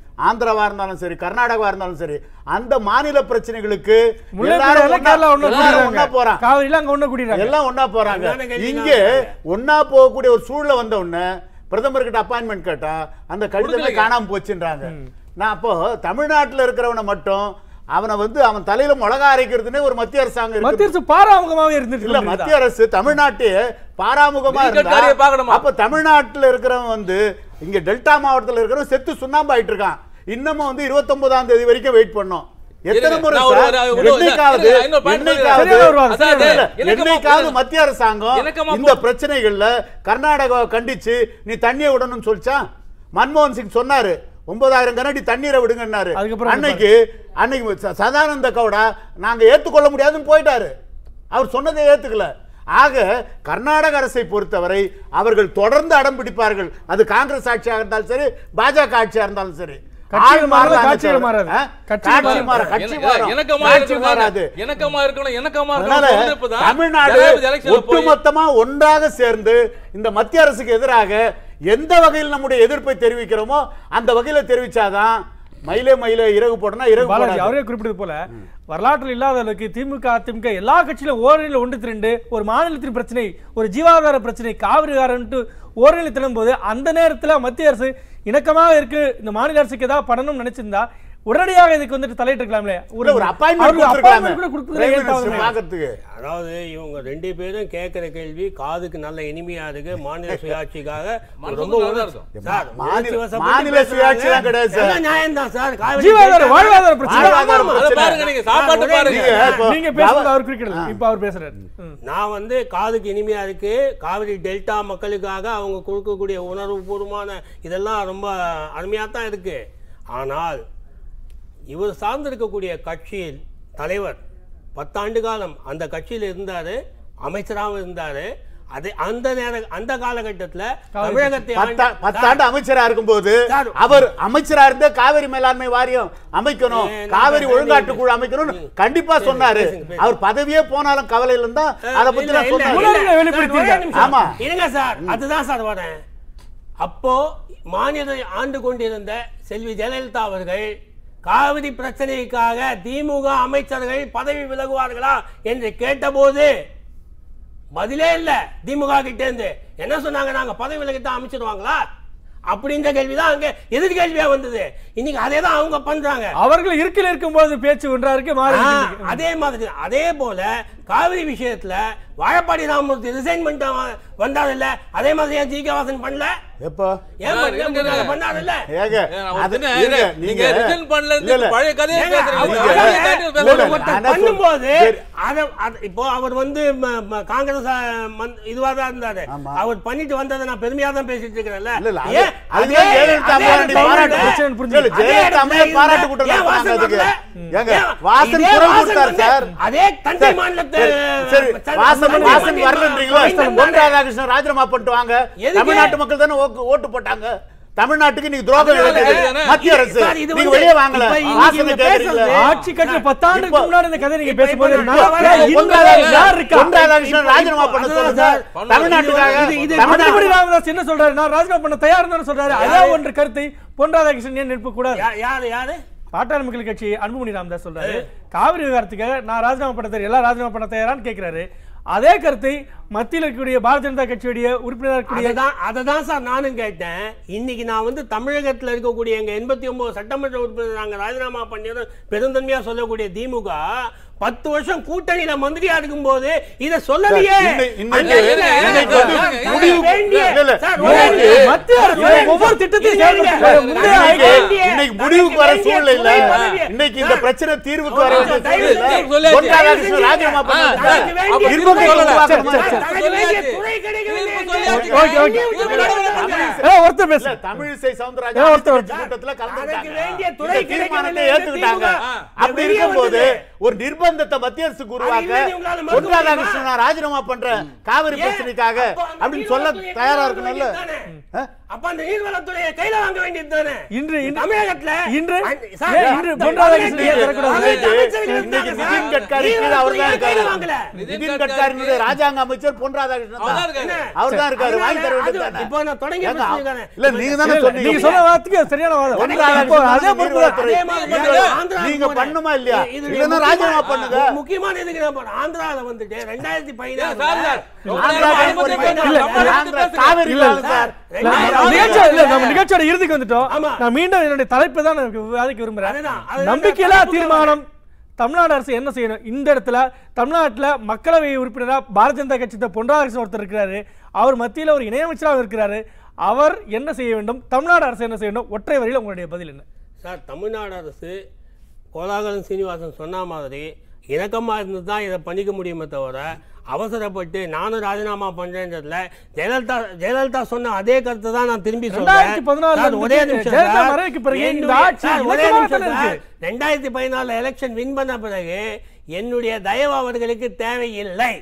S4: ஆந்திராவா இருந்தாலும் சரி கர்நாடகாவா இருந்தாலும் சரி அந்த மாநில பிரச்சனைகளுக்கு
S2: முல்லைப்பெரியாறுல
S4: எல்லாரும்
S2: கேரளா ஒண்ணா
S4: ஒண்ணா- எல்லாரும் ஒண்ணா
S2: கூடிடுறாங்க.
S4: போறாங்க
S2: காவிரியில அங்க ஒண்ணா கூடிடுறாங்க.
S4: எல்லாம் ஒண்ணா போறாங்க
S2: அதான கேள்வி
S4: இங்கே
S2: நான்
S4: ஒண்ணா போகக்கூடிய ஒரு சூழ்நிலை வந்த உடனே பிரதமர் கிட்ட அப்பாயின்மெண்ட் கேட்டா அந்த கடிதமே
S2: கொடுக்கலைங்க.
S4: காணாம போச்சுன்றாங்க நான் அப்போ தமிழ்நாட்டுல இருக்கிறவனை மட்டும் அவனை வந்து அவன் தலையில மிளகா அரைக்கிறதுனே ஒரு மத்திய அரசாங்கம் இருக்கு.
S2: மத்திய அரசு பாராமுகமாவே இருந்துட்டு
S4: இல்ல
S2: கொண்டிருந்தா.
S4: மத்திய அரசு தமிழ்நாட்டையே பாராமுகமா
S6: நீதி
S4: இருந்தா
S6: கட்காரியை பார்க்கணுமா?
S4: அப்ப தமிழ்நாட்டுல இருக்கிறவன் வந்து இங்க டெல்டா மாவட்டத்துல இருக்கிறவன் செத்து சுண்ணாம்பு ஆயிட்டு இருக்கான் இன்னமும் வந்து 29 தேதி வரைக்கும் வெயிட் பண்ணோம் எத்தனை
S6: இருங்க,
S4: முறை
S6: நான் ஒரு-
S4: சார்?
S6: ஒரு- ஒரு-
S4: என்னைக்காவது
S6: இருங்க, இன்னொரு point
S4: என்னைக்காவது
S6: சரியா வருவாரு, சரியா
S4: இல்ல,
S6: வருவாரு. இணக்கமா
S4: என்னைக்காவது
S6: போ-
S4: மத்திய அரசாங்கம்
S6: இணக்கமா
S4: இந்த
S6: போ-
S4: பிரச்சனைகள்ல கர்நாடகாவை கண்டிச்சு நீ தண்ணியை விடணும்னு சொல்லிச்சா மன்மோகன் சிங் சொன்னாரு ஒன்பதாயிரம் கனடி தண்ணீரை விடுங்கன்னாரு
S2: அதுக்கப்புறம்
S4: அன்னைக்கு அன்னைக்கு ச- சதானந்த கவுடா நாங்க ஏத்துக்கொள்ள முடியாதுன்னு போயிட்டாரு அவர் சொன்னதை ஏத்துக்கல ஆக கர்நாடக அரசை பொறுத்தவரை அவர்கள் தொடர்ந்து அடம் பிடிப்பார்கள் அது காங்கிரஸ் ஆட்சியாக இருந்தாலும் சரி பாஜக ஆட்சியா இருந்தாலும் சரி
S2: கட்சிகள்
S4: ஆள்
S2: மாறல,
S4: மாறலாம்
S2: காட்சிகள்
S4: தவிர,
S2: மாறாது.
S4: ஆ?
S2: கட்சிகள்
S4: காட்சி மாற
S6: என-
S4: கட்சி
S6: என-
S4: மாறும்.
S6: இணக்கமா
S4: காட்சி
S6: இருக்கணும்
S4: மாறாது
S6: இணக்கமா இருக்கணும் இணக்கமா
S4: அதனால
S6: இருக்கணும் வந்து இப்பதான்
S4: தமிழ்நாடு
S6: ஜனாதிபதி எலெக்ஷன்ல போய்
S4: ஒட்டுமொத்தமா ஒன்றாக சேர்ந்து இந்த மத்திய அரசுக்கு எதிராக எந்த வகையில் நம்முடைய எதிர்ப்பை தெரிவிக்கிறோமோ அந்த வகையில தெரிவிச்சாதான் மயிலே மயிலே இறகு போடனா இறகு
S2: பாலாஜி
S4: போடாது.
S2: அவரே குறிப்பிட்டது போல வரலாற்றில் இல்லாத அளவுக்கு திமுக அதிமுக எல்லா கட்சியிலும் ஓரணியில் ஒன்று திரண்டு ஒரு மாநிலத்தின் பிரச்சனை ஒரு ஜீவாதார பிரச்சனை காவிரிகாரன்ட்டு ஓரணியில் திரளும் போது அந்த நேரத்துல மத்திய அரசு இணக்கமாக இருக்கு இந்த மாநில அரசுக்கு ஏதாவது பண்ணணும்னு நினைச்சிருந்தா உடனடியாக இதுக்கு வந்துட்டு தலையிட்டு இருக்கலாம்ல
S4: இல்ல, ஒரு appointment
S2: அவருக்கு
S4: கொடுத்திருக்கலாமே.
S2: appointment கூட கொடுக்கறதுல
S4: Prime
S2: ஏன்
S4: Minister
S2: தவறு?
S4: பார்க்கறதுக்கு.
S5: அதாவது இவங்க ரெண்டு பேரும் கேட்கிற கேள்வி காதுக்கு நல்ல இனிமையா இருக்கு மாநில சுயாட்சிக்காக
S6: மனசுக்கு
S5: ரொம்ப
S6: நல்லா
S5: உணர்ச்சி-
S6: இருக்கும்.
S5: சார்,
S4: மாநில-
S5: உணர்ச்சி வசப்பட்டு
S4: மாநில
S5: பேசுறாங்க.
S4: சுயாட்சிலாம் கிடையாது சார்.
S5: எல்லாம் நியாயம்தான் சார் காவிரி
S2: ஜீவாதார
S5: டெல்டா-
S2: வாழ்வாதார பிரச்சனை
S4: வாழ்வாதார
S2: ஆமா, ஆமா.
S4: பிரச்சனை.
S6: பாருங்க நீங்க சாப்பாட்டு
S5: ஒரே
S6: பாருங்க
S4: நீங்க இப்போ
S2: நீங்க பேசுறது அவர் குறிக்கிறது இப்ப அவர் பேசுறாரு ம்.
S5: நான் வந்து காதுக்கு இனிமையா இருக்கு காவிரி டெல்டா மக்களுக்காக அவங்க கொடுக்கக்கூடிய உணர்வுபூர்வமான இதெல்லாம் ரொம்ப அருமையா தான் இருக்கு ஆனால் இவர் சார்ந்திருக்கக்கூடிய கட்சியில் தலைவர் பத்தாண்டு காலம் அந்த கட்சியில் இருந்தாரு அமைச்சராகவும் இருந்தாரு அது அந்த நேர அந்த காலகட்டத்தில் தமிழகத்தை
S4: பத்தா-
S5: ஆண்ட-
S4: பத்தாண்டு அமைச்சரா இருக்கும்போது
S5: சார்,
S4: அவர் அமைச்சரா இருந்த காவிரி மேலாண்மை வாரியம் அமைக்கணும்
S5: ஏ, நான்
S4: காவிரி
S5: பேசுறேன்,
S4: ஒழுங்காற்று
S5: நீங்க-
S4: குழு அமைக்கணும்னு கண்டிப்பா சொன்னாரு
S5: பேசுங்க, பேசுங்க.
S4: அவர் பதவியே போனாலும் கவலையில இருந்தா அதை பத்தி
S5: இல்ல,
S4: நான்
S5: இல்ல,
S4: சொன்னேன்
S5: இல்ல.
S2: உணர்வுகளை வெளிப்படுத்தியிருக்காரு.
S5: சார், ஒரே நிமிஷம்.
S4: ஆமா.
S5: இருங்க சார் அதுதான் சார் வரேன் அப்போ மாநிலத்தை ஆண்டு கொண்டிருந்த செல்வி ஜெயலலிதா அவர்கள் காவிரி பிரச்சனைக்காக திமுக அமைச்சர்கள் பதவி விலகுவார்களா என்று கேட்டபோது பதிலே இல்ல திமுக கிட்ட இருந்து என்ன சொன்னாங்க நாங்க பதவி விலகித்தான் அமைச்சிருவாங்களா அப்படின்ற கேள்விதான் அங்க எதிர்கேள்வியா வந்தது இன்னைக்கு அதே தான் அவங்க பண்றாங்க
S2: அவர்கள் இருக்கில் இருக்கும்போது பேச்சு ஒன்றாருக்கு மாறி
S5: ஆ,
S2: இருக்கு.
S5: அதே மாதிரி அதே போல காவிரி விஷயத்துல வாழப்பாடி ராமமூர்த்தி ரிசைன் பண்ணிட்டு அவன் வந்தாரு இல்ல அதே மாதிரி ஏன் ஜி கே வாசன் பண்ணல
S4: எப்போ
S5: ஏன்
S6: சார்,
S5: பண்ணல?
S6: இருங்க, இருங்க.
S5: பண்ணாரு இல்ல
S4: ஏங்க
S6: ஏன் நான்
S4: அது
S6: ஒத்துனேன்.
S4: இருங்க,
S6: நீங்க
S4: நீங்க
S6: resign பண்ணல
S4: இல்ல, இல்ல.
S6: பழைய கதையை
S5: ஏங்க,
S6: பேசுறீங்க.
S5: அவர்
S4: நீங்க-
S6: பழைய
S5: அதாவது
S6: கதையை
S4: இல்ல,
S6: பேசுறீங்க.
S4: இல்ல,
S5: ஒருத்தர்
S4: நான் என்ன
S5: பண்ணும்போது
S4: சரி.
S5: அத அத- இப்போ அவர் வந்து ம- ம- காங்கிரஸ் அ, மந்த்- இதுவா தான் இருந்தாரு
S4: ஆமா.
S5: அவர் பண்ணிட்டு வந்ததை நான் பெருமையா தான் பேசிட்டு இருக்கிறேன்ல
S4: இல்ல, இல்ல, அது-
S5: ஏன்
S4: அதுதான்
S5: அதே-
S4: ஜெயலலிதா
S5: அதே
S4: அம்மையாருடைய
S5: இடத்துல
S4: பாராட்டு.
S2: பிரச்சனை புரிஞ்சுது.
S4: இல்ல,
S5: அதே
S4: ஜெயலலிதா
S5: இடத்துல
S4: அம்மையார்
S5: இருந்த-
S4: பாராட்டு கூட்டம்
S5: ஏன்
S4: நடத்துனாங்க
S5: வாசன்
S4: அதுக்கு.
S5: வரல?
S4: ஏங்க,
S5: ஏன்
S4: வாசன்
S5: இதே
S4: குரல்
S5: வாசன்
S4: கொடுத்தார்
S5: வந்து
S4: சார்.
S5: அதே தஞ்சை
S4: சரி,
S5: மாநிலத்தை
S4: சரி,
S5: ச-
S4: வாசன்
S5: ச-
S4: வாசன்
S5: ம-
S4: வரலன்றீங்களா
S5: ம-
S4: பொன் ராதாகிருஷ்ணன் ராஜினாமா பண்ணிட்டு வாங்க
S5: எதுக்கு?
S4: தமிழ்நாட்டு மக்கள் தானே ஓக்கு- ஓட்டு போட்டாங்க தமிழ்நாட்டுக்கு நீங்க துரோகம்
S6: அதனால
S4: இழைத்தது
S6: தானே.
S4: மத்திய அரசு
S5: சார், இது
S4: நீங்க
S5: வந்து
S4: வெளியே வாங்கல
S5: இப்ப இன்னைக்கு
S4: வாசனை
S5: இவங்க
S4: கேக்குறீங்களா?
S5: பேசுறது-
S2: ஆட்சி கட்டில பத்தாண்டுக்கு
S4: இப்போ-
S2: முன்னாடி இந்த கதை நீங்க
S5: இப்ப-
S2: பேசும்போது
S5: இப்ப
S2: நான்
S5: நான்
S2: ஏன்
S4: பொன்
S2: இந்த
S4: ராதாகிருஷ்ணன்
S2: யார் இருக்கா?
S4: பொன் ராதாகிருஷ்ணன்
S5: இப்போ-
S4: ராஜினாமா பண்ண
S5: அதுதான்
S4: சொல்லுங்க
S5: சார்.
S4: தமிழ்நாட்டுக்காக
S5: இது- இது-
S4: தமிழ்நாடு
S2: மற்றபடி ராமதாஸ் என்ன சொல்றாரு நான் ராஜினாமா பண்ண தயார் சொல்றாரு அதே ஒன்று கருத்தை பொன் ராதாகிருஷ்ணன் ஏன் நிற்ப கூடாது
S5: யா- யாரு யாரு
S2: பாட்டாளி மக்கள் கட்சி அன்புமணி ராமதாஸ் சொல்றாரு காவிரி விவகாரத்துக்காக நான் ராஜினாமா பண்ண தயார் எல்லாம் ராஜினாமா பண்ண தயாரான்னு கேட்கிறாரு அதே கருத்தை மத்தியில் இருக்கக்கூடிய பாரதிய ஜனதா கட்சியுடைய உறுப்பினராக இருக்கக்கூடிய
S5: அததான் அததான் சார் நானும் கேட்டேன் இன்னைக்கு நான் வந்து தமிழகத்துல இருக்கக்கூடிய எங்க எண்பத்தி ஒன்பது சட்டமன்ற உறுப்பினர் நாங்க ராஜினாமா பண்ணியதும் பெருந்தன்மையா சொல்லக்கூடிய திமுக பத்து வருஷம் கூட்டணியில மந்திரியா இருக்கும் போது இத சொல்லலையே
S4: இன்னை- இன்னைக்கு-
S5: அந்த இடத்துல
S4: இன்னைக்கு வந்து
S5: நாங்க
S4: முடிவு-
S5: வேண்டிய-
S4: இல்ல, இல்ல,
S5: சார், ஒரே
S4: இன்னைக்கு
S5: நிமிஷம்.
S2: மத்திய அரசு
S5: ஒரே நிமிஷம்.
S2: ஒவ்வொரு திட்டத்தையும்
S5: இது
S2: செயல்படுத்த
S5: இல்ல.
S2: முந்தைய
S5: நாங்க
S4: இன்னைக்கு-
S5: வேண்டிய-
S4: இன்னைக்கு
S5: நாங்க
S4: முடிவுக்கு வர
S5: வேண்டிய
S4: சூழ்நிலை இல்ல
S5: துணை பதவியை-
S4: இன்னைக்கு இந்த
S5: சார்,
S4: பிரச்சனை தீர்வுக்கு வர வேண்டிய
S5: தயவு
S4: சூழ்நிலை
S5: செஞ்சு
S4: இல்ல. பொன் ராதாகிருஷ்ணன் ராஜினாமா
S6: ஆ,
S4: பண்ணாரு.
S6: சார்,
S5: அப்ப
S4: இருபது
S6: தீர்ப்பு சொல்லல.
S4: உருவாக்கணுமா?
S2: சரி, சரி,
S5: தனக்கு வேண்டிய துணை கிடைக்க வேண்டிய
S6: சொல்லியாச்சு.
S2: Okay, okay. ஏ, ஒருத்தர் பேசு
S4: இல்ல, தமிழிசை
S2: ஏ,
S4: சவுந்தரராஜன்
S2: ஒருத்தர்
S4: ஆட்சி கூட்டத்துல
S5: தனக்கு வேண்டிய
S4: கலந்துக்கிட்டாங்க
S5: துணை
S4: இந்த தீர்மானத்தை
S5: கிடைக்கவில்லை
S4: ஏத்துக்கிட்டாங்க
S5: திமுக.
S4: அப்படி
S5: வெளியே
S4: இருக்கும்போது
S5: வந்தது.
S4: ஒரு நிர்பந்தத்தை மத்திய அரசுக்கு உருவாக்க
S5: இல்லைன்னு உங்களால மறுக்க
S4: பொன் ராதாகிருஷ்ணன் நான் ராஜினாமா பண்றேன் காவிரி
S5: ஏன்?
S4: பிரச்சனைக்காக
S5: அப்போ அந்த
S4: அப்படின்னு சொல்ல
S5: நீர்வளத்துறையை
S4: தயாரா
S5: கையில
S4: இருக்கணும்ல
S5: வாங்க வேண்டியது
S4: ஆ?
S5: தானே? அப்ப அந்த நீர்வளத்துறையை கையில வாங்க வேண்டியது தானே
S2: இன்று இன்று
S5: தமிழகத்துல
S2: இன்று
S5: அந்த- சார்,
S2: ஏன் இன்று
S5: அந்த
S2: பொன் ராதாகிருஷ்ணன் ஏன்
S5: பதினெட்டு
S2: தரக்கூடாது?
S5: பதினெட்டு
S4: இன்னைக்கு
S5: அமைச்சர்கள்
S4: இன்னைக்கு
S5: இருந்தாங்க
S4: நிதின்
S5: சார்.
S4: கட்காரி கீழ அவர் தான்
S5: நீர்வளத்துறையை கையில
S4: இருக்காரு
S5: வாங்கல.
S4: நிதின் கட்காரியினுடைய ராஜாங்க அமைச்சர் பொன் ராதாகிருஷ்ணன்
S6: அதான்
S4: தான்
S5: என்ன?
S4: அவர் தான் இருக்காரு
S5: அதனால
S4: வாங்கி தர
S5: அது-
S4: வேண்டியது தானே?
S5: இப்போ நான் தொடங்கி
S4: ஏங்க,
S5: பேசியிருக்கேன்.
S4: இல்ல நீங்க தானே
S2: இல்ல,
S4: சொன்னீங்க
S2: நீங்க சொன்ன வார்த்தைக்கு அது சரியான வாதம்
S4: ஒன்றாக
S2: இப்போ அதே பொறுப்பு தான்
S4: நீர்வளத்துறை.
S5: அதே மாதிரி
S4: நீங்க-
S5: பண்ணுங்க. ஆந்திரா
S4: நீங்க
S5: போனேன்.
S4: பண்ணுமா இல்லையா
S5: இது
S4: இல்லன்னா
S5: முக்கியமான-
S4: ராஜினாமா பண்ணுங்க
S5: ஆ, முக்கியமான இதுக்கு நான் போறேன். ஆந்திரால வந்துட்டு ரெண்டாயிரத்தி பதினாறுல
S6: சார், சார்,
S4: ஆந்திரா
S6: சார்,
S4: போய்
S6: சார்,
S4: போறீங்க.
S6: இல்ல,
S4: இல்ல, ஆந்திரா காவேரி
S2: இல்ல,
S4: பாலம் சார்
S2: இல்ல, நம்ம நிகழ்ச்சி- இல்ல, நம்ம நிகழ்ச்சியோட இறுதிக்கு வந்துட்டோம்
S5: ஆமா.
S2: நான் மீண்டும் என்னுடைய தலைப்பை தான் நான் விவாதிக்க விரும்புறேன்
S5: அதுதான், அதுதான்
S2: நம்பிக்கையில்லா
S5: தலைப்பு
S2: தீர்மானம் தமிழ்நாடு அரசு என்ன செய்யணும் இந்த இடத்துல தமிழ்நாட்டுல மக்களவை உறுப்பினரா பாரதிய ஜனதா கட்சி பொன்ராதாகிருஷ்ணன் ஒருத்தர் இருக்கிறாரு அவர் மத்தியில ஒரு இணையமைச்சராக இருக்கிறாரு அவர் என்ன செய்ய வேண்டும் தமிழ்நாடு அரசு என்ன செய்ய வேண்டும் ஒற்றை வரியில் உங்களுடைய பதில் என்ன
S5: சார் தமிழ்நாடு அரசு கோலாகலன் சீனிவாசன் சொன்ன மாதிரி இணக்கமாக இருந்து தான் இதை பண்ணிக்க முடியுமே தவிர அவசரப்பட்டு நானும் ராஜினாமா பண்றேன்றதுல ஜெயலலிதா ஜெயலலிதா சொன்ன அதே கருத்தை தான் நான் திரும்பி
S2: ரெண்டாயிரத்தி பதினாலுல
S5: சார், ஒரே
S2: இருந்து
S5: நிமிஷம்
S2: ஜெயலலிதா
S5: சார்.
S2: மறைவுக்கு பிறகு இந்த
S5: என்னுடைய-
S2: ஆட்சி
S5: சார், ஒரே
S2: இணக்கமாக
S5: நிமிஷம்
S2: தானே
S5: சார்.
S2: இருக்கு.
S5: ரெண்டாயிரத்தி பதினாலுல எலெக்ஷன் வின் பண்ண பிறகு என்னுடைய தயவு அவர்களுக்கு தேவையில்லை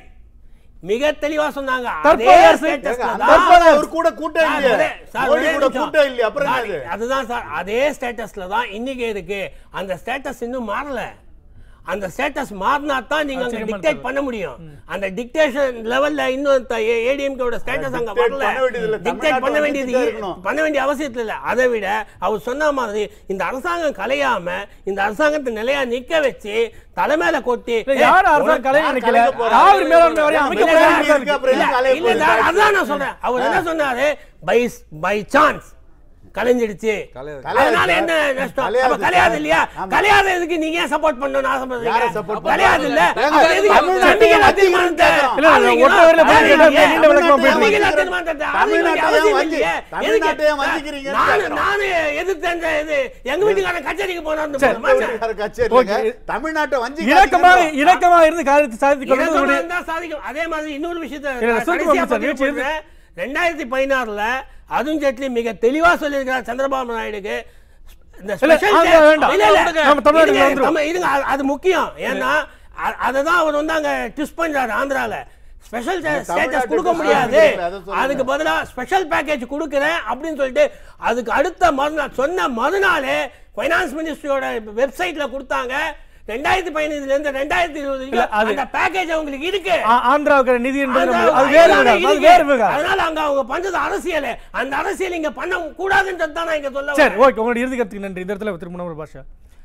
S5: மிக தெளிவா சொன்னாங்க
S2: தற்போதைய
S5: அதே
S2: அரசு-
S5: statusல
S4: ஏங்க,
S5: தான்
S4: தற்போது அவர் கூட கூட்டம்
S5: சார்,
S4: இல்லையே.
S5: ஒரே- சார்,
S4: மோடி
S5: ஒரே
S4: கூட
S5: நிமிஷம்.
S4: கூட்டம் இல்லையே, அப்புறம்
S5: சார்,
S4: என்னது?
S5: அதுதான் சார் அதே ஸ்டேட்டஸ்ல தான் இன்னைக்கு இருக்கு அந்த ஸ்டேட்டஸ் இன்னும் மாறல அந்த ஸ்டேட்டஸ் மாறினா தான் நீங்க அங்க
S2: ஆச்சரியமா
S5: டிக்டேட்
S2: இருக்கு.
S5: பண்ண முடியும் அந்த டிக்டேஷன் லெவல்ல இன்னும் ஏடிஎம்கே ஓட ஸ்டேட்டஸ் அங்க
S4: dictate
S5: வரல
S4: பண்ண வேண்டியது இல்ல.
S5: டிக்டேட் பண்ண
S4: தமிழ்நாட்டுல
S5: வேண்டியது
S4: வந்துட்டே இருக்கணும்.
S5: பண்ண வேண்டிய அவசியத்துல இல்ல அதை விட அவர் சொன்ன மாதிரி இந்த அரசாங்கம் கலையாம இந்த அரசாங்கத்தை நிலையா நிக்க வச்சு தலைமையில கொட்டி
S2: இல்ல, யார் அரசாங்கம் கலைய
S4: யார்
S2: நினைக்கல
S4: கலைக்க போறா?
S2: காவிரி மேலாண்மை வாரியம்
S4: இல்ல,
S2: அமைக்கப்பட
S4: இல்ல,
S2: வேண்டியதா
S4: இருக்கு,
S2: இருக்கு.
S4: அப்புறம்
S5: இல்ல,
S4: என்ன கலைய
S5: இல்ல,
S4: போகுது?
S5: சார், அதான் நான் சொல்றேன் அவர் என்ன சொன்னாரு பை பை சான்ஸ் கலைஞ்சிடுச்சு
S6: கலையாது.
S5: அதனால என்ன நஷ்டம்
S4: கலையாது
S5: அப்ப கலையாது
S4: சார்.
S5: இல்லையா
S4: ஆமா.
S5: கலையாத எதுக்கு நீங்க ஏன் சப்போர்ட் பண்ணணும்னு
S4: யாரை
S5: ஆசைப்படுறீங்க
S4: support
S5: அப்ப கலையாது இல்ல
S4: ஏங்க,
S5: அப்ப எதுக்கு
S4: தமிழ்நாட்டை
S5: நம்பிக்கையில்லா
S4: வஞ்சிக்கிறீங்க
S5: தீர்மானத்தை
S4: கேக்குறோம்.
S2: இல்ல, இல்ல,
S5: ஆதரிக்கணும்?
S2: ஒற்றை வரியில பதில் கேட்டா
S5: ஆதரிக்கணும்.
S2: நீண்ட விளக்கமா பேசுறீங்க.
S5: நம்பிக்கையில்லா தீர்மானத்தை ஆதரிக்க
S4: தமிழ்நாட்டை
S5: அவசியம்
S4: வஞ்சி-
S5: இல்லையே.
S4: தமிழ்நாட்டை
S5: எதுக்கு?
S4: வஞ்சிக்கிறீங்கன்னு
S5: நானு
S4: கேக்குறோம்.
S5: நானு எதிர்த்தேன் இது எங்க வீட்டுக்காரன் கச்சேரிக்கு போனான்னு
S2: சரி,
S5: போதுமா சார்?
S4: யாரு கச்சேரிங்க?
S2: ஓகே.
S4: தமிழ்நாட்டை வஞ்சி
S2: இணக்கமாக இணக்கமாக இருந்து காரியத்தை சாதித்துக் கொள்வது
S5: இணக்கமா
S2: உங்களுடைய-
S5: இருந்தா சாதிக்கும் அதே மாதிரி இன்னொரு விஷயத்தை
S2: இல்ல, இல்ல, சுருக்கமா
S5: கடைசியா
S2: சார்,
S5: பதிவு
S2: நிகழ்ச்சி
S5: பண்றேன். ரெண்டாயிரத்தி பதினாறுல அருண் ஜேட்லி மிக தெளிவா சொல்லியிருக்கிறார் சந்திரபாபு நாயுடுக்கு இந்த
S2: இல்ல,
S5: special
S2: அங்க
S5: day-
S2: வேண்டாம்.
S5: இல்ல, இல்ல.
S2: நம்ம தமிழ்நாட்டுக்கு
S5: இருங்க,
S2: வந்துருவோம்.
S5: நம்ம- இருங்க, அது- அது முக்கியம் ஏன்னா அ- அததான் அவர் வந்து அங்க ட்விஸ்ட் பண்றாரு ஆந்திரால ஸ்பெஷல் ஸ்டேட்டஸ்
S4: தமிழ்நாட்டுக்கு
S5: கொடுக்க
S4: twist
S5: முடியாது
S4: பண்றீங்களே, அதை சொல்லுங்க.
S5: அதுக்கு பதிலா ஸ்பெஷல் பேக்கேஜ் கொடுக்குறேன் அப்படின்னு சொல்லிட்டு அதுக்கு அடுத்த மறுநாள் சொன்ன மறுநாளே ஃபைனான்ஸ் மினிஸ்ட்ரியோட வெப்சைட்ல கொடுத்தாங்க ரெண்டாயிரத்தி பதினைந்துல இருந்து ரெண்டாயிரத்தி இருபது
S2: இல்ல, அது-
S5: வரைக்கும் அந்த பேக்கேஜ் அவங்களுக்கு இருக்கு
S2: ஆ- ஆந்திராவுக்கு நிதி என்பது
S5: அது
S2: நம்ம- அது வேறு
S5: அதனால
S2: விவகாரம். அது
S5: இருக்கு.
S2: வேறு விவகாரம்.
S5: அதனால அங்க அவங்க பண்றது அரசியல் அந்த அரசியல் இங்க பண்ண கூடாதுன்றது தான் நான் இங்க சொல்ல
S2: சரி
S5: வரேன்.
S2: ஓகே உங்களுடைய இறுதி கருத்துக்கு நன்றி இந்த இடத்துல திரும்ப ஒரு பாஷா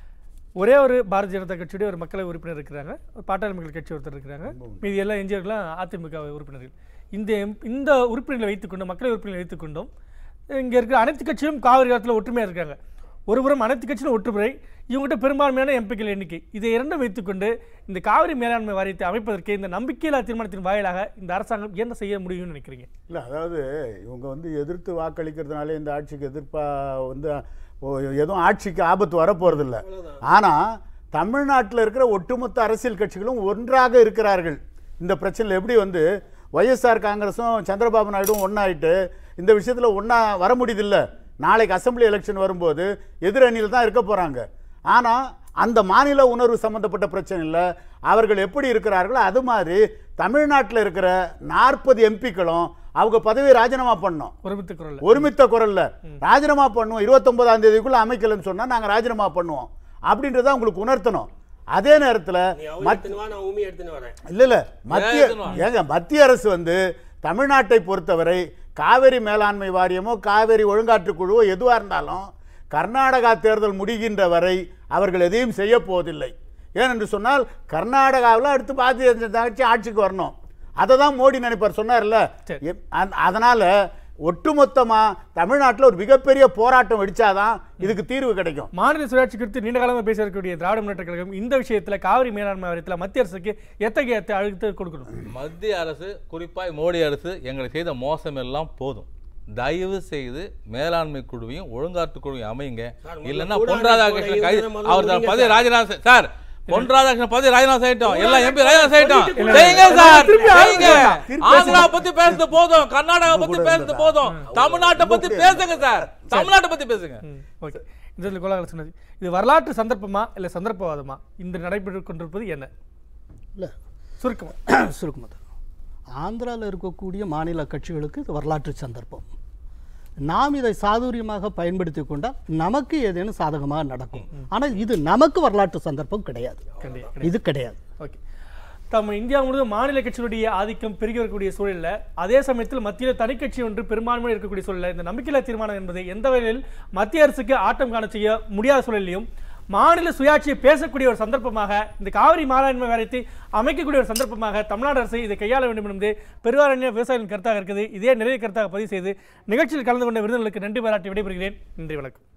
S2: ஒரே ஒரு பாரதிய ஜனதா கட்சியுடைய ஒரு மக்களவை உறுப்பினர் இருக்கிறாங்க ஒரு பாட்டாளி மக்கள் கட்சி ஒருத்தர் இருக்கிறாங்க மீதி எல்லாம் எஞ்சியர்கள்லாம் அதிமுக உறுப்பினர்கள் இந்த எம்- இந்த உறுப்பினர்களை வைத்துக்கொண்டும் மக்களவை உறுப்பினர்களை வைத்துக்கொண்டும் இங்க இருக்கிற அனைத்து கட்சியும் காவிரி காலத்தில் ஒற்றுமையா இருக்காங்க ஒருபுறம் அனைத்து கட்சியும் ஒற்றுமுறை இவங்ககிட்ட பெரும்பான்மையான எம்பிக்கள் எண்ணிக்கை இதை இரண்டும் வைத்துக்கொண்டு இந்த காவிரி மேலாண்மை வாரியத்தை அமைப்பதற்கு இந்த நம்பிக்கையில்லா தீர்மானத்தின் வாயிலாக இந்த அரசாங்கம் என்ன செய்ய முடியும்னு நினைக்கிறீங்க
S4: இல்ல அதாவது இவங்க வந்து எதிர்த்து வாக்களிக்கிறதுனால இந்த ஆட்சிக்கு எதிர்ப்பா வந்து ஓ, எதுவும் ஆட்சிக்கு ஆபத்து வரப்போறதில்ல ஆனா தமிழ்நாட்டில் இருக்கிற ஒட்டுமொத்த அரசியல் கட்சிகளும் ஒன்றாக இருக்கிறார்கள் இந்த பிரச்சனையில் எப்படி வந்து ஒய்எஸ்ஆர் காங்கிரஸும் சந்திரபாபு நாயுடும் ஒன்றாயிட்டு இந்த விஷயத்தில் ஒன்றா வர முடியுதில்ல நாளைக்கு அசெம்பிளி எலெக்ஷன் வரும்போது எதிரணியில் தான் இருக்க போகிறாங்க ஆனால் அந்த மாநில உணர்வு சம்பந்தப்பட்ட பிரச்சனை இல்லை அவர்கள் எப்படி இருக்கிறார்களோ அது மாதிரி தமிழ்நாட்டில் இருக்கிற நாற்பது எம்பிக்களும் அவங்க பதவியை ராஜினாமா பண்ணோம்
S2: ஒருமித்த குரல்
S4: ஒருமித்த குரல்ல ராஜினாமா பண்ணுவோம் இருபத்தொன்பதாம் தேதிக்குள்ள அமைக்கலன்னு சொன்னா நாங்க ராஜினாமா பண்ணுவோம் அப்படின்றத உங்களுக்கு உணர்த்தணும் அதே நேரத்துல
S5: நீ அவங்க
S4: மத்-
S5: எடுத்துன்னு வா, நான் ஊமி எடுத்துன்னு வரேன்
S4: இல்ல இல்ல மத்திய
S6: எடுத்துன்னு வா.
S4: ஏங்க மத்திய அரசு வந்து தமிழ்நாட்டை பொறுத்தவரை காவிரி மேலாண்மை வாரியமோ காவிரி ஒழுங்காற்றுக் குழுவோ எதுவா இருந்தாலும் கர்நாடகா தேர்தல் முடிகின்ற வரை அவர்கள் எதையும் செய்ய போவதில்லை ஏனென்று சொன்னால் கர்நாடகாவில் அடுத்து பாரதிய ஜனதா கட்சி ஆட்சிக்கு வரணும் அதை தான் மோடி நினைப்பார் சொன்னார்ல எப்- அந்த- அதனால ஒட்டுமொத்தமா தமிழ்நாட்டில் ஒரு மிகப்பெரிய போராட்டம் வெடிச்சாதான் இதுக்கு தீர்வு கிடைக்கும்
S2: மாநில சுயாட்சி குறித்து நீண்ட காலமாக பேச இருக்கக்கூடிய திராவிட முன்னேற்ற கழகம் இந்த விஷயத்துல காவிரி மேலாண்மை வாரியத்தில் மத்திய அரசுக்கு எத்தகைய அழுத்தத்தை கொடுக்கணும்
S6: மத்திய அரசு குறிப்பாய் மோடி அரசு எங்களை செய்த மோசம் எல்லாம் போதும் தயவு செய்து மேலாண்மை குழுவையும் ஒழுங்காற்று குழுவையும் அமைங்க
S5: முதல்ல
S6: இல்லைன்னா
S5: கூடாது
S6: பொன் ராதாகிருஷ்ணன்
S5: போட
S6: கைது
S5: இவரை முதல்ல
S6: அவர் தான்
S5: முடிங்க
S6: பதவி
S5: சார்.
S6: ராஜினாமா செய்- சார் பொன் ராதாகிருஷ்ணன் பதவி ராஜினாமா செய்யட்டும் எல்லாம் எம்பி ராஜினாமா செய்யட்டும்
S5: சொல்லிட்டு
S6: செய்யுங்க
S2: கூட-
S6: சார்
S2: திருப்பி
S6: செய்யுங்க
S2: ஆரம்பிங்க. திருப்பி
S6: ஆந்திரா பத்தி பேசுறது போதும் கர்நாடகா பத்தி பேசுறது போதும் தமிழ்நாட்டை பத்தி பேசுங்க சார் தமிழ்நாட்டை பத்தி பேசுங்க
S2: ஓகே இந்த இடத்துல கோலாகல சொன்னது இது வரலாற்று சந்தர்ப்பமா இல்ல சந்தர்ப்பவாதமா இந்த நடைபெற்று கொண்டிருப்பது என்ன
S3: இல்லை
S2: சுருக்கமா
S3: சுருக்குமது ஆந்திராவில் இருக்கக்கூடிய மாநில கட்சிகளுக்கு இது வரலாற்று சந்தர்ப்பம் நாம் இதை சாதுரியமாக பயன்படுத்தி கொண்டால் நமக்கு ஏதேனும் சாதகமாக நடக்கும் ஆனால் இது நமக்கு வரலாற்று சந்தர்ப்பம் கிடையாது
S2: கண்டிப்பா,
S3: இது கிடையாது
S2: ஓகே தம் இந்தியா முழுவதும் மாநில கட்சியினுடைய ஆதிக்கம் பெருகி வரக்கூடிய சூழலில் அதே சமயத்தில் மத்தியில் தனிக்கட்சி ஒன்று பெரும்பான்மை இருக்கக்கூடிய சூழலில் இந்த நம்பிக்கையில்லா தீர்மானம் என்பது எந்த வகையில் மத்திய அரசுக்கு ஆட்டம் காண செய்ய முடியாத சூழலிலும் மாநில சுயாட்சியை பேசக்கூடிய ஒரு சந்தர்ப்பமாக இந்த காவிரி மாநாண்மை வாரியத்தை அமைக்கக்கூடிய ஒரு சந்தர்ப்பமாக தமிழ்நாடு அரசு இதை கையாள வேண்டும் என்பது பெருவாரண்ய விவசாயிகளின் கருத்தாக இருக்குது இதே நிறைய கருத்தாக பதிவு செய்து நிகழ்ச்சியில் கலந்து கொண்ட விருதுகளுக்கு நன்றி பாராட்டி விடைபெறுகிறேன் நன்றி வணக்கம்